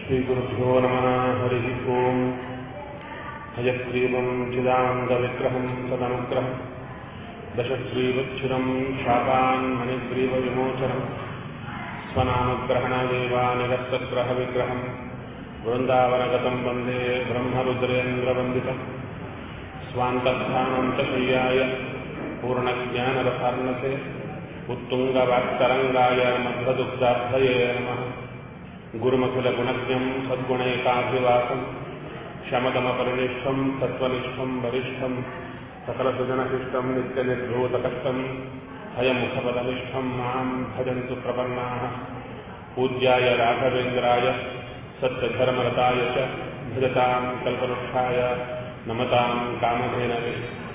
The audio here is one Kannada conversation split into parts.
श्रीगुरुभ्यो नमः हरिः ओम् हयग्रीवम् चिदानन्दविग्रहम् सदनुग्रहम् दशग्रीवच्छिरम् शापान् मणिग्रीवविमोचनम् स्वनामग्रहणदेवानिरस्तग्रहविग्रहम् वृन्दावनगतम् वन्दे ब्रह्मरुद्रेन्द्रवन्दितम् स्वान्तस्थानन्तशय्याय पूर्णज्ञानरसार्णसे उत्तुङ्गवाक्तरङ्गाय मध्वदुग्धार्थये नमः गुरुमखिलगुणज्ञम् सद्गुणैकाभिवासम् शमदमपरिनिष्ठम् सत्त्वनिष्ठम् वरिष्ठम् सकलसुजनशिष्टम् नित्यनिर्धूतकष्टम् हयमुखपदनिष्ठम् माम् भजन्तु प्रपन्नाः पूज्याय राघवेन्द्राय सत्यधर्मरताय च भजताम् कल्पवृक्षाय नमताम् कामधेनवे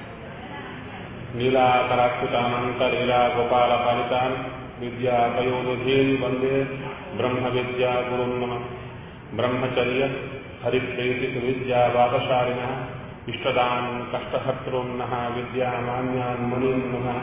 नीलाकराक्षितानन्तलीलागोपालपालितान् विद्यापयोनिधीन् वन्दे ब्रह्मविद्यागुरुन् नमः ब्रह्मचर्य हरिप्रीतिसुविद्यावादशालिनः इष्टदान् कष्टहर्तॄन्नः विद्यामान्यान् मुनीन् नमः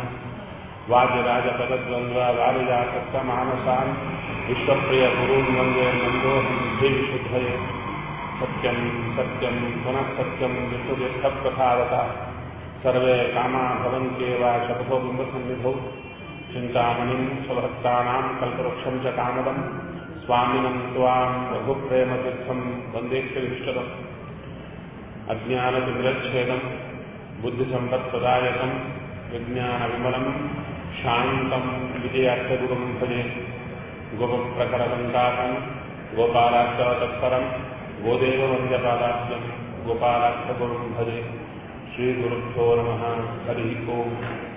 वादिराजपदद्वन्द्ववारिजासक्तमानसान् विश्वप्रियगुरून् वन्दे मन्दोऽहं धीविशुद्धये सत्यम् सत्यम् पुनः सत्यम् विष्णुतीर्थप्रसादतः सर्वे कामा भवन्त्येव शपथो बिम्बसन्निधौ चिन्तामणिम् स्वभक्तानाम् कल्पवृक्षम् च कामदम् स्वामिनम् त्वाम् रघुप्रेमतीर्थम् वन्देक्षविष्टदम् अज्ञानतिमिरच्छेदम् बुद्धिसम्पत्प्रदायकम् विज्ञानविमलम् शान्तम् विजयार्थगुरुम् भजे गोपप्रकरसन्तापम् गोपालाक्षरतत्परम् गोदेववन्द्यपादाख्यम् गोपालाक्षगुरुम् भजे ಶ್ರೀಗುರುಭ್ಯೋ ನಮಃ ಹರಿ ಓಂ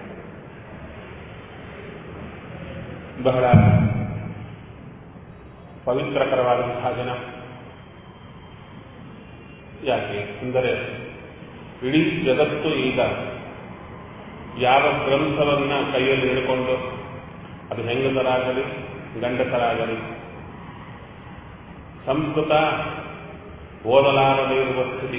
ಬಹಳ ಪವಿತ್ರಕರವಾದಂತಹ ದಿನ ಯಾಕೆ ಅಂದರೆ ಇಡೀ ಜಗತ್ತು ಈಗ ಯಾವ ಗ್ರಂಥವನ್ನ ಕೈಯಲ್ಲಿ ಹಿಡ್ಕೊಂಡು ಅದು ಹೆಂಗಸರಾಗಲಿ ಗಂಡಸರಾಗಲಿ ಸಂಸ್ಕೃತ ಓದಲಾರದೇ ಇರುವ ಸ್ಥಿತಿ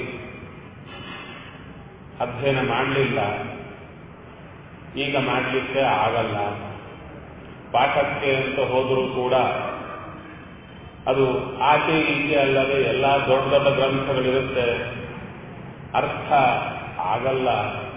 ಅಧ್ಯಯನ ಮಾಡಲಿಲ್ಲ ಈಗ ಮಾಡಲಿಕ್ಕೆ ಆಗಲ್ಲ ಪಾಠಕ್ಕೆ ಅಂತ ಹೋದರೂ ಕೂಡ ಅದು ಆಚೆ ಈಚೆ ಅಲ್ಲದೆ ಎಲ್ಲ ದೊಡ್ಡ ದೊಡ್ಡ ಗ್ರಂಥಗಳಿರುತ್ತೆ ಅರ್ಥ ಆಗಲ್ಲ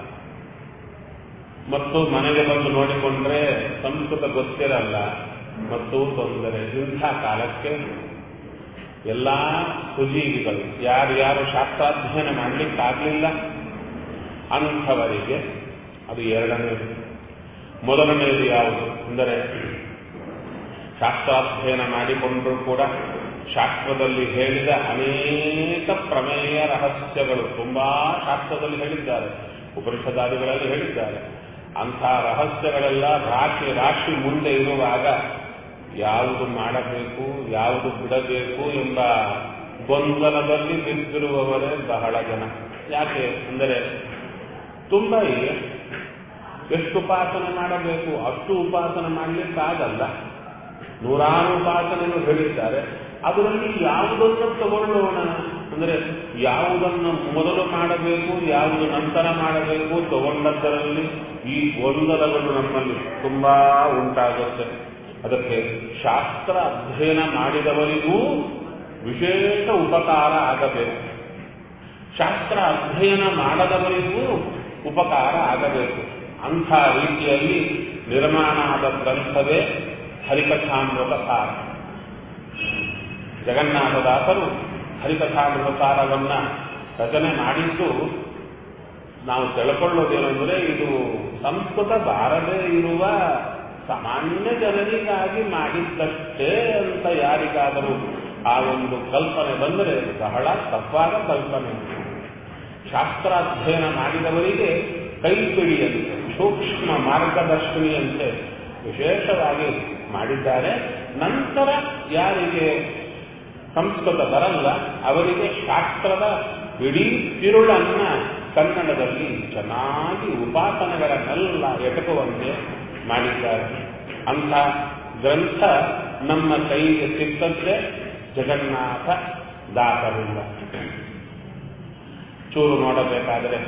ಮತ್ತು ಮನೆಗೆ ಬಂದು ನೋಡಿಕೊಂಡ್ರೆ ಸಂಸ್ಕೃತ ಗೊತ್ತಿರಲ್ಲ ಮತ್ತು ತೊಂದರೆ ಇಂಥ ಕಾಲಕ್ಕೆ ಎಲ್ಲ ಸುಜೀವಿಗಳು ಯಾರ್ಯಾರು ಶಾಸ್ತ್ರಾಧ್ಯಯನ ಮಾಡಲಿಕ್ಕಾಗಲಿಲ್ಲ ಅಂಥವರಿಗೆ ಅದು ಎರಡನೇದು ಮೊದಲನೆಯದು ಯಾವುದು ಅಂದರೆ ಶಾಸ್ತ್ರಾಧ್ಯಯನ ಮಾಡಿಕೊಂಡರೂ ಕೂಡ ಶಾಸ್ತ್ರದಲ್ಲಿ ಹೇಳಿದ ಅನೇಕ ಪ್ರಮೇಯ ರಹಸ್ಯಗಳು ತುಂಬಾ ಶಾಸ್ತ್ರದಲ್ಲಿ ಹೇಳಿದ್ದಾರೆ ಉಪನಿಷದಾದಿಗಳಲ್ಲಿ ಹೇಳಿದ್ದಾರೆ ಅಂಥ ರಹಸ್ಯಗಳೆಲ್ಲ ರಾಶಿ ರಾಶಿ ಮುಂದೆ ಇರುವಾಗ ಯಾವುದು ಮಾಡಬೇಕು ಯಾವುದು ಬಿಡಬೇಕು ಎಂಬ ಗೊಂದಲದಲ್ಲಿ ಬಿದ್ದಿರುವವರೇ ಬಹಳ ಜನ ಯಾಕೆ ಅಂದರೆ ತುಂಬ ಇದೆ ಎಷ್ಟು ಉಪಾಸನೆ ಮಾಡಬೇಕು ಅಷ್ಟು ಉಪಾಸನೆ ಮಾಡಲಿಕ್ಕಾಗಲ್ಲ ನೂರಾರು ಉಪಾಸನೆಯನ್ನು ಹೇಳಿದ್ದಾರೆ ಅದರಲ್ಲಿ ಯಾವುದನ್ನು ತಗೊಳ್ಳೋಣ ಅಂದರೆ ಯಾವುದನ್ನು ಮೊದಲು ಮಾಡಬೇಕು ಯಾವುದು ನಂತರ ಮಾಡಬೇಕು ತಗೊಂಡದ್ದರಲ್ಲಿ ಈ ಗೊಂದಲಗಳು ನಮ್ಮಲ್ಲಿ ತುಂಬಾ ಉಂಟಾಗುತ್ತೆ ಅದಕ್ಕೆ ಶಾಸ್ತ್ರ ಅಧ್ಯಯನ ಮಾಡಿದವರಿಗೂ ವಿಶೇಷ ಉಪಕಾರ ಆಗಬೇಕು ಶಾಸ್ತ್ರ ಅಧ್ಯಯನ ಮಾಡದವರಿಗೂ ಉಪಕಾರ ಆಗಬೇಕು ಅಂಥ ರೀತಿಯಲ್ಲಿ ನಿರ್ಮಾಣ ಆದ ಗ್ರಂಥವೇ ಹರಿಕಥಾಮೃತ ಸಾರ ಜಗನ್ನಾಥದಾಸರು ಹರಿಕಥಾಮೃತ ಸಾರವನ್ನ ರಚನೆ ಮಾಡಿದ್ದು ನಾವು ತಿಳ್ಕೊಳ್ಳೋದೇನೆಂದರೆ ಇದು ಸಂಸ್ಕೃತ ಬಾರದೇ ಇರುವ ಸಾಮಾನ್ಯ ಜನರಿಗಾಗಿ ಮಾಡಿದ್ದಷ್ಟೇ ಅಂತ ಯಾರಿಗಾದರೂ ಆ ಒಂದು ಕಲ್ಪನೆ ಬಂದರೆ ಬಹಳ ತಪ್ಪಾದ ಕಲ್ಪನೆ ಶಾಸ್ತ್ರಾಧ್ಯಯನ ಮಾಡಿದವರಿಗೆ ಕೈ ಪಿಡಿಯಂತೆ ಸೂಕ್ಷ್ಮ ಮಾರ್ಗದರ್ಶಿನಿಯಂತೆ ವಿಶೇಷವಾಗಿ ಮಾಡಿದ್ದಾರೆ ನಂತರ ಯಾರಿಗೆ ಸಂಸ್ಕೃತ ಬರಲ್ಲ ಅವರಿಗೆ ಶಾಸ್ತ್ರದ ಇಡೀ ತಿರುಳನ್ನ ಕನ್ನಡದಲ್ಲಿ ಚೆನ್ನಾಗಿ ಉಪಾಸನೆಗಳನ್ನೆಲ್ಲ ಎಟಕುವಂತೆ ಮಾಡಿದ್ದಾರೆ ಅಂಥ ಗ್ರಂಥ ನಮ್ಮ ಕೈಗೆ ಸಿಕ್ಕಂತೆ ಜಗನ್ನಾಥ ದಾಸರಿಂದ ಚೂರು ನೋಡಬೇಕಾದರೆ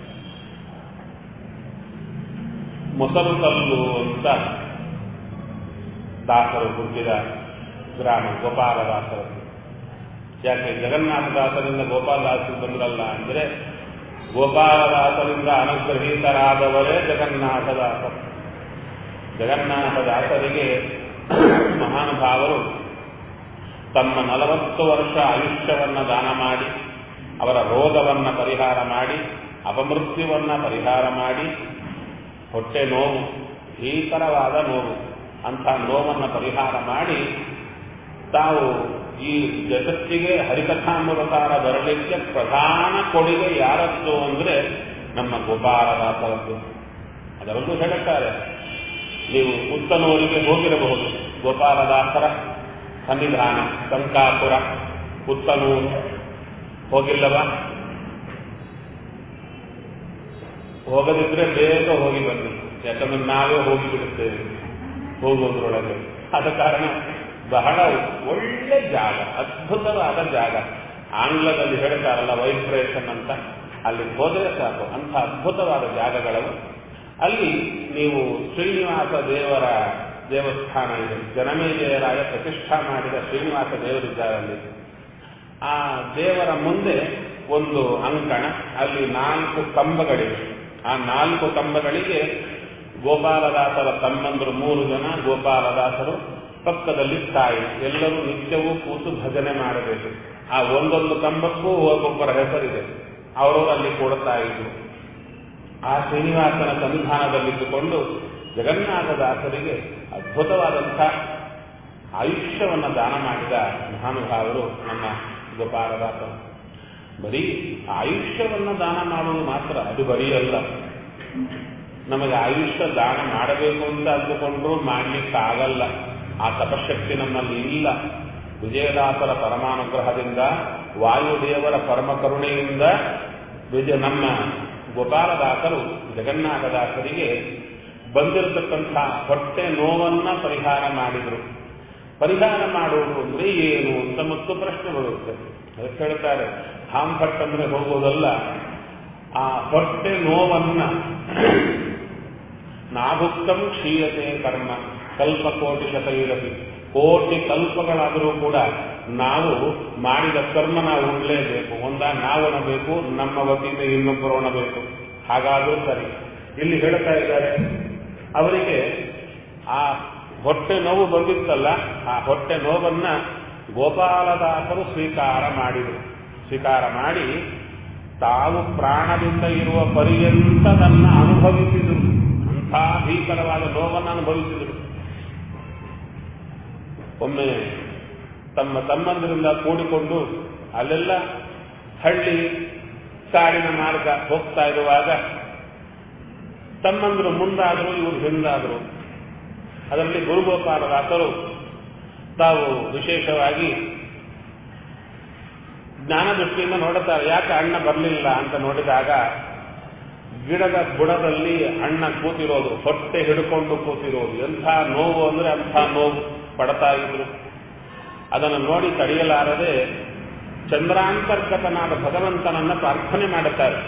ಮೊಸರು ಕಲ್ಲು ಅಂತ ದಾಸರು ಹುಟ್ಟಿದ ಗ್ರಾಮ ಗೋಪಾಲದಾಸರು ಯಾಕೆ ಜಗನ್ನಾಥದಾಸರಿಂದ ಗೋಪಾಲದಾಸರು ಬಂದ್ರಲ್ಲ ಅಂದ್ರೆ ಗೋಪಾಲದಾಸರಿಂದ ಅನುಗ್ರಹೀತರಾದವರೇ ಜಗನ್ನಾಥದಾಸರು ಜಗನ್ನಾಥದಾಸರಿಗೆ ಮಹಾನುಭಾವರು ತಮ್ಮ ನಲವತ್ತು ವರ್ಷ ಆಯುಷ್ಯವನ್ನ ದಾನ ಮಾಡಿ ಅವರ ರೋಗವನ್ನ ಪರಿಹಾರ ಮಾಡಿ ಅಪಮೃತ್ಯುವನ್ನ ಪರಿಹಾರ ಮಾಡಿ ಹೊಟ್ಟೆ ನೋವು ಭೀಕರವಾದ ನೋವು ಅಂಥ ನೋವನ್ನು ಪರಿಹಾರ ಮಾಡಿ ತಾವು ಈ ಜಗತ್ತಿಗೆ ಹರಿಕಥಾಮೃತಾರ ಬರಲಿಕ್ಕೆ ಪ್ರಧಾನ ಕೊಡುಗೆ ಯಾರದ್ದು ಅಂದ್ರೆ ನಮ್ಮ ಗೋಪಾಲದಾಸರದ್ದು ಅದರಲ್ಲೂ ಹೇಳುತ್ತಾರೆ ನೀವು ಪುತ್ತನೂರಿಗೆ ಹೋಗಿರಬಹುದು ಗೋಪಾಲದಾಸರ ಸನ್ನಿಧಾನ ಸಂಕಾಪುರ ಪುತ್ತನೂರು ಹೋಗಿಲ್ಲವಾ ಹೋಗದಿದ್ರೆ ಬೇಗ ಹೋಗಿ ಬನ್ನಿ ಯಾಕಂದ್ರೆ ನಾವೇ ಹೋಗಿ ಬಿಡುತ್ತೇವೆ ಹೋಗೋದ್ರೊಳಗೆ ಆದ ಕಾರಣ ಬಹಳ ಒಳ್ಳೆ ಜಾಗ ಅದ್ಭುತವಾದ ಜಾಗ ಆಂಗ್ಲದಲ್ಲಿ ಹೇಳ್ತಾರಲ್ಲ ವೈಬ್ರೇಷನ್ ಅಂತ ಅಲ್ಲಿ ಹೋದರೆ ಸಾಕು ಅಂಥ ಅದ್ಭುತವಾದ ಜಾಗಗಳವು ಅಲ್ಲಿ ನೀವು ಶ್ರೀನಿವಾಸ ದೇವರ ದೇವಸ್ಥಾನ ಇದೆ ಜನಮೇಜಯರಾಯ ಪ್ರತಿಷ್ಠಾ ಮಾಡಿದ ಶ್ರೀನಿವಾಸ ದೇವರಿದ್ದಾರೆ ಅಲ್ಲಿ ಆ ದೇವರ ಮುಂದೆ ಒಂದು ಅಂಕಣ ಅಲ್ಲಿ ನಾಲ್ಕು ಕಂಬಗಳಿವೆ ಆ ನಾಲ್ಕು ಕಂಬಗಳಿಗೆ ಗೋಪಾಲದಾಸರ ತಮ್ಮಂದರು ಮೂರು ಜನ ಗೋಪಾಲದಾಸರು ಪಕ್ಕದಲ್ಲಿ ತಾಯಿ ಎಲ್ಲರೂ ನಿತ್ಯವೂ ಕೂತು ಭಜನೆ ಮಾಡಬೇಕು ಆ ಒಂದೊಂದು ಕಂಬಕ್ಕೂ ಒಬ್ಬೊಬ್ಬರ ಹೆಸರಿದೆ ಅವರು ಅಲ್ಲಿ ಕೊಡ್ತಾ ಇದ್ರು ಆ ಶ್ರೀನಿವಾಸನ ಸನ್ನಿಧಾನದಲ್ಲಿದ್ದುಕೊಂಡು ಜಗನ್ನಾಥದಾಸರಿಗೆ ಅದ್ಭುತವಾದಂಥ ಆಯುಷ್ಯವನ್ನು ದಾನ ಮಾಡಿದ ಮಹಾನುಭಾವರು ನಮ್ಮ ಗೋಪಾಲದಾಸರು ಬರೀ ಆಯುಷ್ಯವನ್ನು ದಾನ ಮಾಡುವುದು ಮಾತ್ರ ಅದು ಬರೀ ಅಲ್ಲ ನಮಗೆ ಆಯುಷ್ಯ ದಾನ ಮಾಡಬೇಕು ಅಂತ ಅಂದುಕೊಂಡ್ರೂ ಮಾಡಲಿಕ್ಕಾಗಲ್ಲ ಆ ತಪಶಕ್ತಿ ನಮ್ಮಲ್ಲಿ ಇಲ್ಲ ವಿಜಯದಾಸರ ಪರಮಾನುಗ್ರಹದಿಂದ ವಾಯುದೇವರ ಪರಮ ಕರುಣೆಯಿಂದ ವಿಜಯ ನಮ್ಮ ಗೋಪಾಲದಾಸರು ಜಗನ್ನಾಥದಾಸರಿಗೆ ಬಂದಿರತಕ್ಕಂಥ ಹೊಟ್ಟೆ ನೋವನ್ನ ಪರಿಹಾರ ಮಾಡಿದರು ಪರಿಹಾರ ಮಾಡುವುದು ಅಂದ್ರೆ ಏನು ಅಂತ ಮತ್ತು ಪ್ರಶ್ನೆ ಬರುತ್ತೆ ಅದಕ್ಕೆ ಹೇಳ್ತಾರೆ ಹಾಂಭಟ್ ಅಂದ್ರೆ ಹೋಗೋದಲ್ಲ ಆ ಹೊಟ್ಟೆ ನೋವನ್ನ ನಾಭುಕ್ತಂ ಕ್ಷೀಯತೆ ಕರ್ಮ ಕಲ್ಪಕೋಟಿ ಶತೈರಪಿ ಕೋಟಿ ಕಲ್ಪಗಳಾದರೂ ಕೂಡ ನಾವು ಮಾಡಿದ ಕರ್ಮ ನಾವು ಉಣ್ಲೇಬೇಕು ಒಂದ ನಾವು ಉಣಬೇಕು ನಮ್ಮ ವತಿಯಿಂದ ಇನ್ನೊಬ್ಬರು ಉಣಬೇಕು ಹಾಗಾದರೂ ಸರಿ ಇಲ್ಲಿ ಹೇಳ್ತಾ ಇದ್ದಾರೆ ಅವರಿಗೆ ಆ ಹೊಟ್ಟೆ ನೋವು ಬಂದಿತ್ತಲ್ಲ ಆ ಹೊಟ್ಟೆ ನೋವನ್ನ ಗೋಪಾಲದಾಸರು ಸ್ವೀಕಾರ ಮಾಡಿದರು ಸ್ವೀಕಾರ ಮಾಡಿ ತಾವು ಪ್ರಾಣದಿಂದ ಇರುವ ಪರ್ಯಂತದನ್ನ ಅನುಭವಿಸಿದರು ಅಂಥ ಭೀಕರವಾದ ನೋವನ್ನು ಅನುಭವಿಸಿದರು ಒಮ್ಮೆ ತಮ್ಮ ತಮ್ಮಂದರಿಂದ ಕೂಡಿಕೊಂಡು ಅಲ್ಲೆಲ್ಲ ಹಳ್ಳಿ ಕಾಡಿನ ಮಾರ್ಗ ಹೋಗ್ತಾ ಇರುವಾಗ ತಮ್ಮಂದರು ಮುಂದಾದರು ಇವರು ಹಿಂದಾದರು ಅದರಲ್ಲಿ ಗುರುಗೋಪಾಲದಾಸರು ತಾವು ವಿಶೇಷವಾಗಿ ಜ್ಞಾನ ದೃಷ್ಟಿಯಿಂದ ನೋಡುತ್ತಾರೆ ಯಾಕೆ ಅಣ್ಣ ಬರಲಿಲ್ಲ ಅಂತ ನೋಡಿದಾಗ ಗಿಡದ ಬುಡದಲ್ಲಿ ಅಣ್ಣ ಕೂತಿರೋದು ಹೊಟ್ಟೆ ಹಿಡ್ಕೊಂಡು ಕೂತಿರೋದು ಎಂಥ ನೋವು ಅಂದ್ರೆ ಅಂಥ ನೋವು ಪಡ್ತಾ ಇದ್ರು ಅದನ್ನು ನೋಡಿ ತಡೆಯಲಾರದೆ ಚಂದ್ರಾಂತರ್ಗತನಾದ ಭಗವಂತನನ್ನ ಪ್ರಾರ್ಥನೆ ಮಾಡುತ್ತಾರೆ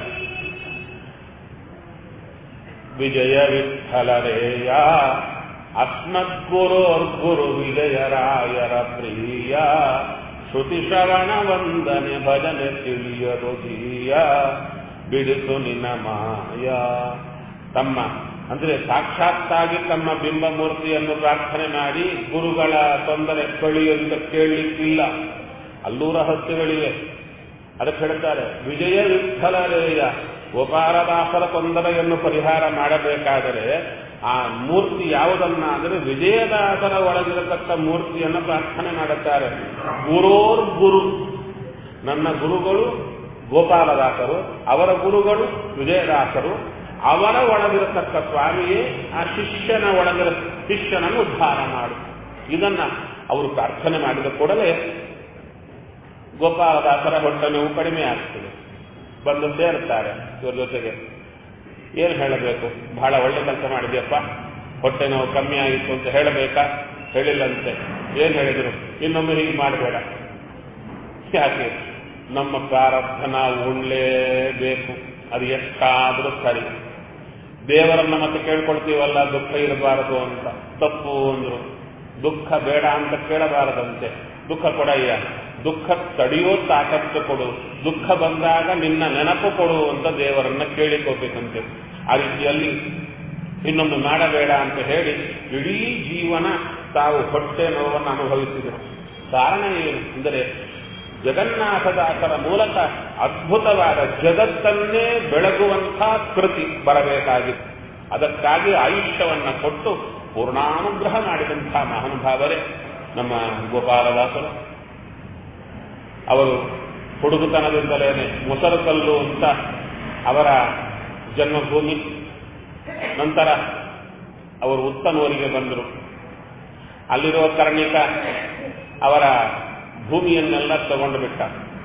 ವಿಜಯ ವಿಠಲರೇಯ ಅಸ್ಮದ್ಗುರೋರ್ಗುರು ವಿಜಯರಾಯರ ಪ್ರಿಯ ಶ್ರುತಿ ಶ್ರವಣ ವಂದನೆ ಭಜನೆ ತಿಳಿಯರು ಧೀಯ ಬಿಡಿಸು ನಿನ್ನ ಮಾಯ ತಮ್ಮ ಅಂದ್ರೆ ಸಾಕ್ಷಾತ್ತಾಗಿ ತಮ್ಮ ಬಿಂಬ ಮೂರ್ತಿಯನ್ನು ಪ್ರಾರ್ಥನೆ ಮಾಡಿ ಗುರುಗಳ ತೊಂದರೆ ಕಳಿಯಂತ ಕೇಳಲಿಕ್ಕಿಲ್ಲ ಅಲ್ಲೂ ರಹಸ್ಯಗಳಿವೆ ಅದಕ್ಕೆ ಹೇಳ್ತಾರೆ ವಿಜಯ ವಿಠಲರೇಯ ಗೋಪಾಲದಾಸರ ತೊಂದರೆಯನ್ನು ಪರಿಹಾರ ಮಾಡಬೇಕಾದರೆ ಆ ಮೂರ್ತಿ ಯಾವುದನ್ನ ಅಂದರೆ ವಿಜಯದಾಸರ ಒಳಗಿರತಕ್ಕ ಮೂರ್ತಿಯನ್ನು ಪ್ರಾರ್ಥನೆ ಮಾಡುತ್ತಾರೆ ಗುರೋರ್ ಗುರು ನನ್ನ ಗುರುಗಳು ಗೋಪಾಲದಾಸರು ಅವರ ಗುರುಗಳು ವಿಜಯದಾಸರು ಅವರ ಒಳಗಿರತಕ್ಕ ಸ್ವಾಮಿಯೇ ಆ ಶಿಷ್ಯನ ಒಳಗಿರ ಶಿಷ್ಯನನ್ನು ಉದ್ಧಾರ ಮಾಡು ಇದನ್ನ ಅವರು ಪ್ರಾರ್ಥನೆ ಮಾಡಿದ ಕೂಡಲೇ ಗೋಪಾಲದಾಸರ ಹೊಟ್ಟೆ ನೋವು ಕಡಿಮೆ ಆಗ್ತದೆ ಬಂದು ಸೇರುತ್ತಾರೆ ಇವ್ರ ಜೊತೆಗೆ ಏನು ಹೇಳಬೇಕು ಬಹಳ ಒಳ್ಳೆ ಕೆಲಸ ಮಾಡಿದ್ಯಪ್ಪ ಹೊಟ್ಟೆ ನೋವು ಕಮ್ಮಿ ಆಯಿತು ಅಂತ ಹೇಳಬೇಕಾ ಹೇಳಿಲ್ಲಂತೆ ಏನು ಹೇಳಿದರು ಇನ್ನೊಮ್ಮೆ ಹೀಗೆ ಮಾಡಬೇಡ ಯಾಕೆ ನಮ್ಮ ಪ್ರಾರಬ್ಧ ನಾವು ಉಣ್ಲೇಬೇಕು ಅದು ಎಷ್ಟಾದರೂ ಸರಿ ದೇವರನ್ನ ಮತ್ತೆ ಕೇಳ್ಕೊಳ್ತೀವಲ್ಲ ದುಃಖ ಇರಬಾರದು ಅಂತ ತಪ್ಪು ಅಂದ್ರು ದುಃಖ ಬೇಡ ಅಂತ ಕೇಳಬಾರದಂತೆ ದುಃಖ ಕೊಡಯ್ಯ ದುಃಖ ತಡೆಯೋ ತಾಕತ್ತು ಕೊಡು ದುಃಖ ಬಂದಾಗ ನಿನ್ನ ನೆನಪು ಕೊಡು ಅಂತ ದೇವರನ್ನ ಕೇಳಿಕೋಬೇಕಂತೆ ಆ ರೀತಿಯಲ್ಲಿ ಇನ್ನೊಂದು ಮಾಡಬೇಡ ಅಂತ ಹೇಳಿ ಇಡೀ ಜೀವನ ತಾವು ಹೊಟ್ಟೆ ನೋವನ್ನು ಅನುಭವಿಸಿದರು ಕಾರಣ ಏನು ಅಂದರೆ ಜಗನ್ನಾಥದಾಸರ ಮೂಲಕ ಅದ್ಭುತವಾದ ಜಗತ್ತನ್ನೇ ಬೆಳಗುವಂಥ ಕೃತಿ ಬರಬೇಕಾಗಿತ್ತು ಅದಕ್ಕಾಗಿ ಆಯುಷ್ಯವನ್ನ ಕೊಟ್ಟು ಪೂರ್ಣಾನುಗ್ರಹ ಮಾಡಿದಂಥ ಮಹಾನುಭಾವರೇ ನಮ್ಮ ಗೋಪಾಲದಾಸರು ಅವರು ಹುಡುಗತನದಿಂದಲೇನೆ ಮೊಸರುಕಲ್ಲು ಅಂತ ಅವರ ಜನ್ಮಭೂಮಿ ನಂತರ ಅವರು ಉತ್ತನೂರಿಗೆ ಬಂದರು ಅಲ್ಲಿರುವ ಕರ್ಣಿಕ ಅವರ ಭೂಮಿಯನ್ನೆಲ್ಲ ತಗೊಂಡು ಬಿಟ್ಟ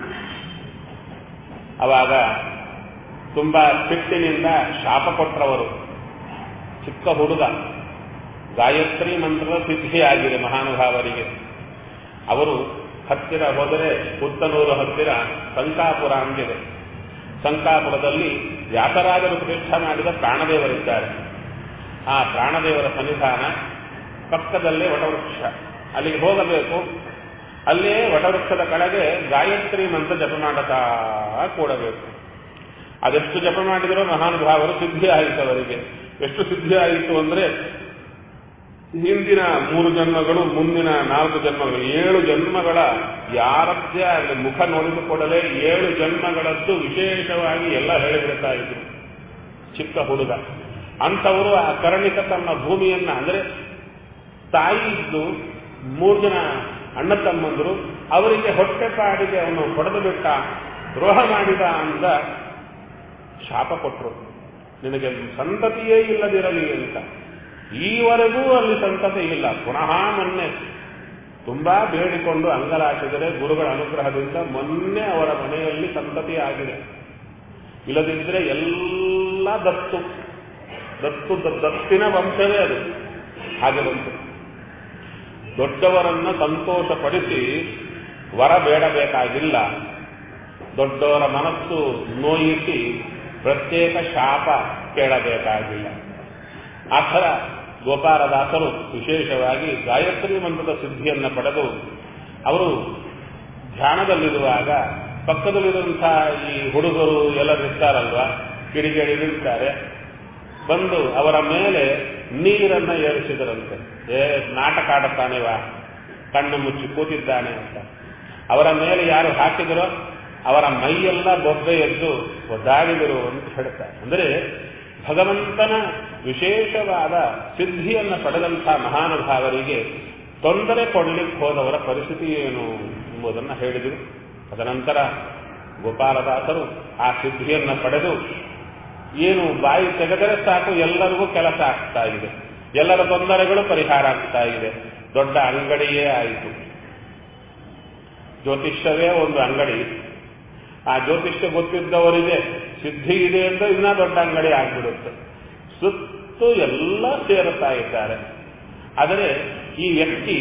ಅವಾಗ ತುಂಬಾ ಸಿಟ್ಟಿನಿಂದ ಶಾಪ ಕೊಟ್ಟರವರು ಚಿಕ್ಕ ಹುಡುಗ ಗಾಯತ್ರಿ ಮಂತ್ರದ ಸಿದ್ಧಿಯಾಗಿದೆ ಮಹಾನುಭಾವರಿಗೆ ಅವರು ಹತ್ತಿರ ಹೋದರೆ ಪುತ್ತನೂರು ಹತ್ತಿರ ಸಂಕಾಪುರ ಅಂತಿದೆ ಸಂಕಾಪುರದಲ್ಲಿ ವ್ಯಾಸರಾಜರು ಪ್ರತಿಷ್ಠ ಮಾಡಿದ ಪ್ರಾಣದೇವರಿದ್ದಾರೆ ಆ ಪ್ರಾಣದೇವರ ಸನ್ನಿಧಾನ ಪಕ್ಕದಲ್ಲೇ ವಟವೃಕ್ಷ ಅಲ್ಲಿಗೆ ಹೋಗಬೇಕು ಅಲ್ಲೇ ವಟವೃಕ್ಷದ ಕೆಳಗೆ ಗಾಯತ್ರಿ ಮಂತ್ರ ಜಪ ಮಾಡುತ್ತಾ ಕೂಡಬೇಕು ಅದೆಷ್ಟು ಜಪ ಮಾಡಿದರೂ ಮಹಾನುಭಾವರು ಸಿದ್ಧಿ ಆಯಿತು ಅವರಿಗೆ ಎಷ್ಟು ಸಿದ್ಧಿ ಆಯಿತು ಅಂದ್ರೆ ಹಿಂದಿನ ಮೂರು ಜನ್ಮಗಳು ಮುಂದಿನ ನಾಲ್ಕು ಜನ್ಮಗಳು ಏಳು ಜನ್ಮಗಳ ಯಾರದ್ದೇ ಆಗಲಿ ಮುಖ ನೋಡಿದ ಕೂಡಲೇ ಏಳು ಜನ್ಮಗಳದ್ದು ವಿಶೇಷವಾಗಿ ಎಲ್ಲ ಹೇಳಿಬಿಡ್ತಾ ಇದ್ರು ಚಿಕ್ಕ ಹುಡುಗ ಅಂಥವರು ಆ ಕರ್ಣಿಕ ತನ್ನ ಭೂಮಿಯನ್ನ ಅಂದ್ರೆ ತಾಯಿ ಇದ್ದು ಮೂರು ಜನ ಅಣ್ಣ ತಮ್ಮಂದರು ಅವರಿಗೆ ಹೊಟ್ಟೆ ಪಾಡಿಗೆ ಅವನು ಹೊಡೆದು ಬಿಟ್ಟ ದ್ರೋಹ ಮಾಡಿದ ಅಂತ ಶಾಪ ಕೊಟ್ಟರು ನಿನಗೆ ಸಂತತಿಯೇ ಇಲ್ಲದಿರಲಿ ಅಂತ ಈವರೆಗೂ ಅಲ್ಲಿ ಸಂತತಿ ಇಲ್ಲ ಪುನಃ ಮೊನ್ನೆ ತುಂಬಾ ಬೇಡಿಕೊಂಡು ಅಂಗಲಾಚಿದರೆ ಗುರುಗಳ ಅನುಗ್ರಹದಿಂದ ಮೊನ್ನೆ ಅವರ ಮನೆಯಲ್ಲಿ ಸಂತತಿ ಆಗಿದೆ ಇಲ್ಲದಿದ್ದರೆ ಎಲ್ಲ ದತ್ತು ದತ್ತು ದತ್ತಿನ ವಂಶವೇ ಅದು ಹಾಗೆ ಬಂತು ದೊಡ್ಡವರನ್ನ ಸಂತೋಷಪಡಿಸಿ ವರ ಬೇಡಬೇಕಾಗಿಲ್ಲ ದೊಡ್ಡವರ ಮನಸ್ಸು ನೋಯಿಸಿ ಪ್ರತ್ಯೇಕ ಶಾಪ ಕೇಳಬೇಕಾಗಿಲ್ಲ ಆ ಥರ ಗೋಪಾಲದಾಸರು ವಿಶೇಷವಾಗಿ ಗಾಯತ್ರಿ ಮಂತ್ರದ ಸಿದ್ಧಿಯನ್ನು ಪಡೆದು ಅವರು ಧ್ಯಾನದಲ್ಲಿರುವಾಗ ಪಕ್ಕದಲ್ಲಿರುವಂತಹ ಈ ಹುಡುಗರು ಎಲ್ಲರೂ ಇರ್ತಾರಲ್ವಾ ಕಿಡಿಗೇಡಿಗಳಿರ್ತಾರೆ ಬಂದು ಅವರ ಮೇಲೆ ನೀರನ್ನ ಏರಿಸಿದರಂತೆ ಏ ನಾಟಕ ಆಡುತ್ತಾನೆವಾ ಕಣ್ಣು ಮುಚ್ಚಿ ಕೂತಿದ್ದಾನೆ ಅಂತ ಅವರ ಮೇಲೆ ಯಾರು ಹಾಕಿದರೋ ಅವರ ಮೈಯೆಲ್ಲ ಬೊಬ್ಬೆ ಎದ್ದು ಒದ್ದಾಡಿದರು ಅಂತ ಹೇಳ್ತಾರೆ ಅಂದರೆ ಭಗವಂತನ ವಿಶೇಷವಾದ ಸಿದ್ಧಿಯನ್ನು ಪಡೆದಂಥ ಮಹಾನುಭಾವರಿಗೆ ತೊಂದರೆ ಕೊಡಲಿಕ್ಕೆ ಹೋದವರ ಪರಿಸ್ಥಿತಿ ಏನು ಎಂಬುದನ್ನು ಹೇಳಿದರು ತದನಂತರ ಗೋಪಾಲದಾಸರು ಆ ಸಿದ್ಧಿಯನ್ನು ಪಡೆದು ಏನು ಬಾಯಿ ತೆಗೆದರೆ ಸಾಕು ಎಲ್ಲರಿಗೂ ಕೆಲಸ ಆಗ್ತಾ ಇದೆ ಎಲ್ಲರ ತೊಂದರೆಗಳು ಪರಿಹಾರ ಆಗ್ತಾ ಇದೆ ದೊಡ್ಡ ಅಂಗಡಿಯೇ ಆಯಿತು ಜ್ಯೋತಿಷ್ಯವೇ ಒಂದು ಅಂಗಡಿ ಆ ಜ್ಯೋತಿಷ್ಯ ಗೊತ್ತಿದ್ದವರಿಗೆ ಸಿದ್ಧಿ ಇದೆ ಅಂದ್ರೆ ಇನ್ನೂ ದೊಡ್ಡ ಅಂಗಡಿ ಆಗ್ಬಿಡುತ್ತೆ ಸುತ್ತು ಎಲ್ಲ ಸೇರುತ್ತಾ ಇದ್ದಾರೆ ಆದರೆ ಈ ವ್ಯಕ್ತಿ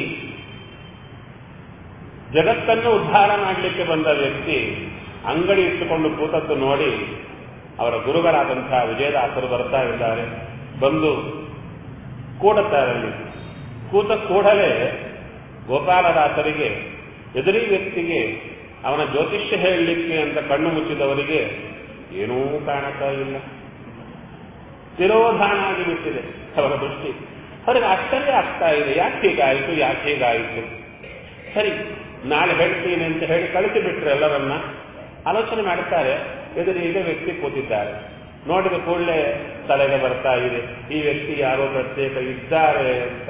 ಜಗತ್ತನ್ನು ಉದ್ಧಾರ ಮಾಡಲಿಕ್ಕೆ ಬಂದ ವ್ಯಕ್ತಿ ಅಂಗಡಿ ಇಟ್ಟುಕೊಂಡು ಕೂತದ್ದು ನೋಡಿ ಅವರ ಗುರುಗಳಾದಂತಹ ವಿಜಯದಾಸರು ಬರ್ತಾ ಇದ್ದಾರೆ ಬಂದು ಕೂಡುತ್ತಾರಲ್ಲಿ ಕೂತ ಕೂಡಲೇ ಗೋಪಾಲದಾಸರಿಗೆ ಎದುರಿ ವ್ಯಕ್ತಿಗೆ ಅವನ ಜ್ಯೋತಿಷ್ಯ ಹೇಳಲಿಕ್ಕೆ ಅಂತ ಕಣ್ಣು ಮುಚ್ಚಿದವರಿಗೆ ಏನೂ ಕಾಣುತ್ತಾ ಇಲ್ಲ ತಿರೋಧಾನ ಆಗಿಬಿಟ್ಟಿದೆ ಅವರ ದೃಷ್ಟಿ ಅವರಿಗೆ ಆಶ್ಚರ್ಯ ಆಗ್ತಾ ಇದೆ ಯಾಕೆ ಹೀಗಾಯಿತು ಯಾಕೆ ಹೀಗಾಯಿತು ಸರಿ ನಾಳೆ ಹೇಳ್ತೀನಿ ಅಂತ ಹೇಳಿ ಕಳಿಸಿಬಿಟ್ರು ಎಲ್ಲರನ್ನ ಆಲೋಚನೆ ಮಾಡುತ್ತಾರೆ ಎದುರಿಗೆ ವ್ಯಕ್ತಿ ಕೂತಿದ್ದಾರೆ ನೋಡಿದ ಕೂಡಲೇ ತಲೆಗೆ ಬರ್ತಾ ಇದೆ ಈ ವ್ಯಕ್ತಿ ಯಾರೋ ಪ್ರತ್ಯೇಕ ಇದ್ದಾರೆ ಅಂತ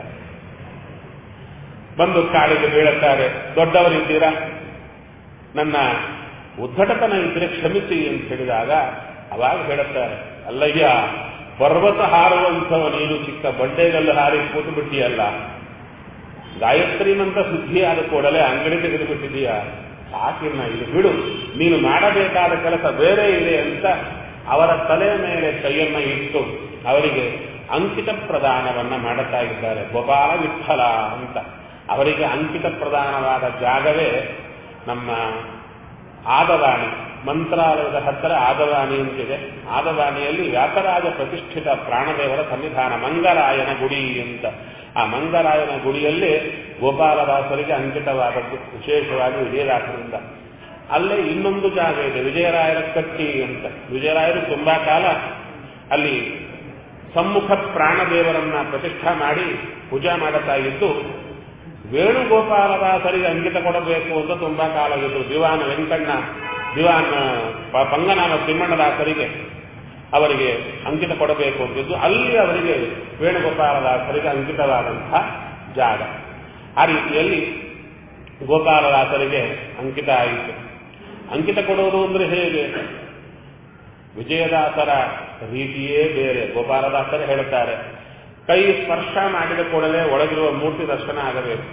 ಬಂದು ಕಾಲಿಗೆ ಬೀಳುತ್ತಾರೆ ದೊಡ್ಡವರಿದ್ದೀರಾ ನನ್ನ ಉದ್ದಟತನ ಇದ್ರೆ ಕ್ಷಮಿಸಿ ಅಂತ ಹೇಳಿದಾಗ ಅವಾಗ ಹೇಳುತ್ತಾರೆ ಅಲ್ಲಯ್ಯ ಪರ್ವತ ಹಾರುವಂಥವ ನೀನು ಚಿಕ್ಕ ಬಂಡೆಗಲ್ಲು ಹಾರಿ ಕೂತು ಬಿಟ್ಟಿಯಲ್ಲ ಗಾಯತ್ರಿ ಮಂತ್ರ ಸಿದ್ಧಿಯಾದ ಕೂಡಲೇ ಅಂಗಡಿ ತೆಗೆದು ಬಿಟ್ಟಿದೀಯಾ ಸಾಕಿನ್ನ ಇದು ಬಿಡು ನೀನು ಮಾಡಬೇಕಾದ ಕೆಲಸ ಬೇರೆ ಇದೆ ಅಂತ ಅವರ ತಲೆ ಮೇಲೆ ಕೈಯನ್ನ ಇಟ್ಟು ಅವರಿಗೆ ಅಂಕಿತ ಪ್ರದಾನವನ್ನ ಮಾಡುತ್ತಾ ಇದ್ದಾರೆ ಗೋಪಾಲ ವಿಠಲ ಅಂತ ಅವರಿಗೆ ಅಂಕಿತ ಪ್ರದಾನವಾದ ಜಾಗವೇ ನಮ್ಮ ಆದವಾಣಿ ಮಂತ್ರಾಲಯದ ಹತ್ತಿರ ಆದವಾಣಿ ಅಂತಿದೆ ಆದವಾಣಿಯಲ್ಲಿ ವ್ಯಾಸರಾಜ ಪ್ರತಿಷ್ಠಿತ ಪ್ರಾಣದೇವರ ಸನ್ನಿಧಾನ ಮಂಗರಾಯನ ಗುಡಿ ಅಂತ ಆ ಮಂಗರಾಯನ ಗುಡಿಯಲ್ಲಿ ಗೋಪಾಲದಾಸರಿಗೆ ಅಂಕಿತವಾದದ್ದು ವಿಶೇಷವಾಗಿ ವಿಜಯದಾಸರಿಂದ ಅಲ್ಲೇ ಇನ್ನೊಂದು ಜಾಗ ಇದೆ ವಿಜಯರಾಯರ ಕಟ್ಟಿ ಅಂತ ವಿಜಯರಾಯರು ತುಂಬಾ ಕಾಲ ಅಲ್ಲಿ ಸಮ್ಮುಖ ಪ್ರಾಣದೇವರನ್ನ ಪ್ರತಿಷ್ಠಾ ಮಾಡಿ ಪೂಜಾ ಮಾಡುತ್ತಾ ಇದ್ದು ವೇಣುಗೋಪಾಲದಾಸರಿಗೆ ಅಂಕಿತ ಕೊಡಬೇಕು ಅಂತ ತುಂಬಾ ಕಾಲವಿದ್ರು ದಿವಾನ ವೆಂಕಣ್ಣ ದಿವಾನ ಪ- ಪಂಗನಾಮ ತಿಮ್ಮಣ್ಣದಾಸರಿಗೆ ಅವರಿಗೆ ಅಂಕಿತ ಕೊಡಬೇಕು ಅಂತಿದ್ದು ಅಲ್ಲಿ ಅವರಿಗೆ ವೇಣುಗೋಪಾಲದಾಸರಿಗೆ ಅಂಕಿತವಾದಂತಹ ಜಾಗ ಆ ರೀತಿಯಲ್ಲಿ ಗೋಪಾಲದಾಸರಿಗೆ ಅಂಕಿತ ಆಯಿತು ಅಂಕಿತ ಕೊಡೋದು ಅಂದ್ರೆ ಹೇಗೆ ವಿಜಯದಾಸರ ರೀತಿಯೇ ಬೇರೆ ಗೋಪಾಲದಾಸರೇ ಹೇಳುತ್ತಾರೆ ಕೈ ಸ್ಪರ್ಶ ಮಾಡಿದ ಕೂಡಲೇ ಒಳಗಿರುವ ಮೂರ್ತಿ ದರ್ಶನ ಆಗಬೇಕು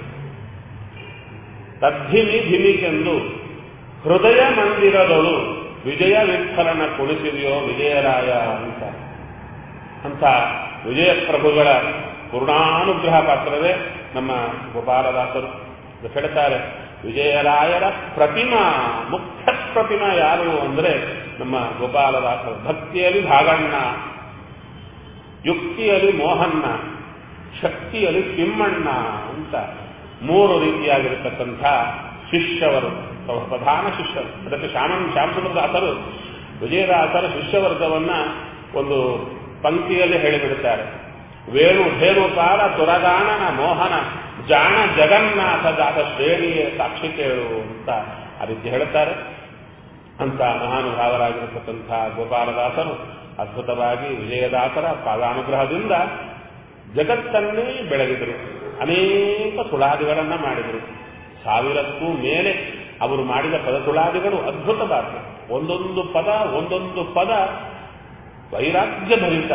ತದ್ಧಿಮಿ ಧಿಮಿಕೆಂದು ಹೃದಯ ಮಂದಿರದಳು ವಿಜಯ ವಿಠಲನ ಕುಣಿಸಿದೆಯೋ ವಿಜಯರಾಯ ಅಂತ ಅಂತ ವಿಜಯ ಪ್ರಭುಗಳ ಕರುಣಾನುಗ್ರಹ ಪಾತ್ರವೇ ನಮ್ಮ ಗೋಪಾಲದಾಸರು ಇದು ಹೇಳ್ತಾರೆ ವಿಜಯರಾಯರ ಪ್ರತಿಮಾ ಮುಖ್ಯ ಪ್ರತಿಮಾ ಯಾರು ಅಂದ್ರೆ ನಮ್ಮ ಗೋಪಾಲದಾಸರು ಭಕ್ತಿಯಲ್ಲಿ ಭಾಗಣ್ಣ ಯುಕ್ತಿಯಲ್ಲಿ ಮೋಹನ್ನ ಶಕ್ತಿಯಲ್ಲಿ ತಿಮ್ಮಣ್ಣ ಅಂತ ಮೂರು ರೀತಿಯಾಗಿರತಕ್ಕಂಥ ಶಿಷ್ಯವರು ಅವರು ಪ್ರಧಾನ ಶಿಷ್ಯರು ಅದಕ್ಕೆ ಶ್ಯಾಮನ್ ಶ್ಯಾಮಸುಂದರದಾಸರು ವಿಜಯದಾಸರ ಶಿಷ್ಯವರ್ಗವನ್ನ ಒಂದು ಪಂಕ್ತಿಯಲ್ಲಿ ಹೇಳಿಬಿಡುತ್ತಾರೆ ವೇಣು ಧೇನುಪಾಲ ತುರಗಾಣನ ಮೋಹನ ಜಾಣ ಜಗನ್ನಾಥ ದಾಸ ಶ್ರೇಣಿಯ ಸಾಕ್ಷಿ ಕೇಳು ಅಂತ ಆ ರೀತಿ ಹೇಳುತ್ತಾರೆ ಅಂತ ಮಹಾನುಭಾವರಾಗಿರತಕ್ಕಂಥ ಗೋಪಾಲದಾಸರು ಅದ್ಭುತವಾಗಿ ವಿಜಯದಾಸರ ಪಾದಾನುಗ್ರಹದಿಂದ ಜಗತ್ತನ್ನೇ ಬೆಳಗಿದರು ಅನೇಕ ಸುಳಾದಿಗಳನ್ನ ಮಾಡಿದರು ಸಾವಿರಕ್ಕೂ ಮೇಲೆ ಅವರು ಮಾಡಿದ ಪದ ಸುಳಾದಿಗಳು ಅದ್ಭುತವಾದ ಒಂದೊಂದು ಪದ ಒಂದೊಂದು ಪದ ವೈರಾಗ್ಯ ಭರಿತ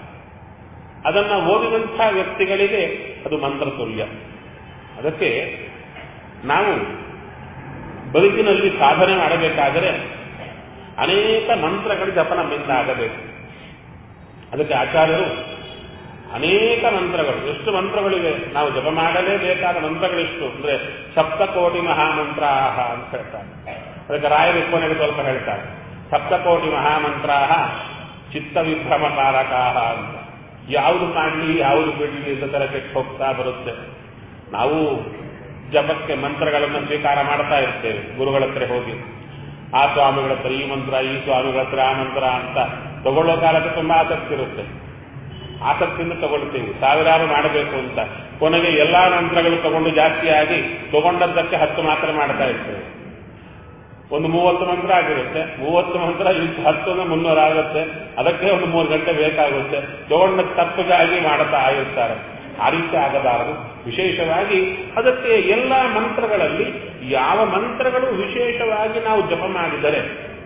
ಅದನ್ನ ಓದಿದಂಥ ವ್ಯಕ್ತಿಗಳಿಗೆ ಅದು ಮಂತ್ರ ತುಲ್ಯ ಅದಕ್ಕೆ ನಾವು ಬದುಕಿನಲ್ಲಿ ಸಾಧನೆ ಮಾಡಬೇಕಾದರೆ ಅನೇಕ ಮಂತ್ರಗಳ ಜಪ ನಮ್ಮಿಂದ ಆಗಬೇಕು ಅದಕ್ಕೆ ಆಚಾರ್ಯರು ಅನೇಕ ಮಂತ್ರಗಳು ಎಷ್ಟು ಮಂತ್ರಗಳಿವೆ ನಾವು ಜಪ ಮಾಡಲೇಬೇಕಾದ ಮಂತ್ರಗಳೆಷ್ಟು ಅಂದ್ರೆ ಸಪ್ತಕೋಟಿ ಮಹಾಮಂತ್ರಾಹ ಅಂತ ಹೇಳ್ತಾರೆ ಅದಕ್ಕೆ ರಾಯರ ಉಪನೆಗೆ ಸ್ವಲ್ಪ ಹೇಳ್ತಾರೆ ಸಪ್ತಕೋಟಿ ಮಹಾಮಂತ್ರಾಹ ಚಿತ್ತ ವಿಭ್ರಮಕಾರಕಾಹ ಅಂತ ಯಾವುದು ಮಾಡಲಿ ಯಾವುದು ಬಿಡಲಿ ಅಂತ ತರ ಕೆಟ್ಟು ಹೋಗ್ತಾ ಬರುತ್ತೆ ನಾವು ಜಪಕ್ಕೆ ಮಂತ್ರಗಳನ್ನು ಸ್ವೀಕಾರ ಮಾಡ್ತಾ ಇರ್ತೇವೆ ಗುರುಗಳ ಹತ್ರ ಹೋಗಿ ಆ ಸ್ವಾಮಿಗಳ ಹತ್ರ ಈ ಮಂತ್ರ ಈ ಸ್ವಾಮಿಗಳ ಹತ್ರ ಆ ಮಂತ್ರ ಅಂತ ತಗೊಳ್ಳೋ ಕಾಲಕ್ಕೆ ತುಂಬಾ ಆಸಕ್ತಿ ಇರುತ್ತೆ ಆಸಕ್ತಿಯಿಂದ ತಗೊಳ್ತೀವಿ ಸಾವಿರಾರು ಮಾಡಬೇಕು ಅಂತ ಕೊನೆಗೆ ಎಲ್ಲಾ ಮಂತ್ರಗಳು ತಗೊಂಡು ಜಾಸ್ತಿ ಆಗಿ ತಗೊಂಡದ್ದಕ್ಕೆ ಹತ್ತು ಮಾತ್ರ ಮಾಡ್ತಾ ಇರ್ತೇವೆ ಒಂದು ಮೂವತ್ತು ಮಂತ್ರ ಆಗಿರುತ್ತೆ ಮೂವತ್ತು ಮಂತ್ರ ಇಷ್ಟು ಹತ್ತು ಮುನ್ನೂರು ಆಗುತ್ತೆ ಅದಕ್ಕೆ ಒಂದು ಮೂರು ಗಂಟೆ ಬೇಕಾಗುತ್ತೆ ತಗೊಂಡ ತಪ್ಪಿಗಾಗಿ ಮಾಡ್ತಾ ಇರ್ತಾರೆ ಆ ರೀತಿ ಆಗಬಾರದು ವಿಶೇಷವಾಗಿ ಅದಕ್ಕೆ ಎಲ್ಲ ಮಂತ್ರಗಳಲ್ಲಿ ಯಾವ ಮಂತ್ರಗಳು ವಿಶೇಷವಾಗಿ ನಾವು ಜಪ ಮಾಡಿದರೆ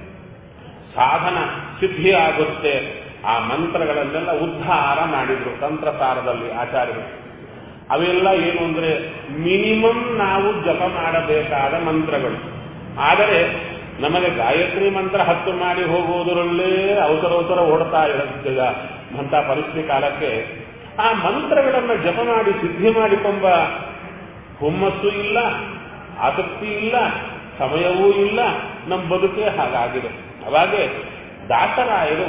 ಸಾಧನ ಸಿದ್ಧಿ ಆಗುತ್ತೆ ಆ ಮಂತ್ರಗಳನ್ನೆಲ್ಲ ಉದ್ಧಾರ ಮಾಡಿದ್ರು ತಂತ್ರಸಾರದಲ್ಲಿ ಆಚಾರ್ಯರು ಅವೆಲ್ಲ ಏನು ಅಂದ್ರೆ ಮಿನಿಮಮ್ ನಾವು ಜಪ ಮಾಡಬೇಕಾದ ಮಂತ್ರಗಳು ಆದರೆ ನಮಗೆ ಗಾಯತ್ರಿ ಮಂತ್ರ ಹತ್ತು ಮಾಡಿ ಹೋಗುವುದರಲ್ಲೇ ಅವಸರ ಅವಸರ ಓಡ್ತಾ ಇರುತ್ತೀಗ ಅಂತ ಪರಿಸ್ಥಿತಿ ಕಾಲಕ್ಕೆ ಆ ಮಂತ್ರಗಳನ್ನು ಜಪ ಮಾಡಿ ಸಿದ್ಧಿ ಮಾಡಿಕೊಂಬ ಹುಮ್ಮಸ್ಸು ಇಲ್ಲ ಆಸಕ್ತಿ ಇಲ್ಲ ಸಮಯವೂ ಇಲ್ಲ ನಮ್ಮ ಬದುಕೇ ಹಾಗಾಗಿದೆ ಅವಾಗೆ ದಾಸರಾಯರು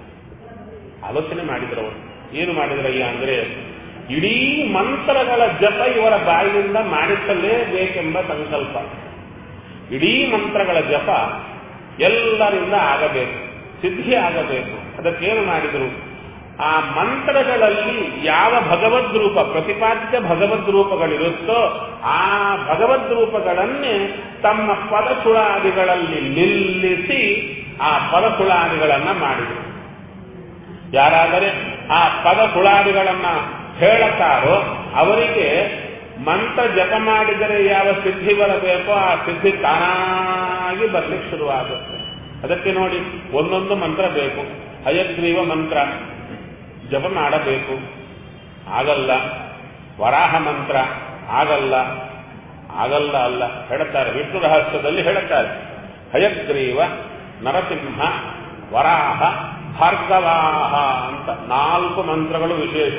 ಆಲೋಚನೆ ಮಾಡಿದ್ರು ಅವರು ಏನು ಮಾಡಿದ್ರಯ್ಯ ಅಂದ್ರೆ ಇಡೀ ಮಂತ್ರಗಳ ಜಪ ಇವರ ಬಾಯಿಯಿಂದ ಮಾಡಿಸಲೇಬೇಕೆಂಬ ಸಂಕಲ್ಪ ಇಡೀ ಮಂತ್ರಗಳ ಜಪ ಎಲ್ಲರಿಂದ ಆಗಬೇಕು ಸಿದ್ಧಿ ಆಗಬೇಕು ಅದಕ್ಕೇನು ಮಾಡಿದರು ಆ ಮಂತ್ರಗಳಲ್ಲಿ ಯಾವ ಭಗವದ್ ರೂಪ ಪ್ರತಿಪಾದ್ಯ ಭಗವದ್ ರೂಪಗಳಿರುತ್ತೋ ಆ ಭಗವದ್ ರೂಪಗಳನ್ನೇ ತಮ್ಮ ಪದಸುಳಾದಿಗಳಲ್ಲಿ ನಿಲ್ಲಿಸಿ ಆ ಪದಸುಳಾದಿಗಳನ್ನ ಮಾಡಿದರು ಯಾರಾದರೆ ಆ ಪದ ಸುಳಾದಿಗಳನ್ನ ಹೇಳುತ್ತಾರೋ ಅವರಿಗೆ ಮಂತ್ರ ಜಪ ಮಾಡಿದರೆ ಯಾವ ಸಿದ್ಧಿ ಬರಬೇಕೋ ಆ ಸಿದ್ಧಿ ತಾನಾಗಿ ಬರ್ಲಿಕ್ಕೆ ಶುರುವಾಗುತ್ತೆ ಅದಕ್ಕೆ ನೋಡಿ ಒಂದೊಂದು ಮಂತ್ರ ಬೇಕು ಹಯಗ್ರೀವ ಮಂತ್ರ ಜಪ ಮಾಡಬೇಕು ಆಗಲ್ಲ ವರಾಹ ಮಂತ್ರ ಆಗಲ್ಲ ಆಗಲ್ಲ ಅಲ್ಲ ಹೇಳುತ್ತಾರೆ ವಿಷ್ಣು ರಹಸ್ಯದಲ್ಲಿ ಹೇಳುತ್ತಾರೆ ಹಯಗ್ರೀವ ನರಸಿಂಹ ವರಾಹ ಭಾರ್ಗವಾಹ ಅಂತ ನಾಲ್ಕು ಮಂತ್ರಗಳು ವಿಶೇಷ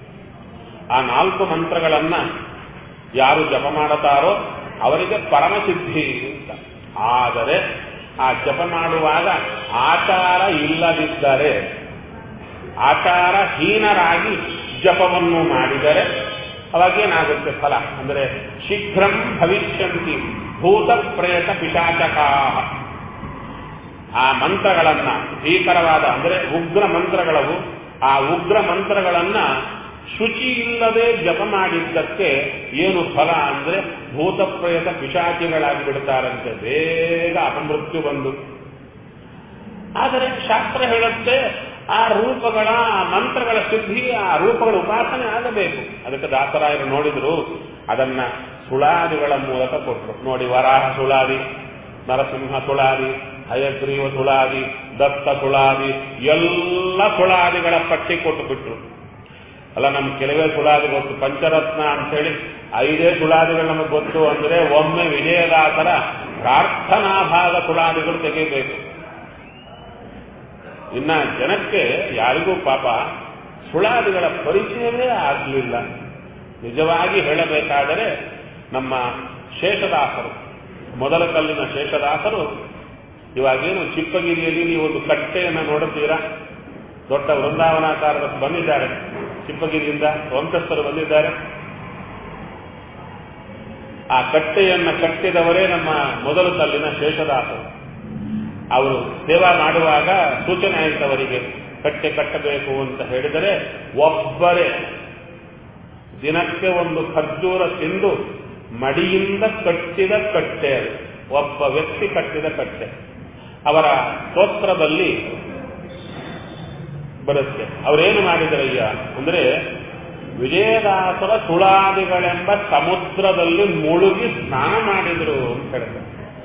ಆ ನಾಲ್ಕು ಮಂತ್ರಗಳನ್ನ ಯಾರು ಜಪ ಮಾಡುತ್ತಾರೋ ಅವರಿಗೆ ಪರಮಸಿದ್ಧಿ ಅಂತ ಆದರೆ ಆ ಜಪ ಮಾಡುವಾಗ ಆಚಾರ ಇಲ್ಲದಿದ್ದರೆ ಆಚಾರಹೀನರಾಗಿ ಜಪವನ್ನು ಮಾಡಿದರೆ ಅವಾಗೇನಾಗುತ್ತೆ ಫಲ ಅಂದರೆ ಶೀಘ್ರಂ ಭವಿಷ್ಯಂತಿ ಭೂತ ಪ್ರೇತ ಪಿಶಾಚಕಾ ಆ ಮಂತ್ರಗಳನ್ನ ಭೀಕರವಾದ ಅಂದರೆ ಉಗ್ರ ಮಂತ್ರಗಳವು ಆ ಉಗ್ರ ಮಂತ್ರಗಳನ್ನ ಶುಚಿ ಇಲ್ಲದೆ ಜಪ ಮಾಡಿದ್ದಕ್ಕೆ ಏನು ಫಲ ಅಂದ್ರೆ ಭೂತ ಪ್ರೇತ ಪಿಶಾಚಿಗಳಾಗಿ ಬಿಡ್ತಾರಂತೆ ಬೇಗ ಅಪಮೃತ್ಯು ಬಂದು ಆದರೆ ಶಾಸ್ತ್ರ ಹೇಳುತ್ತೆ ಆ ರೂಪಗಳ ಆ ಮಂತ್ರಗಳ ಸಿದ್ಧಿ ಆ ರೂಪಗಳ ಉಪಾಸನೆ ಆಗಬೇಕು ಅದಕ್ಕೆ ದಾಸರಾಯರು ನೋಡಿದ್ರು ಅದನ್ನ ಸುಳಾದಿಗಳ ಮೂಲಕ ಕೊಟ್ಟರು ನೋಡಿ ವರಾಹ ಸುಳಾದಿ ನರಸಿಂಹ ಸುಳಾದಿ ಹಯಗ್ರೀವ ಸುಳಾದಿ ದತ್ತ ಸುಳಾದಿ ಎಲ್ಲ ಸುಳಾದಿಗಳ ಪಟ್ಟಿ ಕೊಟ್ಟು ಬಿಟ್ರು ಅಲ್ಲ ನಮ್ಗೆ ಕೆಲವೇ ಸುಳಾದಿ ಗೊತ್ತು ಪಂಚರತ್ನ ಅಂತೇಳಿ ಐದೇ ಸುಳಾದಿಗಳು ನಮಗೆ ಗೊತ್ತು ಅಂದ್ರೆ ಒಮ್ಮೆ ವಿಜಯದಾಸರ ಪ್ರಾರ್ಥನಾಭಾಗ ಸುಳಾದಿಗಳು ತೆಗೆಯಬೇಕು ಇನ್ನ ಜನಕ್ಕೆ ಯಾರಿಗೂ ಪಾಪ ಸುಳಾದಿಗಳ ಪರಿಚಯವೇ ಆಗಲಿಲ್ಲ ನಿಜವಾಗಿ ಹೇಳಬೇಕಾದರೆ ನಮ್ಮ ಶೇಷದಾಸರು ಮೊದಲ ಕಲ್ಲಿನ ಶೇಷದಾಸರು ಇವಾಗೇನು ಚಿಪ್ಪಗಿರಿಯಲ್ಲಿ ನೀವು ಒಂದು ಕಟ್ಟೆಯನ್ನು ನೋಡುತ್ತೀರಾ ದೊಡ್ಡ ವೃಂದಾವನಾಕಾರದ ಬಂದಿದ್ದಾರೆ ಚಿಪ್ಪಗಿರಿಯಿಂದ ವಂಶಸ್ಥರು ಬಂದಿದ್ದಾರೆ ಆ ಕಟ್ಟೆಯನ್ನ ಕಟ್ಟಿದವರೇ ನಮ್ಮ ಮೊದಲು ಕಲ್ಲಿನ ಶೇಷದಾಸರು ಅವರು ಸೇವಾ ಮಾಡುವಾಗ ಸೂಚನೆ ಆಯ್ತವರಿಗೆ ಕಟ್ಟೆ ಕಟ್ಟಬೇಕು ಅಂತ ಹೇಳಿದರೆ ಒಬ್ಬರೇ ದಿನಕ್ಕೆ ಒಂದು ಖರ್ಜೂರ ತಿಂದು ಮಡಿಯಿಂದ ಕಟ್ಟಿದ ಕಟ್ಟೆ ಅದು ಒಬ್ಬ ವ್ಯಕ್ತಿ ಕಟ್ಟಿದ ಕಟ್ಟೆ ಅವರ ಸ್ತೋತ್ರದಲ್ಲಿ ಬರುತ್ತೆ ಅವರೇನು ಮಾಡಿದರಯ್ಯ ಅಂದ್ರೆ ವಿಜಯದಾಸರ ಸುಳಾದಿಗಳೆಂಬ ಸಮುದ್ರದಲ್ಲಿ ಮುಳುಗಿ ಸ್ನಾನ ಮಾಡಿದ್ರು ಅಂತ ಹೇಳ್ತಾರೆ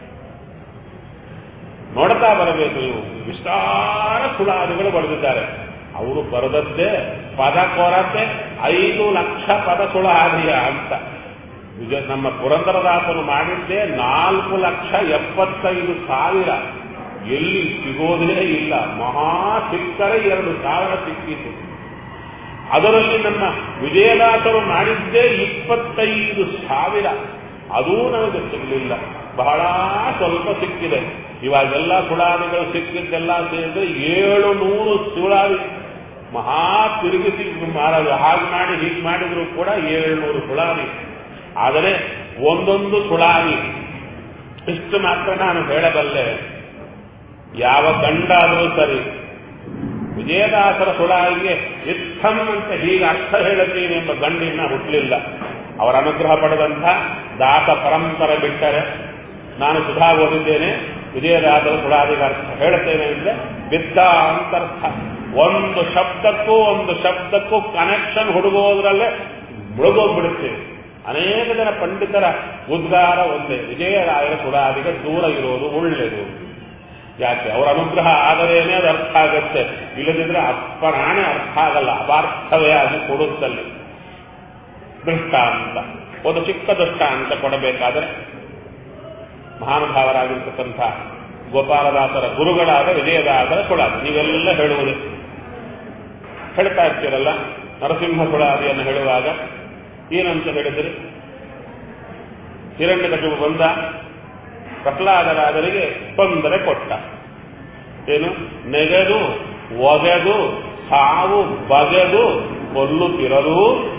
ನೋಡ್ತಾ ಬರಬೇಕು ಇವು ವಿಸ್ತಾರ ಸುಳಾದಿಗಳು ಬರೆದಿದ್ದಾರೆ ಅವರು ಬರೆದದ್ದೇ ಪದ ಕೊರತೆ ಐದು ಲಕ್ಷ ಪದ ಸುಳಾದಿಯ ಅಂತ ವಿಜಯ ನಮ್ಮ ಪುರಂದರದಾಸರು ಮಾಡಿದ್ದೇ ನಾಲ್ಕು ಲಕ್ಷ ಎಪ್ಪತ್ತೈದು ಸಾವಿರ ಎಲ್ಲಿ ಸಿಗೋದೇ ಇಲ್ಲ ಮಹಾ ಸಿಕ್ಕರೆ ಎರಡು ಸಾವಿರ ಸಿಕ್ಕಿತು ಅದರಲ್ಲಿ ನಮ್ಮ ವಿಜಯದಾಸರು ಮಾಡಿದ್ದೇ ಇಪ್ಪತ್ತೈದು ಸಾವಿರ ಅದೂ ನಮಗೆ ಸಿಗಲಿಲ್ಲ ಬಹಳ ಸ್ವಲ್ಪ ಸಿಕ್ಕಿದೆ ಇವಾಗೆಲ್ಲ ಸುಳಾದಿಗಳು ಸಿಕ್ಕಿದ್ದೆಲ್ಲ ಸೇರಿದ್ರೆ ಏಳು ನೂರು ಸುಳಾದಿ ಮಹಾ ತಿರುಗಿಸಿ ಮಾರೋದು ಹಾಗೆ ಮಾಡಿ ಹೀಗೆ ಮಾಡಿದ್ರು ಕೂಡ ಏಳ್ನೂರು ಸುಳಾದಿ ಆದರೆ ಒಂದೊಂದು ಸುಳಾದಿ ಇಷ್ಟು ಮಾತ್ರ ನಾನು ಹೇಳಬಲ್ಲೆ ಯಾವ ಗಂಡಾದರೂ ಸರಿ ವಿಜಯದಾಸರ ಸುಳಾಯಿಗೆ ಇತ್ತಂ ಅಂತ ಹೀಗೆ ಅರ್ಥ ಹೇಳುತ್ತೀನಿ ಎಂಬ ಗಂಡಿನ ಹುಟ್ಟಲಿಲ್ಲ ಅವರ ಅನುಗ್ರಹ ಪಡೆದಂಥ ದಾಸ ಪರಂಪರೆ ಬಿಟ್ಟರೆ ನಾನು ಸುಧಾ ಓದಿದ್ದೇನೆ ವಿಜಯದಾಸರ ಸುಳಾದಿಗೆ ಅರ್ಥ ಹೇಳುತ್ತೇನೆ ಅಂದ್ರೆ ಬಿದ್ದ ಅಂತರ್ಥ ಒಂದು ಶಬ್ದಕ್ಕೂ ಒಂದು ಶಬ್ದಕ್ಕೂ ಕನೆಕ್ಷನ್ ಹುಡುಗೋದ್ರಲ್ಲೇ ಮುಳುಗೋಗ್ಬಿಡುತ್ತೇವೆ ಅನೇಕ ಜನ ಪಂಡಿತರ ಉದ್ಗಾರ ಒಂದೇ ವಿಜಯರಾಯರ ಸುಳಾದಿಗೆ ದೂರ ಇರೋದು ಒಳ್ಳೆಯದು ಯಾಕೆ ಅವರ ಅನುಗ್ರಹ ಆದರೇನೆ ಅದು ಅರ್ಥ ಆಗತ್ತೆ ಇಲ್ಲದಿದ್ರೆ ಅಪ್ಪನಾಣೆ ಅರ್ಥ ಆಗಲ್ಲ ಅಪಾರ್ಥವೇ ಆಗಿ ಕೊಡುತ್ತಲ್ಲಿ ದೃಷ್ಟಾಂತ ಒಂದು ಚಿಕ್ಕ ದೃಷ್ಟಾಂತ ಕೊಡಬೇಕಾದರೆ ಮಹಾನುಭಾವರಾಗಿರ್ತಕ್ಕಂಥ ಗೋಪಾಲದಾಸರ ಗುರುಗಳಾದ ವಿಜಯದಾಸರ ಸುಳಾದಿ ನೀವೆಲ್ಲ ಹೇಳುವುದೇ ಹೇಳ್ತಾ ಇರ್ತೀರಲ್ಲ ನರಸಿಂಹ ಸುಳಾದಿಯನ್ನು ಹೇಳುವಾಗ ಏನಂತ ಹೇಳಿದ್ರಿ ಹಿರಣ್ಯಕಶಿಪು ಬಂದ ಪ್ರಹ್ಲಾದರಾದರಿಗೆ ತೊಂದರೆ ಕೊಟ್ಟ ಏನು ನೆಗೆದು ಒಗೆದು ಸಾವು ಬಗೆದು ಕೊಲ್ಲುತ್ತಿರಲು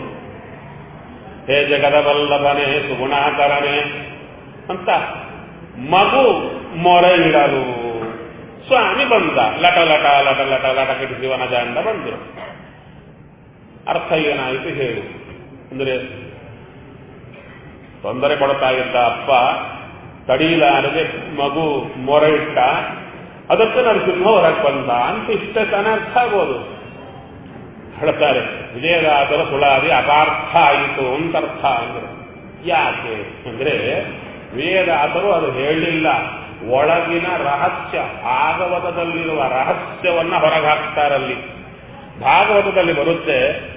ಹೇ ಜಗದವಲ್ಲಭನೆ ಸುಗುಣಾಕರನೆ ಅಂತ ಮಗು ಮೊರೆ ಇಡಲು ಸ್ವಾಮಿ ಬಂದ ಲಟ ಲಟ ಲಟ ಲಟ ಲಟ ಕಿಡಿಸಿ ವನಜಾಂಡ ಬಂದರು ಅರ್ಥ ಏನಾಯಿತು ಹೇಳಿ ಅಂದ್ರೆ ತೊಂದರೆ ಕೊಡ್ತಾ ಇದ್ದ ಅಪ್ಪ ತಡೀಲಾರದೆ ಮಗು ಮೊರೆ ಇಟ್ಟ ಅದಕ್ಕೆ ನರಸಿಂಹ ಹೊರಗೆ ಬಂದ ಅಂತ ಇಷ್ಟೇ ತಾನೇ ಅರ್ಥ ಆಗೋದು ಹೇಳ್ತಾರೆ ವಿಜಯದಾಸರ ಸುಳಾದಿ ಅಪಾರ್ಥ ಆಯಿತು ಅಂತ ಅರ್ಥ ಅಂದ್ರೆ ಯಾಕೆ ಅಂದ್ರೆ ವಿಜಯದಾಸರು ಅದು ಹೇಳಲಿಲ್ಲ ಒಳಗಿನ ರಹಸ್ಯ ಭಾಗವತದಲ್ಲಿರುವ ರಹಸ್ಯವನ್ನ ಹೊರಗೆ ಹಾಕ್ತಾರಲ್ಲಿ ಭಾಗವತದಲ್ಲಿ ಬರುತ್ತೆ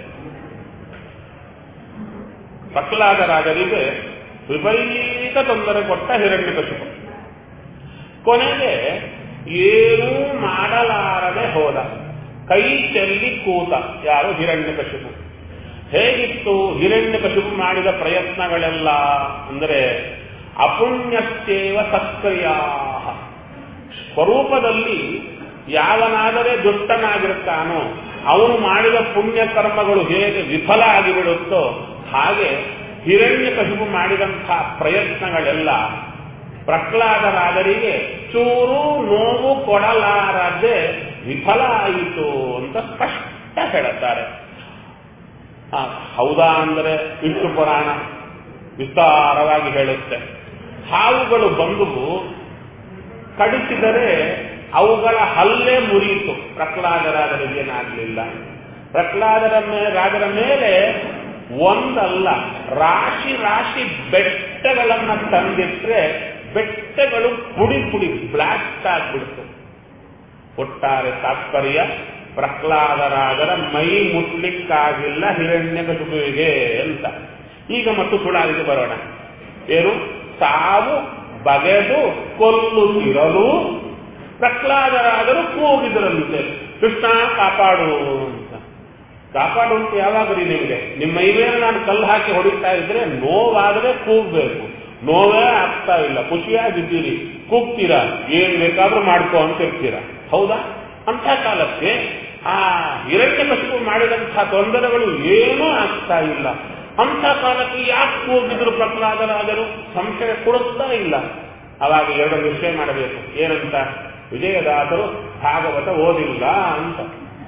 ಪ್ರಹ್ಲಾದರಾಜರಿಗೆ ವಿಪರೀತ ತೊಂದರೆ ಕೊಟ್ಟ ಹಿರಣ್ಯಕಶಿಪು ಕೊನೆಗೆ ಏನೂ ಮಾಡಲಾರದೆ ಹೋದ ಕೈ ಚೆಲ್ಲಿ ಕೂತ ಯಾರು ಹಿರಣ್ಯಕಶಿಪು ಹೇಗಿತ್ತು ಹಿರಣ್ಯಕಶಿಪು ಮಾಡಿದ ಪ್ರಯತ್ನಗಳೆಲ್ಲ ಅಂದರೆ ಅಪುಣ್ಯಸ್ತೇವ ಸತ್ಕ್ರಿಯಾ ಸ್ವರೂಪದಲ್ಲಿ ಯಾವನಾದರೆ ದುಷ್ಟನಾಗಿರುತ್ತಾನೋ ಅವನು ಮಾಡಿದ ಪುಣ್ಯ ಕರ್ಮಗಳು ಹೇಗೆ ವಿಫಲ ಆಗಿಬಿಡುತ್ತೋ ಹಾಗೆ ಹಿರಣ್ಯ ಕಶಿಪು ಮಾಡಿದಂತಹ ಪ್ರಯತ್ನಗಳೆಲ್ಲ ಪ್ರಹ್ಲಾದರಾದರಿಗೆ ಚೂರು ನೋವು ಕೊಡಲಾರದೆ ವಿಫಲ ಆಯಿತು ಅಂತ ಸ್ಪಷ್ಟ ಹೇಳುತ್ತಾರೆ ಆ, ಹೌದಾ ಅಂದರೆ ವಿಷ್ಣು ಪುರಾಣ ವಿಸ್ತಾರವಾಗಿ ಹೇಳುತ್ತೆ ಹಾವುಗಳು ಬಂದು ಕಡಿಸಿದರೆ ಅವುಗಳ ಹಲ್ಲೆ ಮುರಿಯಿತು ಪ್ರಹ್ಲಾದರಾದರಿಗೆ ಏನಾಗಲಿಲ್ಲ ಪ್ರಹ್ಲಾದರ ಮೇ- ರಾಜರ ಮೇಲೆ ಒಂದಲ್ಲ ರಾಶಿ ರಾಶಿ ಬೆಟ್ಟಗಳನ್ನ ತಂದಿಟ್ರೆ ಬೆಟ್ಟಗಳು ಪುಡಿ ಪುಡಿ ಬ್ಲಾಸ್ಟ್ ಆಗ್ಬಿಡ್ತು ಒಟ್ಟಾರೆ ತಾತ್ಪರ್ಯ ಪ್ರಹ್ಲಾದರಾದರ ಮೈ ಮುಟ್ಲಿಕ್ಕಾಗಿಲ್ಲ ಹಿರಣ್ಯಕಶಿಪುವಿಗೆ ಅಂತ ಈಗ ಮತ್ತು ಸುಳಾದಿಗೆ ಬರೋಣ ಏನು ಸಾವು ಬಗೆದು ಕೊಲ್ಲುತ್ತಿರಲು ಪ್ರಹ್ಲಾದರಾದರು ಕೂಗಿದರಂತೆ ಕೃಷ್ಣ ಕಾಪಾಡು ಅಂತ ಕಾಪಾಡು ಅಂತ ಯಾವಾಗ ರೀ ನಿಮಗೆ ನಿಮ್ಮ ಮೈ ಮೇಲೆ ನಾನು ಕಲ್ಲು ಹಾಕಿ ಹೊಡಿತಾ ಇದ್ರೆ ನೋವಾದರೆ ಕೂಗ್ಬೇಕು ನೋವೇ ಆಗ್ತಾ ಇಲ್ಲ ಖುಷಿಯಾಗಿದ್ದೀರಿ ಕೂಗ್ತೀರಾ ಏನ್ ಬೇಕಾದ್ರೂ ಮಾಡ್ಕೋ ಅಂತ ಇರ್ತೀರಾ ಹೌದಾ ಅಂತ ಕಾಲಕ್ಕೆ ಆ ಹಿರಣ್ಯ ಕಸಿಪು ಮಾಡಿದಂತಹ ತೊಂದರೆಗಳು ಏನೂ ಆಗ್ತಾ ಇಲ್ಲ ಅಂತ ಕಾಲಕ್ಕೆ ಯಾಕೆ ಕೂಗಿದ್ರು ಪ್ರಹ್ಲಾದರಾದರು ಸಂಶಯ ಕೊಡುತ್ತಾ ಇಲ್ಲ ಅವಾಗ ಎರಡು ನಿಶ್ಚಯ ಮಾಡಬೇಕು ಏನಂತ ವಿಜಯದಾಸರು ಭಾಗವತ ಓದಿಲ್ಲ ಅಂತ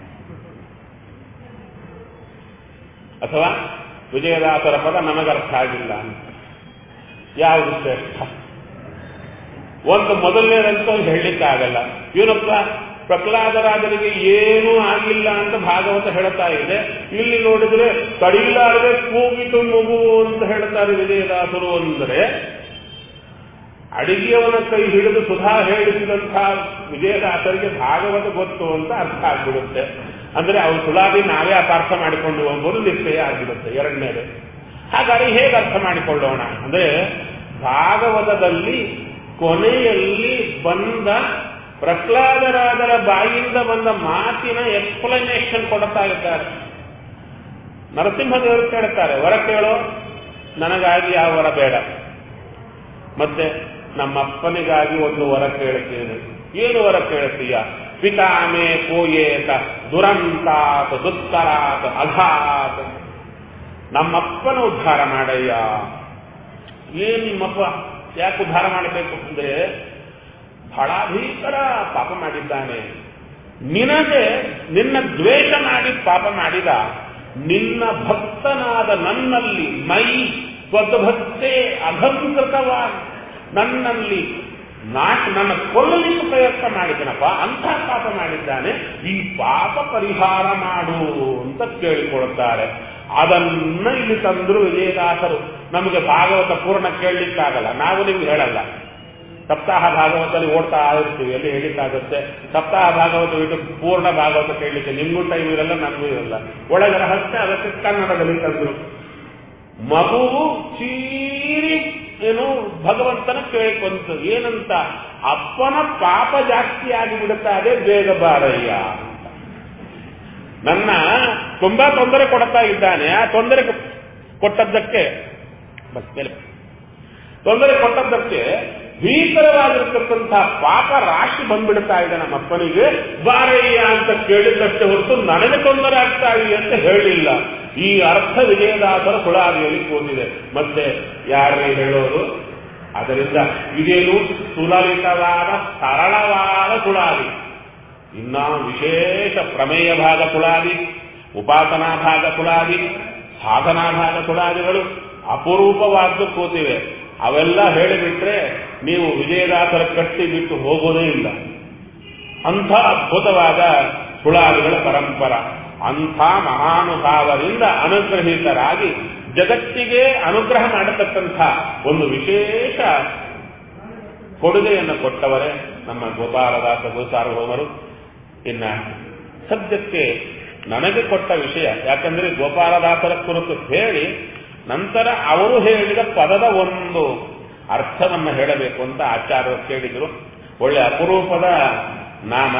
ಅಥವಾ ವಿಜಯದಾಸರ ಪದ ನಮಗರ್ಥ ಆಗಿಲ್ಲ ಅಂತ ಯಾವುದು ಶ್ರೇಷ್ಠ ಒಂದು ಮೊದಲನೇದಂತೂ ಹೇಳಲಿಕ್ಕಾಗಲ್ಲ ಇವನಪ್ಪ ಪ್ರಹ್ಲಾದರಾಜರಿಗೆ ಏನೂ ಆಗಿಲ್ಲ ಅಂತ ಭಾಗವತ ಹೇಳ್ತಾ ಇದೆ ಇಲ್ಲಿ ನೋಡಿದ್ರೆ ಕಡಿಲಾರದೆ ಕೂಗಿತು ಮಗು ಅಂತ ಹೇಳ್ತಾರೆ ವಿಜಯದಾಸರು ಅಂದರೆ ಅಡಿಗೆಯವನ ಕೈ ಹಿಡಿದು ಸುಧಾ ಹೇಳಿಸಿದಂತಹ ವಿಜಯದಾಸರಿಗೆ ಭಾಗವತ ಗೊತ್ತು ಅಂತ ಅರ್ಥ ಆಗ್ಬಿಡುತ್ತೆ ಅಂದ್ರೆ ಅವ್ರು ಸುಳಾದಿ ನಾವೇ ಅಪಾರ್ಥ ಮಾಡಿಕೊಂಡು ಹೋಗೋದು ನಿಶ್ಚಯ ಆಗಿರುತ್ತೆ ಎರಡನೇದು ಹಾಗಾದ್ರೆ ಹೇಗೆ ಅರ್ಥ ಮಾಡಿಕೊಳ್ಳೋಣ ಅಂದ್ರೆ ಭಾಗವತದಲ್ಲಿ ಕೊನೆಯಲ್ಲಿ ಬಂದ ಪ್ರಹ್ಲಾದರಾದರ ಬಾಯಿಂದ ಬಂದ ಮಾತಿನ ಎಕ್ಸ್ಪ್ಲನೇಷನ್ ಕೊಡ್ತಾ ಇದ್ದಾರೆ ನರಸಿಂಹದೇವರು ಕೇಳ್ತಾರೆ ವರ ಕೇಳೋ ನನಗಾಗಿ ಯಾವ ವರ ಬೇಡ ಮತ್ತೆ ನಮ್ಮಪ್ಪನಿಗಾಗಿ ಒಂದು ವರ ಕೇಳುತ್ತೇನೆ ಏನು ವರ ಕೇಳ್ತೀಯ ಪಿತಾಮೇ ಕೋಯೇತ ದುರಂತಾತ್ ದುತ್ತರಾತ್ ಅಘಾತ್ ನಮ್ಮಪ್ಪನ ಉದ್ಧಾರ ಮಾಡಯ್ಯ ಏನ್ ನಿಮ್ಮಪ್ಪ ಯಾಕೆ ಉದ್ಧಾರ ಮಾಡಬೇಕು ಅಂದ್ರೆ ಬಹಳ ಭೀಕರ ಪಾಪ ಮಾಡಿದ್ದಾನೆ ನಿನಗೆ ನಿನ್ನ ದ್ವೇಷ ಮಾಡಿ ಪಾಪ ಮಾಡಿದ ನಿನ್ನ ಭಕ್ತನಾದ ನನ್ನಲ್ಲಿ ಮೈ ಸ್ವದ್ಭಕ್ತೇ ಅಭಂಕೃತವಾಗಿ ನನ್ನಲ್ಲಿ ನಾಶ ನನ್ನ ಕೊಲ್ಲಲಿಕ್ಕೆ ಪ್ರಯತ್ನ ಮಾಡಿದನಪ್ಪ ಅಂಥ ಪಾಪ ಮಾಡಿದ್ದಾನೆ ಈ ಪಾಪ ಪರಿಹಾರ ಮಾಡು ಅಂತ ಕೇಳಿಕೊಡುತ್ತಾರೆ ಅದನ್ನ ಇಲ್ಲಿ ತಂದ್ರು ವಿಜಯದಾಸರು ನಮಗೆ ಭಾಗವತ ಪೂರ್ಣ ಕೇಳಲಿಕ್ಕಾಗಲ್ಲ ನಾವು ನಿಮ್ಗೆ ಹೇಳಲ್ಲ ಸಪ್ತಾಹ ಭಾಗವತದಲ್ಲಿ ಓಡ್ತಾ ಇರ್ತೀವಿ ಎಲ್ಲಿ ಹೇಳಿಕ್ಕಾಗುತ್ತೆ ಸಪ್ತಾಹ ಭಾಗವತ ಬಿಟ್ಟು ಪೂರ್ಣ ಭಾಗವತ ಕೇಳಲಿಕ್ಕೆ ನಿಮ್ಗೂ ಟೈಮ್ ಇರಲ್ಲ ನಮಗೂ ಇರಲ್ಲ ಒಳಗೆ ರಹಸ್ಯ ಅದಕ್ಕೆ ಕನ್ನಡದಲ್ಲಿ ತಂದ್ರು ಮಗುವು ಚೀರಿ ಏನು ಭಗವಂತನ ಕೇಳಿಕೊಂತು ಏನಂತ ಅಪ್ಪನ ಪಾಪ ಜಾಸ್ತಿ ಆಗಿಬಿಡುತ್ತಾ ಅದೇ ಬೇಗ ಬಾರಯ್ಯ ಅಂತ ನನ್ನ ತುಂಬಾ ತೊಂದರೆ ಕೊಡ್ತಾ ಇದ್ದಾನೆ ಆ ತೊಂದರೆ ಕೊಟ್ಟದ್ದಕ್ಕೆ ಬಸ್ ಮೇಲೆ ತೊಂದರೆ ಕೊಟ್ಟದ್ದಕ್ಕೆ ಭೀಕರವಾಗಿರ್ತಕ್ಕಂತಹ ಪಾಪ ರಾಶಿ ಬಂದ್ಬಿಡ್ತಾ ಇದೆ ನಮ್ಮ ಅಪ್ಪನಿಗೆ ಬಾರಯ್ಯ ಅಂತ ಕೇಳಿದ್ದಷ್ಟೇ ಹೊರತು ನನಗೆ ತೊಂದರೆ ಆಗ್ತಾ ಇದೆ ಅಂತ ಹೇಳಿಲ್ಲ ಈ ಅರ್ಥ ವಿಜಯದಾಸರ ಸುಳಾದಿಯಲ್ಲಿ ಕೂತಿದೆ ಮತ್ತೆ ಯಾರೇ ಹೇಳೋದು ಅದರಿಂದ ಇದೇನು ಸುಲಲಿತವಾದ ಸರಳವಾದ ಸುಳಾದಿ ಇನ್ನ ವಿಶೇಷ ಪ್ರಮೇಯ ಭಾಗ ಕುಳಾದಿ ಉಪಾಸನಾ ಭಾಗ ಕುಳಾದಿ ಸಾಧನಾ ಭಾಗ ಕುಳಾದಿಗಳು ಅಪರೂಪವಾದ್ದು ಕೂತಿವೆ ಅವೆಲ್ಲ ಹೇಳಿಬಿಟ್ರೆ ನೀವು ವಿಜಯದಾಸರ ಕಟ್ಟಿ ಬಿಟ್ಟು ಹೋಗೋದೇ ಇಲ್ಲ ಅಂಥ ಅದ್ಭುತವಾದ ಸುಳಾದಿಗಳ ಪರಂಪರ ಅಂಥ ಮಹಾನುಭಾವರಿಂದ ಅನುಗ್ರಹಿತರಾಗಿ ಜಗತ್ತಿಗೆ ಅನುಗ್ರಹ ಮಾಡತಕ್ಕಂಥ ಒಂದು ವಿಶೇಷ ಕೊಡುಗೆಯನ್ನು ಕೊಟ್ಟವರೇ ನಮ್ಮ ಗೋಪಾಲದಾಸ ಗೋಸಾರ್ವಭೌಮರು ಇನ್ನ ಸದ್ಯಕ್ಕೆ ನನಗೆ ಕೊಟ್ಟ ವಿಷಯ ಯಾಕಂದ್ರೆ ಗೋಪಾಲದಾಸರ ಕುರಿತು ಹೇಳಿ ನಂತರ ಅವರು ಹೇಳಿದ ಪದದ ಒಂದು ಅರ್ಥವನ್ನು ಹೇಳಬೇಕು ಅಂತ ಆಚಾರ್ಯರು ಕೇಳಿದರು ಒಳ್ಳೆ ಅಪರೂಪದ ನಾಮ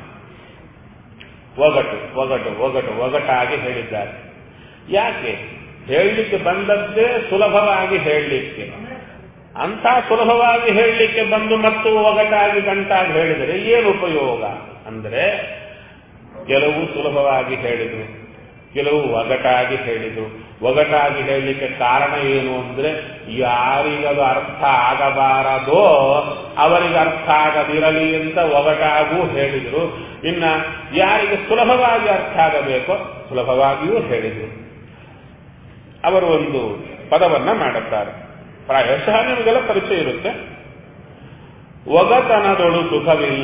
ಒಗಟು ಒಗಟು ಒಗಟು ಒಗಟಾಗಿ ಹೇಳಿದ್ದಾರೆ ಯಾಕೆ ಹೇಳಲಿಕ್ಕೆ ಬಂದದ್ದೇ ಸುಲಭವಾಗಿ ಹೇಳಲಿಕ್ಕೆ ಅಂತ ಸುಲಭವಾಗಿ ಹೇಳಲಿಕ್ಕೆ ಬಂದು ಮತ್ತು ಒಗಟಾಗಿ ಗಂಟಾಗಿ ಹೇಳಿದರೆ ಏನು ಉಪಯೋಗ ಅಂದ್ರೆ ಕೆಲವು ಸುಲಭವಾಗಿ ಹೇಳಿದರು ಕೆಲವು ಒಗಟಾಗಿ ಹೇಳಿದರು ಒಗಟಾಗಿ ಹೇಳಲಿಕ್ಕೆ ಕಾರಣ ಏನು ಅಂದ್ರೆ ಯಾರಿಗದು ಅರ್ಥ ಆಗಬಾರದೋ ಅವರಿಗೆ ಅರ್ಥ ಆಗದಿರಲಿ ಅಂತ ಒಗಟಾಗೂ ಹೇಳಿದರು ಇನ್ನ ಯಾರಿಗೆ ಸುಲಭವಾಗಿ ಅರ್ಥ ಆಗಬೇಕೋ ಸುಲಭವಾಗಿಯೂ ಹೇಳಿದರು ಅವರು ಒಂದು ಪದವನ್ನ ಮಾಡುತ್ತಾರೆ ಪ್ರಾಯಶಃ ನಿಮಗೆಲ್ಲ ಪರಿಚಯ ಇರುತ್ತೆ ಒಗತನದೊಳು ಸುಖವಿಲ್ಲ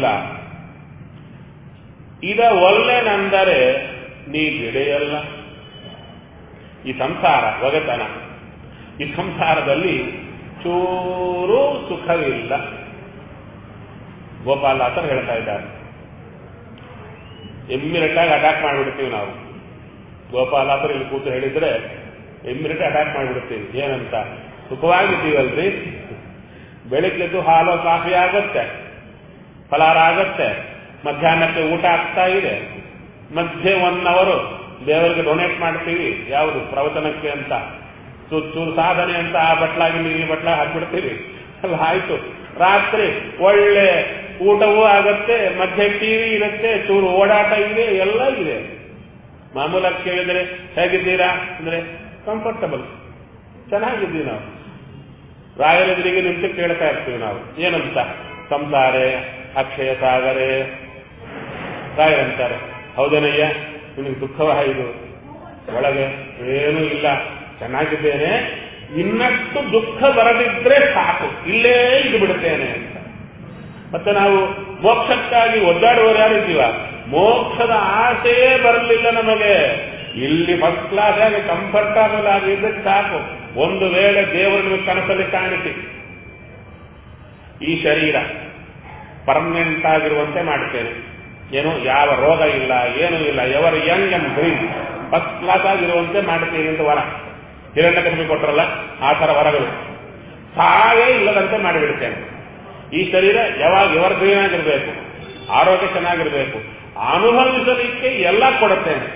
ಇದ ಒಲ್ಲೆನೆಂದರೆ ನೀ ಬಿಡೆಯಲ್ಲ ಈ ಸಂಸಾರ ಒಗತನ ಈ ಸಂಸಾರದಲ್ಲಿ ಚೂರು ಸುಖವಿಲ್ಲ ಗೋಪಾಲಾಸರ್ ಹೇಳ್ತಾ ಇದ್ದಾರೆ ಇಮ್ಮಿಡಿಯೇಟ್ ಆಗಿ ಅಟ್ಯಾಕ್ ಮಾಡಿಬಿಡ್ತೀವಿ ನಾವು ಗೋಪಾಲಾಸರ್ ಇಲ್ಲಿ ಕೂತು ಹೇಳಿದ್ರೆ ಇಮ್ಮಿಡಿಯೇಟ್ ಅಟ್ಯಾಕ್ ಮಾಡಿಬಿಡ್ತೀವಿ ಏನಂತ ಸುಖವಾಗಿದ್ದೀವಲ್ರಿ ಬೆಳಿಗ್ಗೆದ್ದು ಹಾಲು ಕಾಫಿ ಆಗತ್ತೆ ಫಲಾರ ಆಗತ್ತೆ ಮಧ್ಯಾಹ್ನಕ್ಕೆ ಊಟ ಆಗ್ತಾ ಇದೆ ಮಧ್ಯೆ ಒನ್ ಅವರು ದೇವರಿಗೆ ಡೊನೇಟ್ ಮಾಡ್ತೀವಿ ಯಾವುದು ಪ್ರವಚನಕ್ಕೆ ಅಂತ ಚೂರು ಚೂರು ಸಾಧನೆ ಅಂತ ಆ ಬಟ್ಲಾಗಿ ಈ ಬಟ್ಲ ಹಾಕ್ಬಿಡ್ತೀವಿ ಅಲ್ಲ ಆಯ್ತು ರಾತ್ರಿ ಒಳ್ಳೆ ಊಟವೂ ಆಗತ್ತೆ ಮಧ್ಯೆ ಟಿವಿ ಇರುತ್ತೆ ಚೂರು ಓಡಾಟ ಇದೆ ಎಲ್ಲ ಇದೆ ಮಾಮೂಲಾಗಿ ಕೇಳಿದರೆ ಹೇಗಿದ್ದೀರಾ ಅಂದ್ರೆ ಕಂಫರ್ಟಬಲ್ ಚೆನ್ನಾಗಿದ್ದೀವಿ ನಾವು ರಾಯರೆದುರಿಗೆ ನಿಂತು ಕೇಳ್ತಾ ಇರ್ತೀವಿ ನಾವು ಏನಂತ ಸಂಸಾರೆ ಅಕ್ಷಯ ಸಾಗರೆ ರಾಯರಂತಾರೆ ಹೌದೇನಯ್ಯ ನಿನಗೆ ದುಃಖವಾಯಿತು ಒಳಗೆ ಏನೂ ಇಲ್ಲ ಚೆನ್ನಾಗಿದ್ದೇನೆ ಇನ್ನಷ್ಟು ದುಃಖ ಬರದಿದ್ರೆ ಸಾಕು ಇಲ್ಲೇ ಇದು ಬಿಡುತ್ತೇನೆ ಅಂತ ಮತ್ತೆ ನಾವು ಮೋಕ್ಷಕ್ಕಾಗಿ ಒದ್ದಾಡುವವರು ಯಾರಿದ್ದೀವ ಮೋಕ್ಷದ ಆಸೆಯೇ ಬರಲಿಲ್ಲ ನಮಗೆ ಇಲ್ಲಿ ಫಸ್ಟ್ ಕ್ಲಾಸ್ ಆಗಿ ಕಂಫರ್ಟಬಲ್ ಆಗಿದ್ರೆ ಸಾಕು ಒಂದು ವೇಳೆ ದೇವರು ನಿಮಗೆ ಕನಸಲ್ಲಿ ಕಾಣಿಸಿ ಈ ಶರೀರ ಪರ್ಮನೆಂಟ್ ಆಗಿರುವಂತೆ ಮಾಡ್ತೇನೆ ಏನು ಯಾವ ರೋಗ ಇಲ್ಲ ಏನೂ ಇಲ್ಲ ever young and green first class ಆಗಿರುವಂತೆ ಮಾಡ್ತೀನಿ ಅಂತ ವರ ಹಿರಣ್ಯ ಕಡಿಮೆ ಕೊಟ್ಟರಲ್ಲ ಆ ಥರ ವರಗಳು ಸಾಯೇ ಇಲ್ಲದಂತೆ ಮಾಡಿಬಿಡ್ತೇನೆ ಈ ಶರೀರ ಯಾವಾಗ ಎವರ್ ಗ್ರೀನ್ ಆಗಿರಬೇಕು ಆರೋಗ್ಯ ಚೆನ್ನಾಗಿರಬೇಕು ಅನುಭವಿಸಲಿಕ್ಕೆ ಎಲ್ಲ ಕೊಡುತ್ತೇನೆ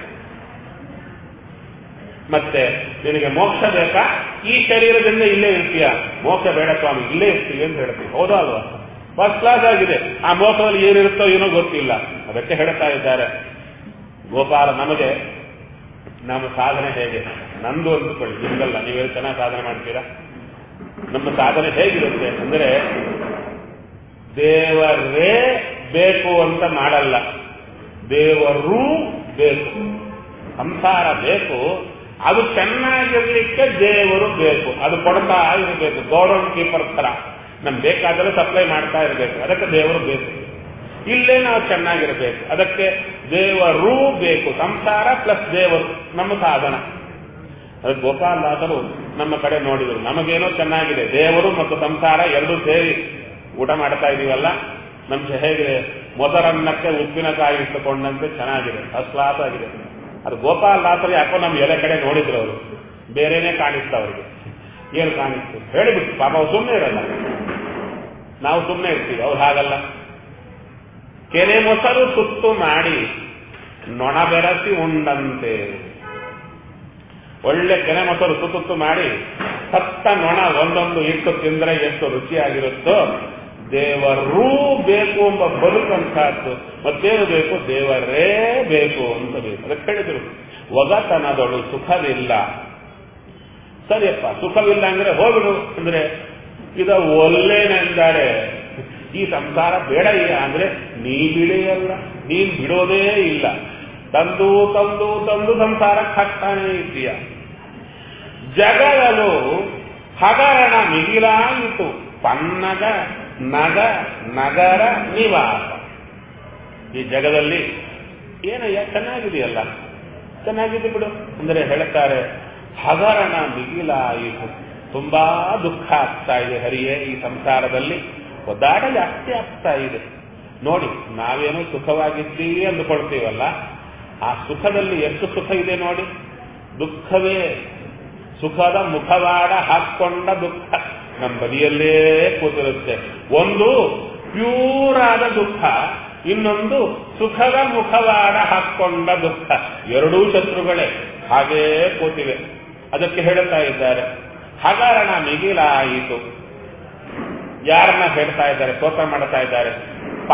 ಮತ್ತೆ ನಿನಗೆ ಮೋಕ್ಷ ಬೇಕಾ ಈ ಶರೀರದಿಂದ ಇಲ್ಲೇ ಇರ್ತೀಯ ಮೋಕ್ಷ ಬೇಡ ಸ್ವಾಮಿ ಇಲ್ಲೇ ಇರ್ತೀವಿ ಅಂತ ಹೇಳ್ತೀವಿ ಹೌದಾ ಅಲ್ವಾ ಫಸ್ಟ್ ಕ್ಲಾಸ್ ಆಗಿದೆ ಆ ಮೋಕ್ಷದಲ್ಲಿ ಏನಿರುತ್ತೋ ಏನೋ ಗೊತ್ತಿಲ್ಲ ಅದಕ್ಕೆ ಹೇಳ್ತಾ ಇದ್ದಾರೆ ಗೋಪಾಲ ನಮಗೆ ನಮ್ಮ ಸಾಧನೆ ಹೇಗೆ ನಂದು ಅಂದುಕೊಳ್ಳಿ ನಿಮ್ದಲ್ಲ ನೀವೇನು ಚೆನ್ನಾಗಿ ಸಾಧನೆ ಮಾಡ್ತೀರಾ ನಮ್ಮ ಸಾಧನೆ ಹೇಗಿರುತ್ತೆ ಅಂದ್ರೆ ದೇವರೇ ಬೇಕು ಅಂತ ಮಾಡಲ್ಲ ದೇವರೂ ಬೇಕು ಸಂಸಾರ ಬೇಕು ಅದು ಚೆನ್ನಾಗಿರ್ಲಿಕ್ಕೆ ದೇವರು ಬೇಕು ಅದು ಕೊಡ್ತಾ ಇರಬೇಕು ಗೋಡೌನ್ ಕೀಪರ್ ತರ ನಮ್ಗೆ ಬೇಕಾದರೆ ಸಪ್ಲೈ ಮಾಡ್ತಾ ಇರಬೇಕು ಅದಕ್ಕೆ ದೇವರು ಬೇಕು ಇಲ್ಲೇ ನಾವು ಚೆನ್ನಾಗಿರಬೇಕು ಅದಕ್ಕೆ ದೇವರೂ ಬೇಕು ಸಂಸಾರ ಪ್ಲಸ್ ದೇವರು ನಮ್ಮ ಸಾಧನ ಅದಕ್ಕೆ ಗೋಪಾಲದಾಸರು ನಮ್ಮ ಕಡೆ ನೋಡಿದರು ನಮಗೇನೋ ಚೆನ್ನಾಗಿದೆ ದೇವರು ಮತ್ತು ಸಂಸಾರ ಎರಡೂ ಸೇರಿ ಊಟ ಮಾಡ್ತಾ ಇದೀವಲ್ಲ ನಮ್ಗೆ ಹೇಗಿದೆ ಮೊಸರನ್ನಕ್ಕೆ ಉಪ್ಪಿನಕಾಯಿ ಇಟ್ಟುಕೊಂಡಂತೆ ಚೆನ್ನಾಗಿದೆ ಫಸ್ಟ್ ಕ್ಲಾಸ್ ಆಗಿದೆ ಅದು ಗೋಪಾಲದಾಸರು ಯಾಕೋ ನಮ್ಮ ಎಲೆ ಕಡೆ ನೋಡಿದ್ರು ಅವರು ಬೇರೆನೇ ಕಾಣಿಸ್ತಾ ಅವರಿಗೆ ಏನು ಕಾಣಿಸ್ತು ಹೇಳಿಬಿಟ್ಟು ಪಾಪ ಅವ್ರು ಸುಮ್ಮನೆ ಇರಲ್ಲ ನಾವು ಸುಮ್ಮನೆ ಇರ್ತೀವಿ ಅವ್ರು ಹಾಗಲ್ಲ ಕೆರೆ ಮೊಸರು ಸುತ್ತು ಮಾಡಿ ನೊಣ ಬೆರಸಿ ಉಂಡಂತೆ ಒಳ್ಳೆ ಕೆನೆ ಮೊಸರು ಸುತ್ತು ಮಾಡಿ ಸತ್ತ ನೊಣ ಒಂದೊಂದು ಇಟ್ಟು ತಿಂದ್ರೆ ಎಷ್ಟು ರುಚಿಯಾಗಿರುತ್ತೋ ದೇವರೂ ಬೇಕು ಎಂಬ ಬದುಕಂತಹದ್ದು ಮತ್ತೇನು ಬೇಕು ದೇವರೇ ಬೇಕು ಅಂತ ಬೇಕು ಅದಕ್ಕೆ ಹೇಳಿದ್ರು ಒಗತನದೊಳು ಸುಖವಿಲ್ಲ ಸರಿಯಪ್ಪ ಸುಖವಿಲ್ಲ ಅಂದ್ರೆ ಹೋಗಿಡು ಅಂದ್ರೆ ಇದ ಒಲ್ಲೇನೆಂದರೆ ಈ ಸಂಸಾರ ಬೇಡ ಇಲ್ಲ ಅಂದ್ರೆ ನೀ ಬಿಳೆಯಲ್ಲ ನೀನ್ ಬಿಡೋದೇ ಇಲ್ಲ ತಂದು ತಂದು ತಂದು ಸಂಸಾರಕ್ಕೆ ಹಾಕ್ತಾನೆ ಇದೆಯ ಜಗದಲು ಹಗರಣ ಮಿಗಿಲಾಯಿತು ಪನ್ನಗ ನಗ ನಗರ ನಿವಾಸ ಈ ಜಗದಲ್ಲಿ ಏನಯ್ಯ ಚೆನ್ನಾಗಿದೆಯಲ್ಲ ಚೆನ್ನಾಗಿದೆ ಬಿಡು ಅಂದರೆ ಹೇಳ್ತಾರೆ ಹಗರಣ ಮಿಗಿಲಾಯಿತು ತುಂಬಾ ದುಃಖ ಆಗ್ತಾ ಇದೆ ಹರಿಯೇ ಈ ಸಂಸಾರದಲ್ಲಿ ಒದ್ದಾಟ ಜಾಸ್ತಿ ಆಗ್ತಾ ಇದೆ ನೋಡಿ ನಾವೇನೋ ಸುಖವಾಗಿದ್ದೀವಿ ಅಂದುಕೊಳ್ತೀವಲ್ಲ ಆ ಸುಖದಲ್ಲಿ ಎಷ್ಟು ಸುಖ ಇದೆ ನೋಡಿ ದುಃಖವೇ ಸುಖದ ಮುಖವಾಡ ಹಾಕೊಂಡ ದುಃಖ ನಮ್ಮ ಬದಿಯಲ್ಲೇ ಕೂತಿರುತ್ತೆ ಒಂದು ಪ್ಯೂರ್ ಆದ ದುಃಖ ಇನ್ನೊಂದು ಸುಖದ ಮುಖವಾಡ ಹಾಕೊಂಡ ದುಃಖ ಎರಡೂ ಶತ್ರುಗಳೇ ಹಾಗೇ ಕೂತಿವೆ ಅದಕ್ಕೆ ಹೇಳುತ್ತಾ ಇದ್ದಾರೆ ಹಗರಣ ಮಿಗಿಲಾಯಿತು ಯಾರನ್ನ ಹೇಳ್ತಾ ಇದ್ದಾರೆ ಸ್ತೋತ್ರ ಮಾಡ್ತಾ ಇದ್ದಾರೆ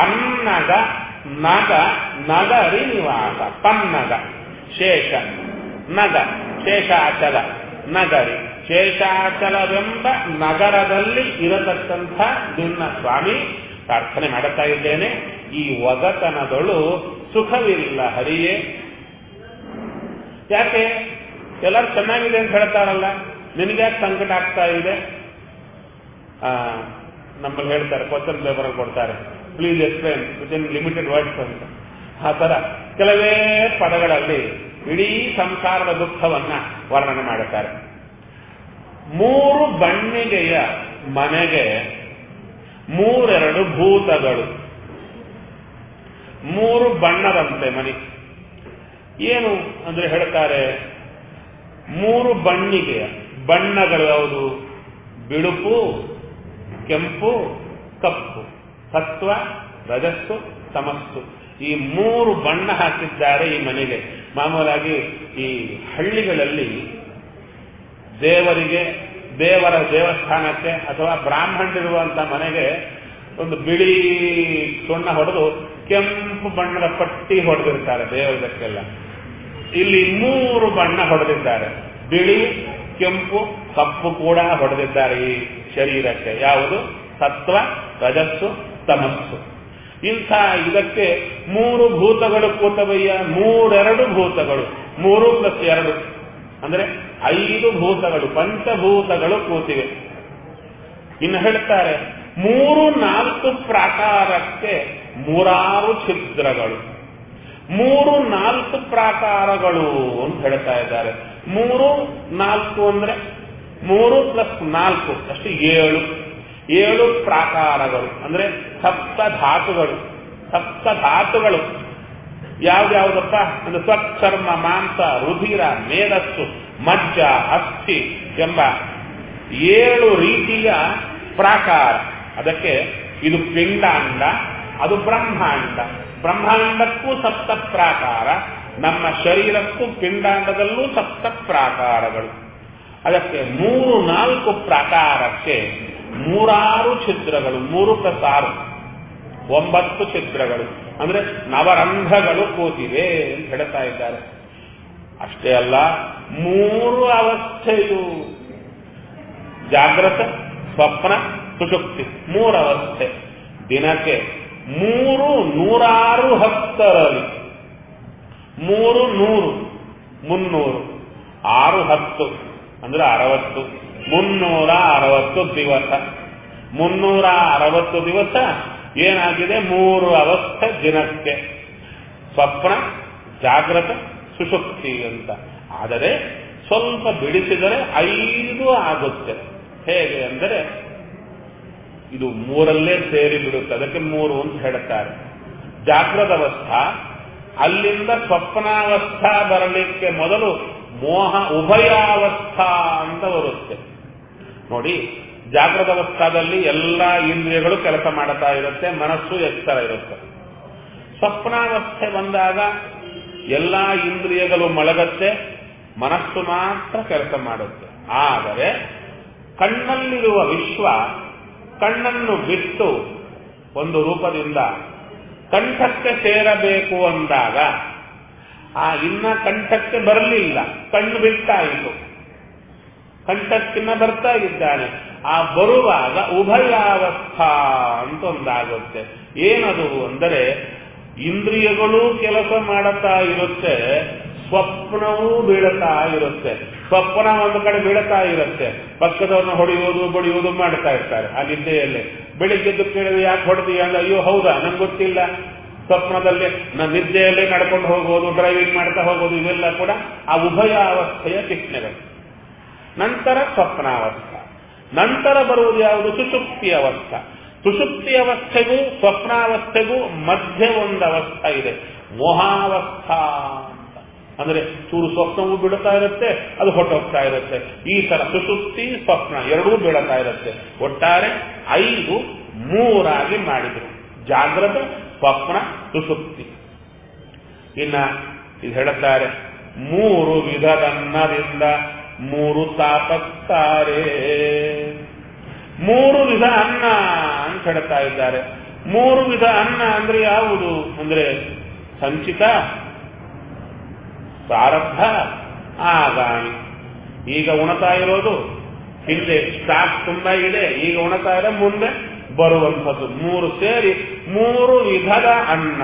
ಪನ್ನಗ ನಗ ನಗರಿ ನಿವಾಸ ಪನ್ನಗ ಶೇಷ ನಗ ಶೇಷಾಚಲ ನಗರಿ ಶೇಷಾಚಲವೆಂಬ ನಗರದಲ್ಲಿ ಇರತಕ್ಕಂಥ ನಿನ್ನ ಸ್ವಾಮಿ ಪ್ರಾರ್ಥನೆ ಮಾಡುತ್ತಾ ಇದ್ದೇನೆ ಈ ಒಗತನದಳು ಸುಖವಿಲ್ಲ ಹರಿಯೇ ಯಾಕೆ ಎಲ್ಲರೂ ಚೆನ್ನಾಗಿದೆ ಅಂತ ಹೇಳ್ತಾರಲ್ಲ ನಿನಗೆ ಯಾಕೆ ಸಂಕಟ ಆಗ್ತಾ ಇದೆ ಆ, ನಮ್ಮಲ್ಲಿ ಹೇಳ್ತಾರೆ ಕ್ವಶನ್ ಪೇಪರ್ ಕೊಡ್ತಾರೆ please explain within limited words ಅಂತ ಆ ತರ ಕೆಲವೇ ಪದಗಳಲ್ಲಿ ಇಡೀ ಸಂಸಾರದ ದುಃಖವನ್ನ ವರ್ಣನೆ ಮಾಡುತ್ತಾರೆ ಮೂರು ಬಣ್ಣಿಗೆಯ ಮನೆಗೆ ಮೂರೆರಡು ಭೂತಗಳು ಮೂರು ಬಣ್ಣದಂತೆ ಮನೆ ಏನು ಅಂದ್ರೆ ಹೇಳ್ತಾರೆ ಮೂರು ಬಣ್ಣಿಗೆಯ ಬಣ್ಣಗಳು ಯಾವುದು ಬಿಳುಪು ಕೆಂಪು ಕಪ್ಪು ಸತ್ವ ರಜಸ್ಸು ತಮಸ್ಸು ಈ ಮೂರು ಬಣ್ಣ ಹಾಕಿದ್ದಾರೆ ಈ ಮನೆಗೆ ಮಾಮೂಲಾಗಿ ಈ ಹಳ್ಳಿಗಳಲ್ಲಿ ದೇವರಿಗೆ ದೇವರ ದೇವಸ್ಥಾನಕ್ಕೆ ಅಥವಾ ಬ್ರಾಹ್ಮಣರಿರುವಂತಹ ಮನೆಗೆ ಒಂದು ಬಿಳಿ ಸುಣ್ಣ ಹೊಡೆದು ಕೆಂಪು ಬಣ್ಣದ ಪಟ್ಟಿ ಹೊಡೆದಿರ್ತಾರೆ ದೇವರದಕ್ಕೆಲ್ಲ ಇಲ್ಲಿ ಮೂರು ಬಣ್ಣ ಹೊಡೆದಿದ್ದಾರೆ ಬಿಳಿ ಕೆಂಪು ಕಪ್ಪು ಕೂಡ ಹೊಡೆದಿದ್ದಾರೆ ಈ ಶರೀರಕ್ಕೆ ಯಾವುದು ಸತ್ವ ರಜಸ್ಸು ತಮಸ್ಸು ಇಂಥ ಇದಕ್ಕೆ ಮೂರು ಭೂತಗಳು ಕೂತವಯ್ಯ ಮೂರೆರಡು ಭೂತಗಳು ಮೂರು ಪ್ಲಸ್ ಎರಡು ಅಂದ್ರೆ ಐದು ಭೂತಗಳು ಪಂಚಭೂತಗಳು ಕೂತಿವೆ ಇನ್ನು ಹೇಳ್ತಾರೆ ಮೂರು ನಾಲ್ಕು ಪ್ರಾಕಾರಕ್ಕೆ ಮೂರಾರು ಛಿದ್ರಗಳು ಮೂರು ನಾಲ್ಕು ಪ್ರಾಕಾರಗಳು ಅಂತ ಹೇಳ್ತಾ ಇದ್ದಾರೆ ಮೂರು ನಾಲ್ಕು ಅಂದ್ರೆ ಮೂರು ಪ್ಲಸ್ ನಾಲ್ಕು ಅಷ್ಟು ಏಳು ಏಳು ಪ್ರಾಕಾರಗಳು ಅಂದ್ರೆ ಸಪ್ತ ಧಾತುಗಳು ಸಪ್ತ ಧಾತುಗಳು ಯಾವ್ದ್ಯಾವ್ದಪ್ಪ ಅಂದ್ರೆ ಸ್ವಚ್ಛರ್ಮ ಮಾಂಸ ರುಧಿರ ಮೇಧಸ್ಸು ಮಜ್ಜ ಅಸ್ಥಿ ಎಂಬ ಏಳು ರೀತಿಯ ಪ್ರಾಕಾರ ಅದಕ್ಕೆ ಇದು ಪಿಂಡಾಂಡ ಅದು ಬ್ರಹ್ಮಾಂಡ ಬ್ರಹ್ಮಾಂಡಕ್ಕೂ ಸಪ್ತ ಪ್ರಾಕಾರ ನಮ್ಮ ಶರೀರಕ್ಕೂ ಪಿಂಡಾಂಡದಲ್ಲೂ ಸಪ್ತ ಪ್ರಾಕಾರಗಳು ಅದಕ್ಕೆ ಮೂರು ನಾಲ್ಕು ಪ್ರಾಕಾರಕ್ಕೆ ಮೂರಾರು ಛಿದ್ರಗಳು ಮೂರು ಪ್ಲಸ್ ಆರು ಒಂಬತ್ತು ಛಿದ್ರಗಳು ಅಂದ್ರೆ ನವರಂಧ್ರಗಳು ಕೂತಿವೆ ಅಂತ ಹೇಳ್ತಾ ಇದ್ದಾರೆ ಅಷ್ಟೇ ಅಲ್ಲ ಮೂರು ಅವಸ್ಥೆಯು ಜಾಗ್ರತ ಸ್ವಪ್ನ ಸುಷುಪ್ತಿ ಮೂರು ಅವಸ್ಥೆ ದಿನಕ್ಕೆ ಮೂರು ನೂರಾರು ಹತ್ತರಲ್ಲಿ ಮೂರು ನೂರು ಮುನ್ನೂರು ಆರು ಹತ್ತು ಅಂದ್ರೆ ಅರವತ್ತು ಮುನ್ನೂರ ಅರವತ್ತು ದಿವಸ ಮುನ್ನೂರ ಅರವತ್ತು ದಿವಸ ಏನಾಗಿದೆ ಮೂರು ಅವಸ್ಥೆ ದಿನಕ್ಕೆ ಸ್ವಪ್ನ ಜಾಗ್ರತ ಸುಷುಪ್ತಿ ಅಂತ ಆದರೆ ಸ್ವಲ್ಪ ಬಿಡಿಸಿದರೆ ಐದು ಆಗುತ್ತೆ ಹೇಗೆ ಅಂದರೆ ಇದು ಮೂರಲ್ಲೇ ಸೇರಿ ಬಿಡುತ್ತೆ ಅದಕ್ಕೆ ಮೂರು ಅಂತ ಹೇಳ್ತಾರೆ ಜಾಗ್ರದ ಅವಸ್ಥಾ ಅಲ್ಲಿಂದ ಸ್ವಪ್ನಾವಸ್ಥಾ ಬರಲಿಕ್ಕೆ ಮೊದಲು ಮೋಹ ಉಭಯಾವಸ್ಥಾ ಅಂತ ಬರುತ್ತೆ ನೋಡಿ ಜಾಗ್ರದ ಅವಸ್ಥಾದಲ್ಲಿ ಎಲ್ಲ ಇಂದ್ರಿಯಗಳು ಕೆಲಸ ಮಾಡ್ತಾ ಇರುತ್ತೆ ಮನಸ್ಸು ಎಚ್ಚರ ಇರುತ್ತೆ ಸ್ವಪ್ನಾವಸ್ಥೆ ಬಂದಾಗ ಎಲ್ಲ ಇಂದ್ರಿಯಗಳು ಮಲಗತ್ತೆ ಮನಸ್ಸು ಮಾತ್ರ ಕೆಲಸ ಮಾಡುತ್ತೆ ಆದರೆ ಕಣ್ಣಲ್ಲಿರುವ ವಿಶ್ವ ಕಣ್ಣನ್ನು ಬಿಟ್ಟು ಒಂದು ರೂಪದಿಂದ ಕಂಠಕ್ಕೆ ಸೇರಬೇಕು ಅಂದಾಗ ಆ ಇನ್ನ ಕಂಠಕ್ಕೆ ಬರಲಿಲ್ಲ ಕಣ್ಣು ಬಿಟ್ಟಾಯಿತು ಕಂಠಕ್ಕಿನ್ನ ಬರ್ತಾ ಇದ್ದಾನೆ ಆ ಬರುವಾಗ ಉಭಯಾವಸ್ಥಾ ಅಂತ ಒಂದಾಗುತ್ತೆ ಏನದು ಅಂದರೆ ಇಂದ್ರಿಯಗಳು ಕೆಲಸ ಮಾಡುತ್ತಾ ಇರುತ್ತೆ ಸ್ವಪ್ನವೂ ಬೀಳುತ್ತಾ ಇರುತ್ತೆ ಸ್ವಪ್ನ ಒಂದು ಕಡೆ ಬೀಳುತ್ತಾ ಇರುತ್ತೆ ಪಕ್ಕದವ್ರನ್ನ ಹೊಡೆಯೋದು ಬಡಿಯೋದು ಮಾಡ್ತಾ ಇರ್ತಾರೆ ಆ ನಿದ್ದೆಯಲ್ಲಿ ಬೆಳಿಗ್ಗೆದ್ದು ಕೇಳಿದ್ರೆ ಯಾಕೆ ಹೊಡೆದೀಯ ಅಂದ್ರೆ ಅಯ್ಯೋ ಹೌದಾ ನಂಗೆ ಗೊತ್ತಿಲ್ಲ ಸ್ವಪ್ನದಲ್ಲಿ ನನ್ನ ನಿದ್ದೆಯಲ್ಲೇ ನಡ್ಕೊಂಡು ಹೋಗೋದು ಡ್ರೈವಿಂಗ್ ಮಾಡ್ತಾ ಹೋಗೋದು ಇವೆಲ್ಲ ಕೂಡ ಆ ಉಭಯಾವಸ್ಥೆಯ ಚಿಹ್ನೆಗಳು ನಂತರ ಸ್ವಪ್ನಾವಸ್ಥಾ ನಂತರ ಬರುವುದು ಯಾವುದು ಸುಷುಪ್ತಿ ಅವಸ್ಥಾ ಸುಷುಪ್ತಿ ಅವಸ್ಥೆಗೂ ಸ್ವಪ್ನಾವಸ್ಥೆಗೂ ಮಧ್ಯ ಒಂದು ಅವಸ್ಥೆ ಇದೆ ಮೋಹಾವಸ್ಥಾ ಅಂತ ಅಂದ್ರೆ ಚೂರು ಸ್ವಪ್ನವೂ ಬಿಡುತ್ತಾ ಇರುತ್ತೆ ಅದು ಹೊಟ್ಟೋಗ್ತಾ ಇರುತ್ತೆ ಈ ತರ ಸುಷುಪ್ತಿ ಸ್ವಪ್ನ ಎರಡೂ ಬೀಳುತ್ತಾ ಇರುತ್ತೆ ಒಟ್ಟಾರೆ ಐದು ಮೂರಾಗಿ ಮಾಡಿದ್ರು ಜಾಗ್ರತ ಸ್ವಪ್ನ ಸುಷುಪ್ತಿ ಇನ್ನ ಇದು ಹೇಳುತ್ತಾರೆ ಮೂರು ವಿಧದನ್ನದಿಂದ ಮೂರು ತಾಪತ್ತಾರೆ ಮೂರು ವಿಧ ಅನ್ನ ಅಂತ ಹೇಳ್ತಾ ಇದ್ದಾರೆ ಮೂರು ವಿಧ ಅನ್ನ ಅಂದ್ರೆ ಯಾವುದು ಅಂದ್ರೆ ಸಂಚಿತ ಪ್ರಾರಬ್ಧ ಆಗಾಮಿ ಈಗ ಉಣತಾ ಇರೋದು ಹಿಂದೆ ಸ್ಟಾಕ್ ತುಂಬಾ ಇದೆ ಈಗ ಉಣತಾ ಇದೆ ಮುಂದೆ ಬರುವಂಥದ್ದು ಮೂರು ಸೇರಿ ಮೂರು ವಿಧದ ಅನ್ನ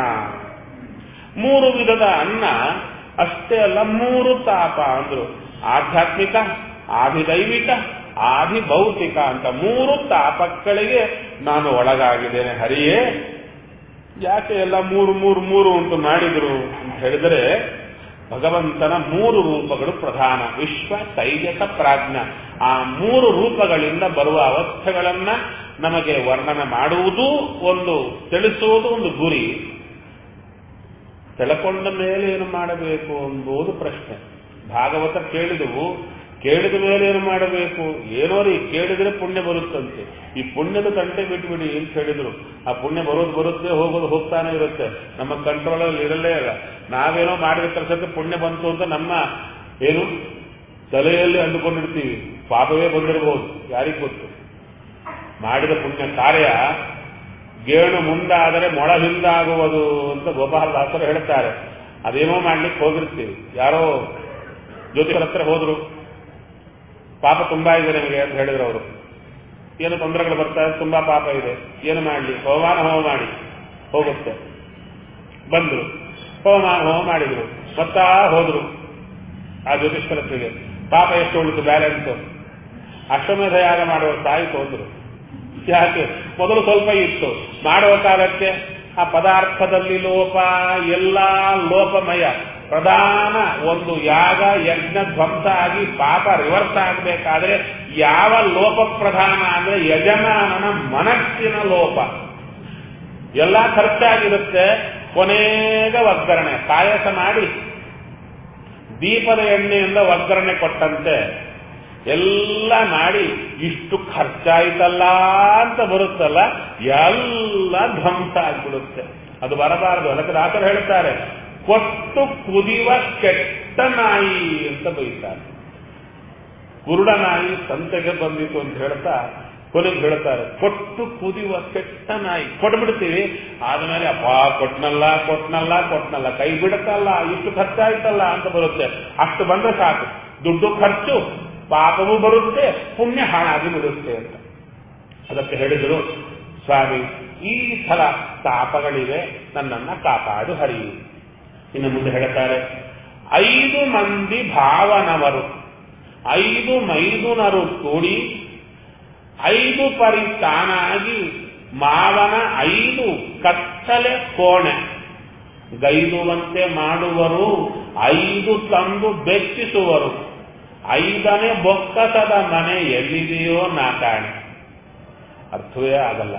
ಮೂರು ವಿಧದ ಅನ್ನ ಅಷ್ಟೇ ಅಲ್ಲ ಮೂರು ತಾಪ ಅಂದ್ರು ಆಧ್ಯಾತ್ಮಿಕ ಆದಿದೈವಿಕ ಆದಿ ಭೌತಿಕ ಅಂತ ಮೂರು ತಾಪಗಳಿಗೆ ನಾನು ಒಳಗಾಗಿದ್ದೇನೆ ಹರಿಯೇ ಯಾಕೆ ಎಲ್ಲ ಮೂರು ಮೂರು ಮೂರು ಉಂಟು ಮಾಡಿದ್ರು ಅಂತ ಹೇಳಿದರೆ ಭಗವಂತನ ಮೂರು ರೂಪಗಳು ಪ್ರಧಾನ ವಿಶ್ವ ತೈಜಸ ಪ್ರಾಜ್ಞ ಆ ಮೂರು ರೂಪಗಳಿಂದ ಬರುವ ಅವಸ್ಥೆಗಳನ್ನ ನಮಗೆ ವರ್ಣನೆ ಮಾಡುವುದು ಒಂದು ತಿಳಿಸುವುದು ಒಂದು ಗುರಿ ತಿಳ್ಕೊಂಡ ಮೇಲೆ ಏನು ಮಾಡಬೇಕು ಎಂಬುದು ಪ್ರಶ್ನೆ ಭಾಗವತ ಕೇಳಿದವು ಕೇಳಿದ ಮೇಲೆ ಏನು ಮಾಡಬೇಕು ಏನೋ ರೀ ಕೇಳಿದ್ರೆ ಪುಣ್ಯ ಬರುತ್ತಂತೆ ಈ ಪುಣ್ಯದ ತಂಟೆ ಬಿಟ್ಬಿಡಿ ಅಂತ ಹೇಳಿದ್ರು ಆ ಪುಣ್ಯ ಬರೋದು ಬರುತ್ತೆ ಹೋಗೋದು ಹೋಗ್ತಾನೆ ಇರುತ್ತೆ ನಮ್ಮ ಕಂಟ್ರೋಲಲ್ಲಿ ಇರಲೇ ಇಲ್ಲ ನಾವೇನೋ ಮಾಡಿದ ಕೆಲಸಕ್ಕೆ ಪುಣ್ಯ ಬಂತು ಅಂತ ನಮ್ಮ ಏನು ತಲೆಯಲ್ಲಿ ಅಂದುಕೊಂಡಿರ್ತೀವಿ ಪಾಪವೇ ಬಂದಿರಬಹುದು ಯಾರಿಗ್ ಗೊತ್ತು ಮಾಡಿದ ಪುಣ್ಯ ಕಾರ್ಯ ಗೇಣು ಮುಂದಾದರೆ ಮೊಳ ಹಿಂದಾಗುವುದು ಅಂತ ಗೋಪಾಲದಾಸರು ಹೇಳ್ತಾರೆ ಅದೇನೋ ಮಾಡ್ಲಿಕ್ಕೆ ಹೋಗಿರ್ತೀವಿ ಯಾರೋ ಜ್ಯೋತಿಷರ ಹತ್ರ ಹೋದ್ರು ಪಾಪ ತುಂಬಾ ಇದೆ ನಿಮಗೆ ಅಂತ ಹೇಳಿದ್ರು ಅವರು ಏನು ತೊಂದರೆಗಳು ಬರ್ತಾರೆ ತುಂಬಾ ಪಾಪ ಇದೆ ಏನು ಮಾಡಲಿ ಹೋಮಾನ ಹೋಮ ಮಾಡಿ ಹೋಗುತ್ತೆ ಬಂದ್ರು ಹೋಮಾನ ಹೋಮ ಮಾಡಿದ್ರು ಮತ್ತಾ ಹೋದ್ರು ಆ ಜ್ಯೋತಿಷ್ಕರತ್ರಿಗೆ ಪಾಪ ಎಷ್ಟು ಉಳಿತು ಬ್ಯಾಲೆನ್ಸ್ ಅಶ್ವಮೇಧ ಯಾಗ ಮಾಡುವ ತಾಯಿ ಹೋದ್ರು ಯಾಕೆ ಮೊದಲು ಸ್ವಲ್ಪ ಇತ್ತು ಮಾಡುವ ಕಾಲಕ್ಕೆ ಆ ಪದಾರ್ಥದಲ್ಲಿ ಲೋಪ ಎಲ್ಲ ಲೋಪಮಯ ಪ್ರಧಾನ ಒಂದು ಯಾಗ ಯಜ್ಞ ಧ್ವಂಸ ಆಗಿ ಪಾಪ ರಿವರ್ಸ್ ಆಗಬೇಕಾದ್ರೆ ಯಾವ ಲೋಪ ಪ್ರಧಾನ ಅಂದ್ರೆ ಯಜಮಾನನ ಮನಸ್ಸಿನ ಲೋಪ ಎಲ್ಲ ಖರ್ಚಾಗಿರುತ್ತೆ ಕೊನೆಗ ಒಗ್ಗರಣೆ ಪಾಯಸ ಮಾಡಿ ದೀಪದ ಎಣ್ಣೆಯಿಂದ ಒಗ್ಗರಣೆ ಕೊಟ್ಟಂತೆ ಎಲ್ಲ ಮಾಡಿ ಇಷ್ಟು ಖರ್ಚಾಯ್ತಲ್ಲ ಅಂತ ಬರುತ್ತಲ್ಲ ಎಲ್ಲ ಧ್ವಂಸ ಆಗ್ಬಿಡುತ್ತೆ ಅದು ಬರಬಾರದು ಅದಕ್ಕೆ ದಾಸರು ಹೇಳ್ತಾರೆ ಕೊಟ್ಟು ಕುದಿವ ಕೆಟ್ಟ ನಾಯಿ ಅಂತ ಬೈತಾರೆ ಕುರುಡ ನಾಯಿ ಸಂತೆಗೆ ಬಂದಿತು ಅಂತ ಹೇಳ್ತಾ ಕೊನೆಗೆ ಹೇಳ್ತಾರೆ ಕೊಟ್ಟು ಕುದಿಯುವ ಕೆಟ್ಟ ನಾಯಿ ಕೊಟ್ಬಿಡ್ತೀವಿ ಆದ್ಮೇಲೆ ಅಪ್ಪ ಕೊಟ್ನಲ್ಲ ಕೊಟ್ನಲ್ಲ ಕೊಟ್ನಲ್ಲ ಕೈ ಬಿಡುತ್ತಲ್ಲ ಇಷ್ಟು ಖರ್ಚಾಯ್ತಲ್ಲ ಅಂತ ಬರುತ್ತೆ ಅಷ್ಟು ಬಂದ್ರೆ ಸಾಕು ದುಡ್ಡು ಖರ್ಚು ಪಾಪವೂ ಬರುತ್ತೆ ಪುಣ್ಯ ಹಾಳಾಗಿ ಬಿಡುತ್ತೆ ಅಂತ ಅದಕ್ಕೆ ಹೇಳಿದರು ಸ್ವಾಮಿ ಈ ಸಲ ತಾಪಗಳಿವೆ ನನ್ನನ್ನ ಕಾಪಾಡು ಹರಿ ಇನ್ನು ಮುಂದೆ ಹೇಳ್ತಾರೆ ಐದು ಮಂದಿ ಭಾವನವರು ಐದು ಮೈದುನರು ಕೂಡಿ ಐದು ಪರಿ ತಾನಾಗಿ ಮಾವನ ಐದು ಕತ್ತಲೆ ಕೋಣೆ ಗೈದುವಂತೆ ಮಾಡುವರು ಐದು ತಂದು ಬೆಚ್ಚಿಸುವರು ಐದನೇ ಬೊಕ್ಕಸದ ಮನೆ ಎಲ್ಲಿದೆಯೋ ನಾ ಕಾಣೆ ಅರ್ಥವೇ ಆಗಲ್ಲ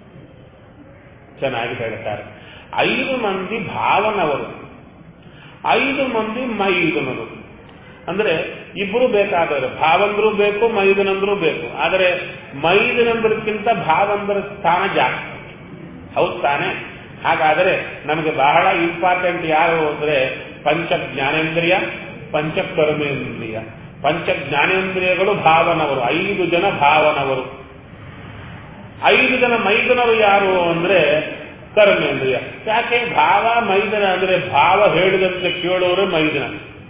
ಚೆನ್ನಾಗಿ ಹೇಳ್ತಾರೆ ಐದು ಮಂದಿ ಭಾವನವರು ಐದು ಮಂದಿ ಮೈದುನರು ಅಂದ್ರೆ ಇಬ್ರು ಬೇಕಾದವರು ಭಾವಂದ್ರು ಬೇಕು ಮೈದನಂದ್ರು ಬೇಕು ಆದರೆ ಮೈದನಂದ್ರಕ್ಕಿಂತ ಭಾವಂದ್ರ ಸ್ಥಾನ ಜಾಸ್ತಿ ಹೌದು ತಾನೆ ಹಾಗಾದರೆ ನಮಗೆ ಬಹಳ ಇಂಪಾರ್ಟೆಂಟ್ ಯಾರು ಅಂದ್ರೆ ಪಂಚ ಜ್ಞಾನೇಂದ್ರಿಯ ಪಂಚ ಕರ್ಮೇಂದ್ರಿಯ ಪಂಚ ಜ್ಞಾನೇಂದ್ರಿಯಗಳು ಭಾವನವರು ಐದು ಜನ ಭಾವನವರು ಐದು ಜನ ಮೈದನರು ಯಾರು ಅಂದ್ರೆ ಕರ್ಮೇಂದ್ರಿಯ ಯಾಕೆ ಭಾವ ಮೈದನ ಅಂದ್ರೆ ಭಾವ ಹೇಳಿದಂತೆ ಕೇಳೋರೆ ಮೈದನ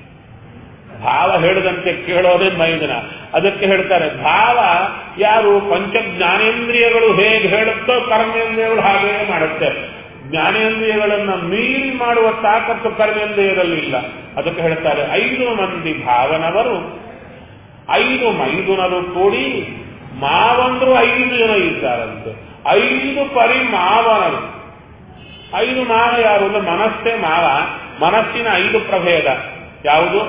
ಭಾವ ಹೇಳಿದಂತೆ ಕೇಳೋದೇ ಮೈದನ ಅದಕ್ಕೆ ಹೇಳ್ತಾರೆ ಭಾವ ಯಾರು ಪಂಚ ಜ್ಞಾನೇಂದ್ರಿಯಗಳು ಹೇಗೆ ಹೇಳುತ್ತೋ ಕರ್ಮೇಂದ್ರಿಯಗಳು ಹಾಗೇ ಮಾಡುತ್ತೆ ಜ್ಞಾನೇಂದ್ರಿಯಗಳನ್ನ ಮೀರಿ ಮಾಡುವ ತಾಕತ್ತು ಕರ್ಮೇಂದ್ರಿಯದಲ್ಲಿ ಇಲ್ಲ ಅದಕ್ಕೆ ಹೇಳ್ತಾರೆ ಐದು ಮಂದಿ ಭಾವನವರು ಐದು ಮೈದುನರು ಕೂಡಿ ಮಾವಂದ್ರು ಐದು ಜನ ಇದ್ದಾರಂತೆ ಐದು ಪರಿ ಮಾವನರು ಐದು ಮಾವ ಯಾರು ಅಂದ್ರೆ ಮನಸ್ಸೇ ಮಾವ ಮನಸ್ಸಿನ ಐದು ಪ್ರಭೇದ ಯಾವುದು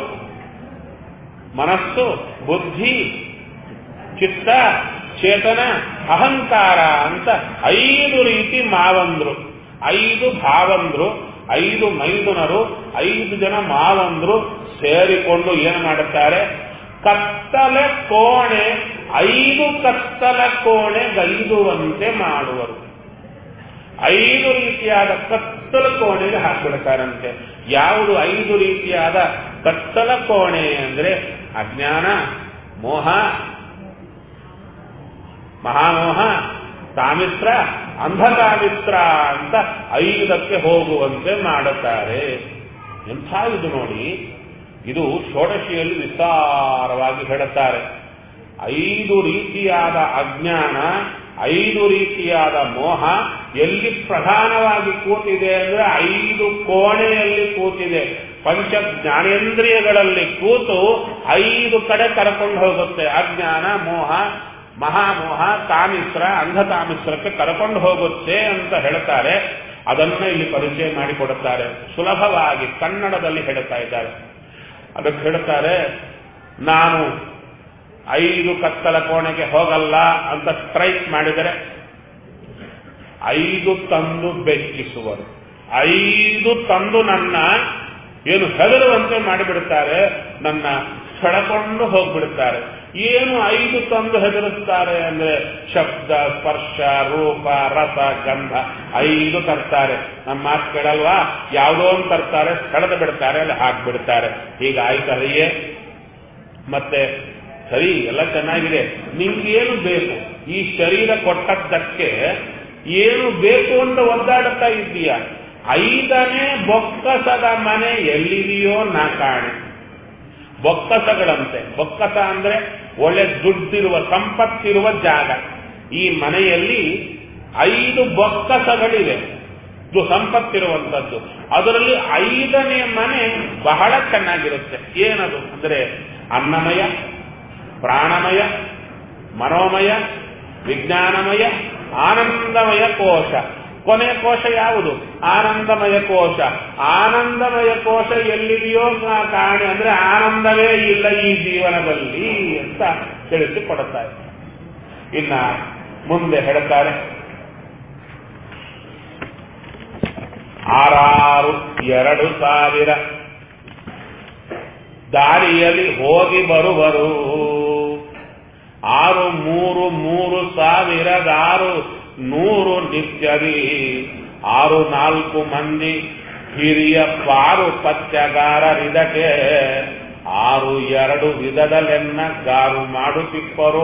ಮನಸ್ಸು ಬುದ್ಧಿ ಚಿತ್ತ ಚೇತನ ಅಹಂಕಾರ ಅಂತ ಐದು ರೀತಿ ಮಾವಂದ್ರು ಐದು ಭಾವಂದ್ರು ಐದು ಮೈದುನರು ಐದು ಜನ ಮಾವಂದ್ರು ಸೇರಿಕೊಂಡು ಏನು ಮಾಡುತ್ತಾರೆ ಕತ್ತಲೆ ಕೋಣೆ ಐದು ಕತ್ತಲ ಕೋಣೆ ಗೈದುವಂತೆ ಮಾಡುವರು ಐದು ರೀತಿಯಾದ ಕತ್ತಲ ಕೋಣೆಗೆ ಹಾಕಿಬಿಡ್ತಾರಂತೆ ಯಾವುದು ಐದು ರೀತಿಯಾದ ಕತ್ತಲ ಕೋಣೆ ಅಂದ್ರೆ ಅಜ್ಞಾನ ಮೋಹ ಮಹಾಮೋಹ ಕಾಮಿತ್ರ ಅಂಧಕಾಮಿತ್ರ ಅಂತ ಐದಕ್ಕೆ ಹೋಗುವಂತೆ ಮಾಡುತ್ತಾರೆ ಎಂಥ ಇದು ನೋಡಿ ಇದು ಷೋಡಶಿಯಲ್ಲಿ ವಿಸ್ತಾರವಾಗಿ ಹೇಳುತ್ತಾರೆ ಐದು ರೀತಿಯಾದ ಅಜ್ಞಾನ ಐದು ರೀತಿಯಾದ ಮೋಹ ಎಲ್ಲಿ ಪ್ರಧಾನವಾಗಿ ಕೂತಿದೆ ಅಂದ್ರೆ ಐದು ಕೋಣೆಯಲ್ಲಿ ಕೂತಿದೆ ಪಂಚ ಜ್ಞಾನೇಂದ್ರಿಯಗಳಲ್ಲಿ ಕೂತು ಐದು ಕಡೆ ಕರ್ಕೊಂಡು ಹೋಗುತ್ತೆ ಅಜ್ಞಾನ ಮೋಹ ಮಹಾಮೋಹ ತಾಮಿಸ್ರ ಅಂಧತಾಮಿಸ್ರಕ್ಕೆ ಕರ್ಕೊಂಡು ಹೋಗುತ್ತೆ ಅಂತ ಹೇಳ್ತಾರೆ ಅದನ್ನ ಇಲ್ಲಿ ಪರಿಚಯ ಮಾಡಿಕೊಡುತ್ತಾರೆ ಸುಲಭವಾಗಿ ಕನ್ನಡದಲ್ಲಿ ಹೇಳುತ್ತಾ ಇದ್ದಾರೆ ಅದಕ್ಕೆ ಹೇಳ್ತಾರೆ ನಾನು ಐದು ಕತ್ತಲ ಕೋಣೆಗೆ ಹೋಗಲ್ಲ ಅಂತ ಸ್ಟ್ರೈಕ್ ಮಾಡಿದರೆ ಐದು ತಂದು ಬೆಚ್ಚಿಸುವರು ಐದು ತಂದು ನನ್ನ ಏನು ಹೆದರುವಂತೆ ಮಾಡಿಬಿಡುತ್ತಾರೆ ನನ್ನ ಸೆಳೆಕೊಂಡು ಹೋಗ್ಬಿಡುತ್ತಾರೆ ಏನು ಐದು ತಂದು ಹೆದರುತ್ತಾರೆ ಅಂದ್ರೆ ಶಬ್ದ ಸ್ಪರ್ಶ ರೂಪ ರಸ ಗಂಧ ಐದು ತರ್ತಾರೆ ನಮ್ಮ ಮಾತು ಕೇಳಲ್ವಾ ಯಾವುದೋ ಒಂದು ತರ್ತಾರೆ ಸೆಳೆದು ಬಿಡ್ತಾರೆ ಅಲ್ಲಿ ಹಾಕ್ಬಿಡ್ತಾರೆ ಹೀಗಾಯ್ತದೆಯೇ ಮತ್ತೆ ಸರಿ ಎಲ್ಲ ಚೆನ್ನಾಗಿದೆ ನಿಮ್ಗೇನು ಬೇಕು ಈ ಶರೀರ ಕೊಟ್ಟದ್ದಕ್ಕೆ ಏನು ಬೇಕು ಅಂತ ಒದ್ದಾಡುತ್ತಾ ಇದ್ದೀಯ ಐದನೇ ಬೊಕ್ಕಸದ ಮನೆ ಎಲ್ಲಿದೆಯೋ ನಾ ಕಾಣೆ ಬೊಕ್ಕಸಗಳಂತೆ ಬೊಕ್ಕಸ ಅಂದ್ರೆ ಒಳ್ಳೆ ದುಡ್ಡಿರುವ ಸಂಪತ್ತಿರುವ ಜಾಗ ಈ ಮನೆಯಲ್ಲಿ ಐದು ಬೊಕ್ಕಸಗಳಿವೆ ಇದು ಸಂಪತ್ತಿರುವಂಥದ್ದು ಅದರಲ್ಲಿ ಐದನೇ ಮನೆ ಬಹಳ ಚೆನ್ನಾಗಿರುತ್ತೆ ಏನದು ಅಂದ್ರೆ ಅನ್ನಮಯ ಪ್ರಾಣಮಯ ಮನೋಮಯ ವಿಜ್ಞಾನಮಯ ಆನಂದಮಯ ಕೋಶ ಕೊನೆ ಕೋಶ ಯಾವುದು ಆನಂದಮಯ ಕೋಶ ಆನಂದಮಯ ಕೋಶ ಎಲ್ಲಿದೆಯೋ ಕಾಣೆ ಅಂದ್ರೆ ಆನಂದವೇ ಇಲ್ಲ ಈ ಜೀವನದಲ್ಲಿ ಅಂತ ತಿಳಿಸಿಕೊಡುತ್ತಾರೆ ಇನ್ನ ಮುಂದೆ ಹೇಳ್ತಾರೆ ಆರಾರು ಎರಡು ಸಾವಿರ ದಾರಿಯಲ್ಲಿ ಹೋಗಿ ಬರುವರು ಆರು ಮೂರು ಮೂರು ಸಾವಿರದ ಆರು ನೂರು ನಿತ್ಯದಿ ಆರು ನಾಲ್ಕು ಮಂದಿ ಹಿರಿಯ ಪಾರು ಪತ್ಯಗಾರರಿದಕ್ಕೆ ಆರು ಎರಡು ವಿಧದಲ್ಲೆನ್ನ ಗಾರು ಮಾಡುತ್ತಿಪ್ಪರೋ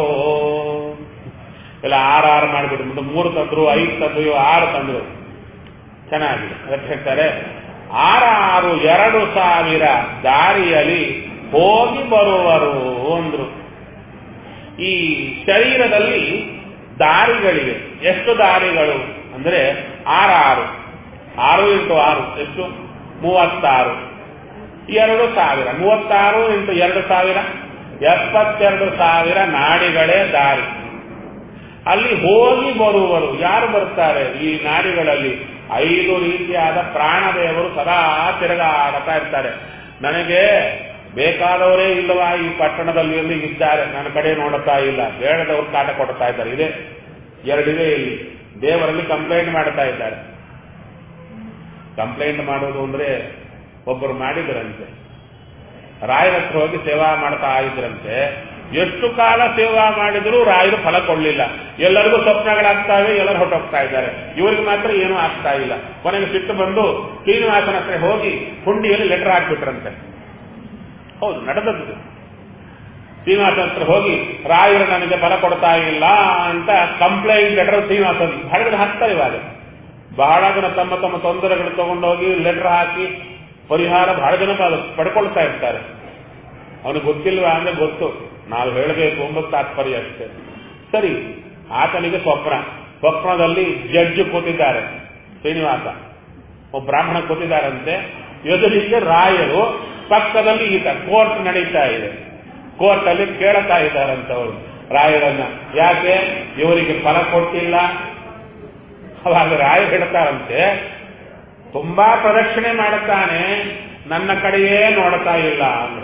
ಇಲ್ಲ ಆರಾರು ಮಾಡಿಬಿಟ್ಟು ಮೂರು ತಂದ್ರು ಐದು ತಂದ್ರು ಆರು ತಂದ್ರು ಚೆನ್ನಾಗಿದೆ ಅದಕ್ಕೆ ಹೇಳ್ತಾರೆ ಆರಾರು ಎರಡು ಸಾವಿರ ದಾರಿಯಲ್ಲಿ ಹೋಗಿ ಬರುವರು ಅಂದ್ರು ಈ ಶರೀರದಲ್ಲಿ ದಾರಿಗಳಿವೆ ಎಷ್ಟು ದಾರಿಗಳು ಅಂದ್ರೆ ಆರಾರು ಆರು ಇಂಟು ಆರು ಎಷ್ಟು ಮೂವತ್ತಾರು ಎರಡು ಸಾವಿರ ಮೂವತ್ತಾರು ಇಂಟು ಎರಡು ಸಾವಿರ ಎಪ್ಪತ್ತೆರಡು ಸಾವಿರ ನಾಡಿಗಳೇ ದಾರಿ ಅಲ್ಲಿ ಹೋಗಿ ಬರುವರು ಯಾರು ಬರ್ತಾರೆ ಈ ನಾಡಿಗಳಲ್ಲಿ ಐದು ರೀತಿಯಾದ ಪ್ರಾಣದೇವರು ಸದಾ ತಿರುಗಾಡುತ್ತಾ ಇರ್ತಾರೆ ನನಗೆ ಬೇಕಾದವರೇ ಇಲ್ಲವಾ ಈ ಪಟ್ಟಣದಲ್ಲಿ ಎಲ್ಲಿ ಇದ್ದಾರೆ ನನ್ನ ಕಡೆ ನೋಡುತ್ತಾ ಇಲ್ಲ ಬೇಡದವ್ರು ಕಾಟ ಕೊಡ್ತಾ ಇದ್ದಾರೆ ಇದೆ ಎರಡಿದೆ ಇಲ್ಲಿ ದೇವರಲ್ಲಿ ಕಂಪ್ಲೇಂಟ್ ಮಾಡ್ತಾ ಇದ್ದಾರೆ ಕಂಪ್ಲೇಂಟ್ ಮಾಡೋದು ಅಂದ್ರೆ ಒಬ್ಬರು ಮಾಡಿದ್ರಂತೆ ರಾಯರ ಹತ್ರ ಹೋಗಿ ಸೇವಾ ಮಾಡ್ತಾ ಇದ್ರಂತೆ ಎಷ್ಟು ಕಾಲ ಸೇವಾ ಮಾಡಿದರೂ ರಾಯರು ಫಲ ಕೊಡಲಿಲ್ಲ ಎಲ್ಲರಿಗೂ ಸ್ವಪ್ನಗಳಾಗ್ತಾವೆ ಎಲ್ಲರೂ ಹೊಟ್ಟೋಗ್ತಾ ಇದ್ದಾರೆ ಇವರಿಗೆ ಮಾತ್ರ ಏನೂ ಆಗ್ತಾ ಇಲ್ಲ ಕೊನೆಗೆ ಸಿಟ್ಟು ಬಂದು ಶ್ರೀನಿವಾಸನ ಹತ್ರ ಹೋಗಿ ಹುಂಡಿಯಲ್ಲಿ ಲೆಟರ್ ಹಾಕ್ಬಿಟ್ರಂತೆ ಹೌದು ನಡೆದದ್ದು ಶ್ರೀನಿವಾಸನ ಹತ್ರ ಹೋಗಿ ರಾಯರು ನನಗೆ ಫಲ ಕೊಡ್ತಾ ಇಲ್ಲ ಅಂತ ಕಂಪ್ಲೇಂಟ್ ಲೆಟರ್ ಶ್ರೀನಿವಾಸನ್ ಬಹಳ ಹಾಕ್ತಾರೆ ಇವಾಗ ಬಹಳ ಜನ ತಮ್ಮ ತಮ್ಮ ತೊಂದರೆಗಳು ತಗೊಂಡೋಗಿ ಲೆಟರ್ ಹಾಕಿ ಪರಿಹಾರ ಬಹಳ ಜನ ಪಡ್ಕೊಳ್ತಾ ಇರ್ತಾರೆ ಅವನಿಗೆ ಗೊತ್ತಿಲ್ವಾ ಅಂದ್ರೆ ಗೊತ್ತು ನಾವು ಹೇಳಬೇಕು ಎಂಬುದು ತಾತ್ಪರ್ಯ ಅಷ್ಟೇ ಸರಿ ಆತನಿಗೆ ಸ್ವಪ್ನ ಸ್ವಪ್ನದಲ್ಲಿ ಜಡ್ಜ್ ಕೂತಿದ್ದಾರೆ ಶ್ರೀನಿವಾಸ ಒಬ್ಬ ಬ್ರಾಹ್ಮಣ ಕೂತಿದ್ದಾರಂತೆ ಎದುರಿಗೆ ರಾಯರು ಪಕ್ಕದಲ್ಲಿ ಈತ ಕೋರ್ಟ್ ನಡೀತಾ ಇದೆ ಕೋರ್ಟ್ ಅಲ್ಲಿ ಕೇಳ್ತಾ ಇದ್ದಾರಂತವರು ರಾಯರನ್ನ ಯಾಕೆ ಇವರಿಗೆ ಫಲ ಕೊಟ್ಟಿಲ್ಲ ಅವಾಗ ರಾಯ ಹೇಳ್ತಾರಂತೆ ತುಂಬಾ ಪ್ರದಕ್ಷಿಣೆ ಮಾಡುತ್ತಾನೆ ನನ್ನ ಕಡೆಯೇ ನೋಡ್ತಾ ಇಲ್ಲ ಅಂದ್ರು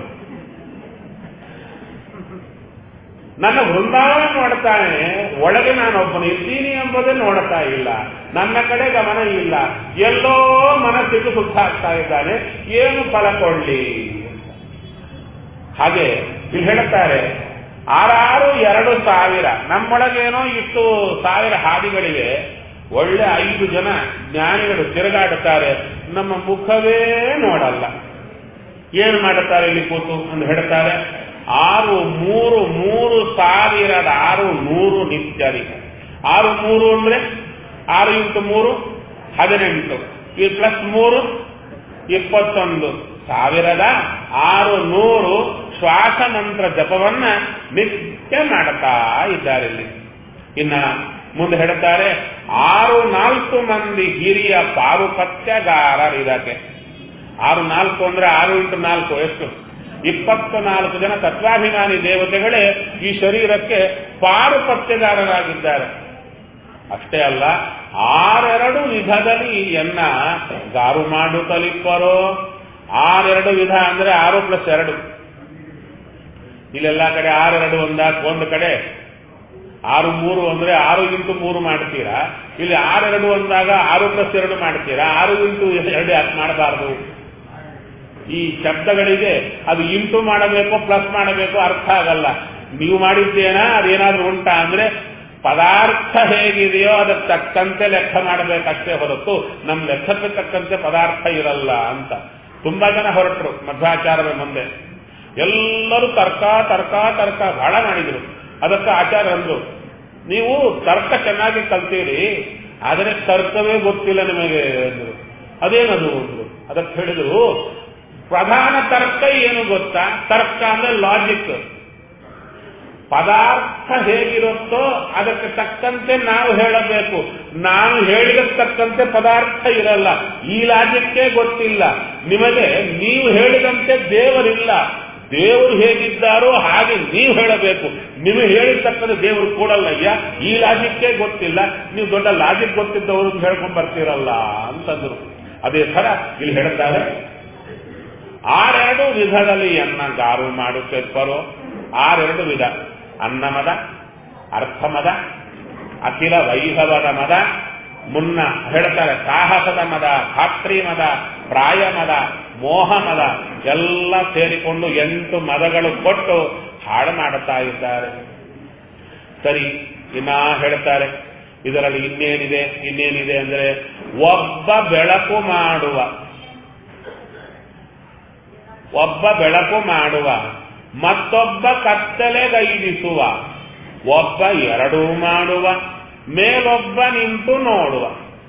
ನನ್ನ ವೃಂದಾವನ ನೋಡ್ತಾನೆ ಒಳಗೆ ನಾನೊಬ್ಬನು ಇದ್ದೀನಿ ಎಂಬುದೇ ನೋಡ್ತಾ ಇಲ್ಲ ನನ್ನ ಕಡೆ ಗಮನ ಇಲ್ಲ ಎಲ್ಲೋ ಮನಸ್ಸಿಗೆ ಸುತ್ತಾಗ್ತಾ ಇದ್ದಾನೆ ಏನು ಫಲ ಕೊಡ್ಲಿ ಹಾಗೆ ಇಲ್ಲಿ ಹೇಳುತ್ತಾರೆ ಆರಾರು ಎರಡು ಸಾವಿರ ನಮ್ಮೊಳಗೇನೋ ಇಷ್ಟು ಸಾವಿರ ಹಾದಿಗಳಿವೆ ಒಳ್ಳೆ ಐದು ಜನ ಜ್ಞಾನಿಗಳು ತಿರುಗಾಡುತ್ತಾರೆ ನಮ್ಮ ಮುಖವೇ ನೋಡಲ್ಲ ಏನು ಮಾಡುತ್ತಾರೆ ಇಲ್ಲಿ ಕೂತು ಅಂತ ಹೇಳ್ತಾರೆ ಆರು ಮೂರು ಮೂರು ಸಾವಿರದ ಆರು ನೂರು ನಿತ್ಯರಿ ಆರು ಮೂರು ಅಂದ್ರೆ ಆರು ಇಂಟು ಮೂರು ಹದಿನೆಂಟು ಈ ಪ್ಲಸ್ ಮೂರು ಇಪ್ಪತ್ತೊಂದು ಸಾವಿರದ ಆರು ನೂರು ಶ್ವಾಸ ಮಂತ್ರ ಜಪವನ್ನ ನಿತ್ಯ ಮಾಡ್ತಾ ಇದ್ದಾರೆ ಇಲ್ಲಿ ಇನ್ನ ಮುಂದೆ ಹೇಳ್ತಾರೆ ಆರು ನಾಲ್ಕು ಮಂದಿ ಹಿರಿಯ ಪಾರುಪತ್ಯಗಾರರಿದಕ್ಕೆ ಆರು ನಾಲ್ಕು ಅಂದ್ರೆ ಆರು ಇಂಟು ನಾಲ್ಕು ಎಷ್ಟು ಇಪ್ಪತ್ತು ನಾಲ್ಕು ಜನ ತತ್ವಾಭಿಮಾನಿ ದೇವತೆಗಳೇ ಈ ಶರೀರಕ್ಕೆ ಪಾರುಪತ್ಯಗಾರರಾಗಿದ್ದಾರೆ ಅಷ್ಟೇ ಅಲ್ಲ ಆರೆರಡು ವಿಧದಲ್ಲಿ ಎನ್ನ ಗಾರು ಮಾಡುತ್ತಲಿಪ್ಪರೋ ಆರೆರಡು ವಿಧ ಅಂದ್ರೆ ಆರು ಪ್ಲಸ್ ಎರಡು ಇಲ್ಲೆಲ್ಲ ಕಡೆ ಆರೆರಡು ಒಂದಾಕ್ ಒಂದು ಕಡೆ ಆರು ಮೂರು ಅಂದ್ರೆ ಆರು ಇಂಟು ಮೂರು ಮಾಡ್ತೀರಾ ಇಲ್ಲಿ ಆರೆರಡು ಒಂದಾಗ ಆರು ಪ್ಲಸ್ ಎರಡು ಮಾಡ್ತೀರಾ ಆರು ಇಂಟು ಎರಡು ಯಾಕೆ ಮಾಡಬಾರ್ದು ಈ ಶಬ್ದಗಳಿಗೆ ಅದು ಇಂಟು ಮಾಡಬೇಕು ಪ್ಲಸ್ ಮಾಡಬೇಕು ಅರ್ಥ ಆಗಲ್ಲ ನೀವು ಮಾಡಿದ್ದೇನಾ ಅದೇನಾದ್ರೂ ಉಂಟಾ ಅಂದ್ರೆ ಪದಾರ್ಥ ಹೇಗಿದೆಯೋ ಅದಕ್ಕೆ ತಕ್ಕಂತೆ ಲೆಕ್ಕ ಮಾಡಬೇಕಷ್ಟೇ ಹೊರತು ನಮ್ಮ ಲೆಕ್ಕಕ್ಕೆ ತಕ್ಕಂತೆ ಪದಾರ್ಥ ಇರಲ್ಲ ಅಂತ ತುಂಬಾ ಜನ ಹೊರಟರು ಮಧ್ವಾಚಾರ್ಯರ ಮುಂದೆ ಎಲ್ಲರೂ ತರ್ಕ ತರ್ಕ ತರ್ಕ ಬಹಳ ಮಾಡಿದ್ರು ಅದಕ್ಕೆ ಆಚಾರ್ಯ ಅಂದ್ರು ನೀವು ತರ್ಕ ಚೆನ್ನಾಗಿ ಕಲ್ತೀರಿ ಆದರೆ ತರ್ಕವೇ ಗೊತ್ತಿಲ್ಲ ನಿಮಗೆ ಅಂದ್ರು ಅದೇನದು ಅಂದ್ರು ಅದಕ್ಕೆ ಹೇಳಿದ್ರು ಪ್ರಧಾನ ತರ್ಕ ಏನು ಗೊತ್ತಾ ತರ್ಕ ಅಂದ್ರೆ ಲಾಜಿಕ್ ಪದಾರ್ಥ ಹೇಗಿರುತ್ತೋ ಅದಕ್ಕೆ ತಕ್ಕಂತೆ ನಾವು ಹೇಳಬೇಕು ನಾನು ಹೇಳಿದ ತಕ್ಕಂತೆ ಪದಾರ್ಥ ಇರಲ್ಲ ಈ ಲಾಜಿಕ್ಕೇ ಗೊತ್ತಿಲ್ಲ ನಿಮಗೆ ನೀವು ಹೇಳಿದಂತೆ ದೇವರಿಲ್ಲ ದೇವರು ಹೇಗಿದ್ದಾರೋ ಹಾಗೆ ನೀವು ಹೇಳಬೇಕು ನಿಮಗೆ ಹೇಳಿರ್ತಕ್ಕಂಥ ದೇವರು ಕೂಡಲ್ಲಯ್ಯ ಈ ಲಾಜಿಕ್ಕೇ ಗೊತ್ತಿಲ್ಲ ನೀವು ದೊಡ್ಡ ಲಾಜಿಕ್ ಗೊತ್ತಿದ್ದವರು ಹೇಳ್ಕೊಂಡ್ ಬರ್ತೀರಲ್ಲ ಅಂತಂದ್ರು ಅದೇ ತರ ಇಲ್ಲಿ ಹೇಳ್ತಾರೆ ಆರೆರಡು ವಿಧದಲ್ಲಿ ಅನ್ನ ಗಾರು ಮಾಡುತ್ತಿರ್ಬರೋ ಆರೆರಡು ವಿಧ ಅನ್ನಮದ ಅರ್ಥಮದ ಅಖಿಲ ವೈಭವದ ಮದ ಮುನ್ನ ಹೇಳ್ತಾರೆ ಸಾಹಸದ ಮದ ಭಾತ್ರಿ ಮದ ಪ್ರಾಯ ಮದ ಮೋಹ ಮದ ಎಲ್ಲ ಸೇರಿಕೊಂಡು ಎಂಟು ಮದಗಳು ಕೊಟ್ಟು ಹಾಳು ಮಾಡುತ್ತಾ ಇದ್ದಾರೆ ಸರಿ ಇನ್ನ ಹೇಳ್ತಾರೆ ಇದರಲ್ಲಿ ಇನ್ನೇನಿದೆ ಇನ್ನೇನಿದೆ ಅಂದ್ರೆ ಒಬ್ಬ ಬೆಳಕು ಮಾಡುವ ಒಬ್ಬ ಬೆಳಕು ಮಾಡುವ ಮತ್ತೊಬ್ಬ ಕತ್ತಲೆಗೈದಿಸುವ ಒಬ್ಬ ಎರಡೂ ಮಾಡುವ ಮೇಲೊಬ್ಬ ನಿಂತು ನೋಡುವ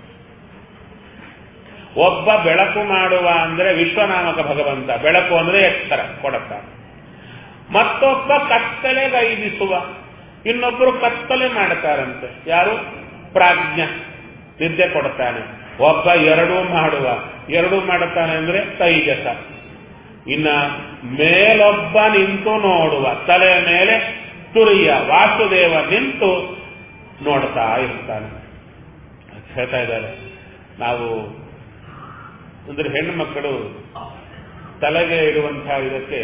ಒಬ್ಬ ಬೆಳಕು ಮಾಡುವ ಅಂದ್ರೆ ವಿಶ್ವನಾಮಕ ಭಗವಂತ ಬೆಳಕು ಅಂದ್ರೆ ಎತ್ತರ ಕೊಡುತ್ತಾರೆ ಮತ್ತೊಬ್ಬ ಕತ್ತಲೆಗೈದಿಸುವ ಇನ್ನೊಬ್ಬರು ಕತ್ತಲೆ ಮಾಡುತ್ತಾರಂತೆ ಯಾರು ಪ್ರಾಜ್ಞ ನಿದ್ದೆ ಕೊಡುತ್ತಾನೆ ಒಬ್ಬ ಎರಡೂ ಮಾಡುವ ಎರಡೂ ಮಾಡುತ್ತಾನೆ ಅಂದ್ರೆ ತೈಜಸ ಇನ್ನ ಮೇಲೊಬ್ಬ ನಿಂತು ನೋಡುವ ತಲೆಯ ಮೇಲೆ ತುರಿಯ ವಾಸುದೇವ ನಿಂತು ನೋಡ್ತಾ ಇರ್ತಾನೆ ಹೇಳ್ತಾ ಇದ್ದಾರೆ ನಾವು ಅಂದ್ರೆ ಹೆಣ್ಣು ಮಕ್ಕಳು ತಲೆಗೆ ಇಡುವಂತಹ ಇದಕ್ಕೆ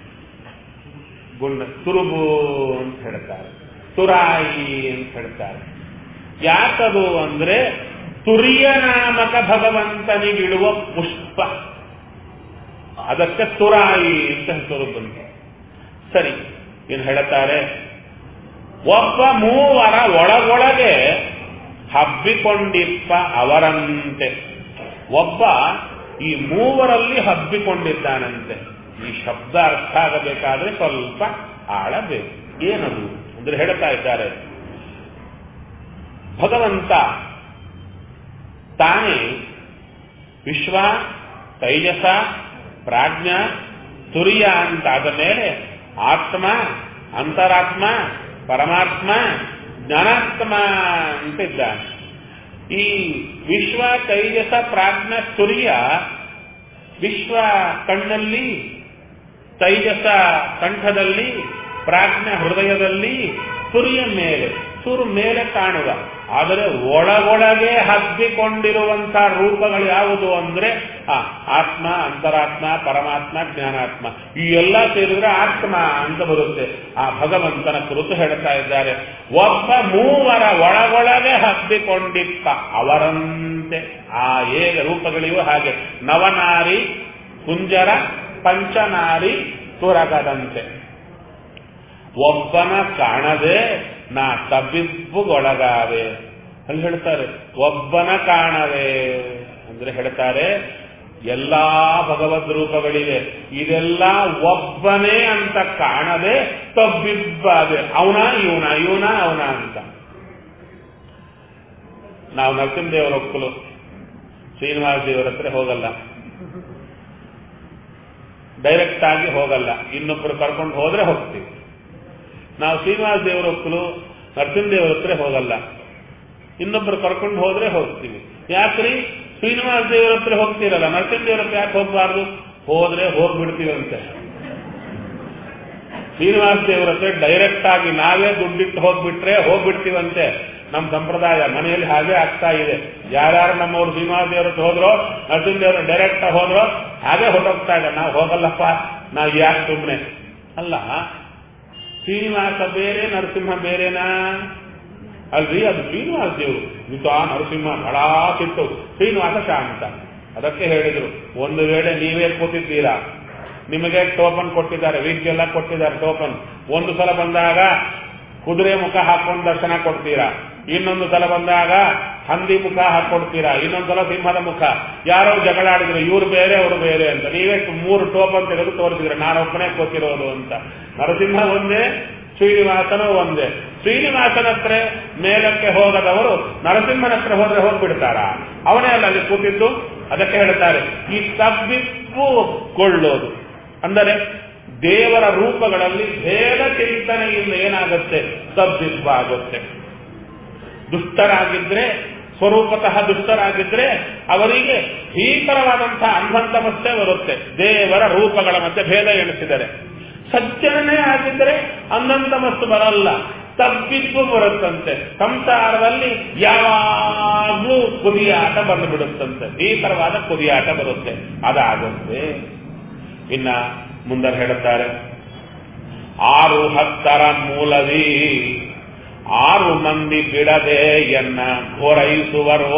ಗುಂಡ ತುರುಬು ಅಂತ ಹೇಳ್ತಾರೆ ತುರಾಯಿ ಅಂತ ಹೇಳ್ತಾರೆ ಯಾಕದು ಅಂದ್ರೆ ತುರಿಯ ನಾಮಕ ಭಗವಂತನಿಗಿಡುವ ಪುಷ್ಪ ಅದಕ್ಕೆ ತುರಾಯಿ ಅಂತ ಹೆಸರು ಬಂತು ಸರಿ ಏನು ಹೇಳುತ್ತಾರೆ ಒಬ್ಬ ಮೂವರ ಒಳಗೊಳಗೆ ಹಬ್ಬಿಕೊಂಡಿಪ್ಪ ಅವರಂತೆ ಒಬ್ಬ ಈ ಮೂವರಲ್ಲಿ ಹಬ್ಬಿಕೊಂಡಿದ್ದಾನಂತೆ ಈ ಶಬ್ದ ಅರ್ಥ ಆಗಬೇಕಾದ್ರೆ ಸ್ವಲ್ಪ ಆಳಬೇಕು ಏನದು ಅಂದ್ರೆ ಹೇಳ್ತಾ ಇದ್ದಾರೆ ಭಗವಂತ ತಾನೇ ವಿಶ್ವ ತೈಜಸ ಪ್ರಾಜ್ಞ ತುರಿಯ ಅಂತಾದ ಮೇಲೆ ಆತ್ಮ ಅಂತರಾತ್ಮ ಪರಮಾತ್ಮ ಜ್ಞಾನಾತ್ಮ ಅಂತ ಇದ್ದಾನೆ ಈ ವಿಶ್ವ ತೈಜಸ ಪ್ರಾಜ್ಞ ತುರಿಯ ವಿಶ್ವ ಕಣ್ಣಲ್ಲಿ ತೈಜಸ ಕಂಠದಲ್ಲಿ ಪ್ರಾಜ್ಞ ಹೃದಯದಲ್ಲಿ ತುರಿಯ ಮೇಲೆ ಚೂರು ಮೇಲೆ ಕಾಣುವ ಆದರೆ ಒಳಗೊಳಗೆ ಹಬ್ಬಿಕೊಂಡಿರುವಂತಹ ರೂಪಗಳು ಯಾವುದು ಅಂದ್ರೆ ಆ ಆತ್ಮ ಅಂತರಾತ್ಮ ಪರಮಾತ್ಮ ಜ್ಞಾನಾತ್ಮ ಈ ಎಲ್ಲ ಸೇರಿದ್ರೆ ಆತ್ಮ ಅಂತ ಬರುತ್ತೆ ಆ ಭಗವಂತನ ಕುರಿತು ಹೇಳ್ತಾ ಇದ್ದಾರೆ ಒಬ್ಬ ಮೂವರ ಒಳಗೊಳಗೆ ಹಬ್ಬಿಕೊಂಡಿಪ್ಪ ಅವರಂತೆ ಆ ಏಕ ರೂಪಗಳಿವು ಹಾಗೆ ನವನಾರಿ ಕುಂಜರ ಪಂಚನಾರಿ ತುರಗದಂತೆ ಒಬ್ಬನ ಕಾಣದೆ ನಾ ತಬ್ಬಿಬ್ಬುಗೊಳಗಾವೆ ಅಲ್ಲಿ ಹೇಳ್ತಾರೆ ಒಬ್ಬನ ಕಾಣವೆ ಅಂದ್ರೆ ಹೇಳ್ತಾರೆ ಎಲ್ಲಾ ಭಗವದ್ ರೂಪಗಳಿವೆ ಇದೆಲ್ಲ ಒಬ್ಬನೇ ಅಂತ ಕಾಣದೆ ತಬ್ಬಿಬ್ಬಾದೆ ಅವನ ಇವನ ಇವನ ಅವನ ಅಂತ ನಾವು ನರಸಿಂಹದೇವರ ಒಕ್ಕಲು ಶ್ರೀನಿವಾಸ ದೇವರ ಹತ್ರ ಹೋಗಲ್ಲ ಡೈರೆಕ್ಟ್ ಆಗಿ ಹೋಗಲ್ಲ ಇನ್ನೊಬ್ರು ಕರ್ಕೊಂಡು ಹೋದ್ರೆ ಹೋಗ್ತೀವಿ ನಾವು ಶ್ರೀನಿವಾಸ ದೇವರ ಹೊಕ್ಕಲು ನರಸಿಂಹದೇವರ ಹತ್ರ ಹೋಗಲ್ಲ ಇನ್ನೊಬ್ರು ಕರ್ಕೊಂಡು ಹೋದ್ರೆ ಹೋಗ್ತೀವಿ ಯಾಕ್ರಿ ಶ್ರೀನಿವಾಸ ದೇವರ ಹತ್ರ ಹೋಗ್ತೀರಲ್ಲ ನರಸಿಂಹದೇವರ ಹತ್ರ ಯಾಕೆ ಹೋಗ್ಬಾರ್ದು ಹೋದ್ರೆ ಹೋಗ್ಬಿಡ್ತೀವಂತೆ ಶ್ರೀನಿವಾಸ ದೇವರ ಹತ್ರ ಡೈರೆಕ್ಟ್ ಆಗಿ ನಾವೇ ದುಡ್ಡಿಟ್ಟು ಹೋಗ್ಬಿಟ್ರೆ ಹೋಗ್ಬಿಡ್ತೀವಂತೆ ನಮ್ಮ ಸಂಪ್ರದಾಯ ಮನೆಯಲ್ಲಿ ಹಾಗೆ ಆಗ್ತಾ ಇದೆ ಯಾರ್ಯಾರು ನಮ್ಮವ್ರು ಶ್ರೀನಿವಾಸ ದೇವರ ಹತ್ರ ಹೋದ್ರೋ ನರಸಿಂಹ ದೇವರು ಡೈರೆಕ್ಟ್ ಹೋದ್ರೋ ಹಾಗೆ ಹೊರಟೋಗ್ತಾ ಇದೆ ನಾವು ಹೋಗಲ್ಲಪ್ಪ ನಾವು ಯಾಕೆ ಸುಮ್ಮನೆ ಅಲ್ಲ ಶ್ರೀನಿವಾಸ ಬೇರೆ ನರಸಿಂಹ ಬೇರೆನಾ ಅಲ್ರಿ ಅದು ಶ್ರೀನಿವಾಸ ದೇವರು ಯುತ ನರಸಿಂಹ ಬಹಳ ಸಿಟ್ಟು ಶ್ರೀನಿವಾಸ ಶಾಂತ ಅದಕ್ಕೆ ಹೇಳಿದ್ರು ಒಂದು ವೇಳೆ ನೀವೇ ಕೂತಿದ್ದೀರಾ ನಿಮಗೆ ಟೋಪನ್ ಕೊಟ್ಟಿದ್ದಾರೆ ವೀಕ್ಗೆಲ್ಲ ಕೊಟ್ಟಿದ್ದಾರೆ ಟೋಪನ್ ಒಂದು ಸಲ ಬಂದಾಗ ಕುದುರೆ ಮುಖ ಹಾಕೊಂಡು ದರ್ಶನ ಕೊಡ್ತೀರಾ ಇನ್ನೊಂದು ಸಲ ಬಂದಾಗ ಹಂದಿ ಮುಖ ಹಾಕೊಡ್ತೀರಾ ಇನ್ನೊಂದು ಸಲ ಸಿಂಹದ ಮುಖ ಯಾರೋ ಜಗಳ ಆಡಿದ್ರು ಇವ್ರು ಬೇರೆ ಅವರು ಬೇರೆ ಅಂತ ನೀವೇ ಮೂರು ಟೋಪನ್ ತೆಗೆದು ತೋರಿಸಿದ್ರೆ ನಾನೊಬ್ಬನೇ ಕೂತಿರೋದು ಅಂತ ನರಸಿಂಹ ಒಂದೇ ಶ್ರೀನಿವಾಸನು ಒಂದೇ ಶ್ರೀನಿವಾಸನ ಹತ್ರ ಮೇಲಕ್ಕೆ ಹೋಗದವರು ನರಸಿಂಹನ ಹತ್ರ ಹೋದ್ರೆ ಹೋಗ್ಬಿಡ್ತಾರ ಅವನೇ ಅಲ್ಲ ಅಲ್ಲಿ ಕೂತಿದ್ದು ಅದಕ್ಕೆ ಹೇಳ್ತಾರೆ ಈ ತಬ್ಬಿಪ್ಪು ಕೊಳ್ಳೋದು ಅಂದರೆ ದೇವರ ರೂಪಗಳಲ್ಲಿ ಭೇದ ಚಿಂತನೆಯಿಂದ ಏನಾಗುತ್ತೆ ತಬ್ಬಿಬ್ಬ ಆಗುತ್ತೆ ದುಷ್ಟರಾಗಿದ್ರೆ ಸ್ವರೂಪತಃ ದುಷ್ಟರಾಗಿದ್ರೆ ಅವರಿಗೆ ಭೀಕರವಾದಂತಹ ಅಂಧಂತಮಸ್ತೆ ಬರುತ್ತೆ ದೇವರ ರೂಪಗಳ ಮಧ್ಯೆ ಭೇದ ಎಣಿಸಿದರೆ ಸಜ್ಜನನೇ ಆಗಿದ್ರೆ ಅಂಧಂತಮಸ್ತು ಬರಲ್ಲ ತಬ್ಬಿದ್ದು ಬರುತ್ತಂತೆ ಸಂಸಾರದಲ್ಲಿ ಯಾವಾಗ್ಲೂ ಕುದಿಯಾಟ ಬಂದು ಬಿಡುತ್ತಂತೆ ಭೀಕರವಾದ ಕುದಿಯಾಟ ಬರುತ್ತೆ ಅದಾಗುತ್ತೆ ಇನ್ನ ಮುಂದೆ ಹೇಳುತ್ತಾರೆ ಆರು ಹತ್ತರ ಮೂಲವಿ ಆರು ಮಂದಿ ಬಿಡದೆ ಎನ್ನ ಘೋರೈಸುವರೋ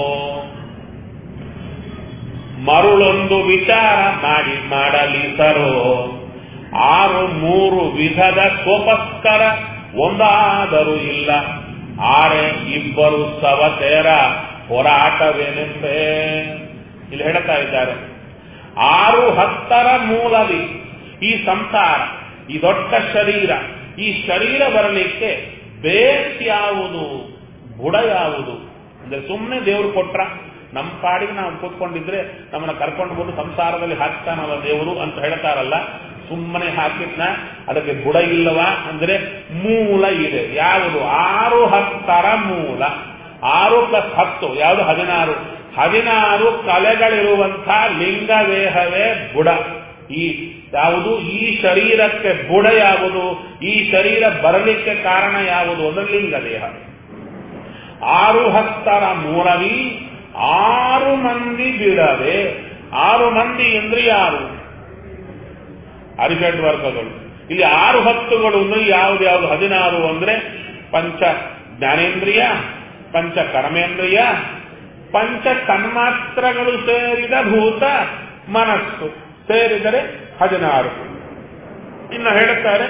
ಮರುಳೊಂದು ವಿಚಾರ ಮಾಡಿ ಮಾಡಲಿಸರೋ ಆರು ಮೂರು ವಿಧದ ಕೋಪಸ್ಕರ ಒಂದಾದರೂ ಇಲ್ಲ ಆರೆ ಇಬ್ಬರು ಸವತೇರ ಹೋರಾಟವೇನೆಂಬೆ ಇಲ್ಲಿ ಹೇಳ್ತಾ ಇದ್ದಾರೆ ಆರು ಹತ್ತರ ಮೂಲವಿ ಈ ಸಂಸಾರ ಈ ದೊಡ್ಡ ಶರೀರ ಈ ಶರೀರ ಬರಲಿಕ್ಕೆ ಬೇಸ್ ಯಾವುದು ಬುಡ ಯಾವುದು ಅಂದ್ರೆ ಸುಮ್ಮನೆ ದೇವರು ಕೊಟ್ರ ನಮ್ಮ ಪಾಡಿಗೆ ನಾವು ಕೂತ್ಕೊಂಡಿದ್ರೆ ನಮ್ಮನ್ನ ಕರ್ಕೊಂಡು ಬಂದು ಸಂಸಾರದಲ್ಲಿ ಹಾಕ್ತಾನಲ್ಲ ದೇವರು ಅಂತ ಹೇಳ್ತಾರಲ್ಲ ಸುಮ್ಮನೆ ಹಾಕಿದ್ನ ಅದಕ್ಕೆ ಬುಡ ಇಲ್ಲವಾ ಅಂದ್ರೆ ಮೂಲ ಇದೆ ಯಾವುದು ಆರು ಹತ್ತರ ಮೂಲ ಆರು ಪ್ಲಸ್ ಹತ್ತು ಯಾವುದು ಹದಿನಾರು ಹದಿನಾರು ಕಲೆಗಳಿರುವಂತಹ ಲಿಂಗದೇಹವೇ ಬುಡ ಈ ಯಾವುದು ಈ ಶರೀರಕ್ಕೆ ಬುಡ ಯಾವುದು ಈ ಶರೀರ ಬರಲಿಕ್ಕೆ ಕಾರಣ ಯಾವುದು ಅಂದ್ರೆ ಲಿಂಗದೇಹ ಆರು ಹತ್ತರ ಮೂರವಿ ಆರು ಮಂದಿ ಬಿಡದೆ ಆರು ಮಂದಿ ಅಂದ್ರೆ ಯಾರು ಅರಿಷಡ್ ವರ್ಗಗಳು ಇಲ್ಲಿ ಆರು ಹತ್ತುಗಳು ಅಂದ್ರೆ ಯಾವ್ದು ಯಾವ್ದು ಹದಿನಾರು ಅಂದ್ರೆ ಪಂಚ ಜ್ಞಾನೇಂದ್ರಿಯ ಪಂಚ ಕರ್ಮೇಂದ್ರಿಯ ಪಂಚ ತನ್ಮಾತ್ರಗಳು ಸೇರಿದ ಭೂತ ಮನಸ್ಸು ಸೇರಿದರೆ ಹದಿನಾರು ಇನ್ನು ಹೇಳುತ್ತಾರೆ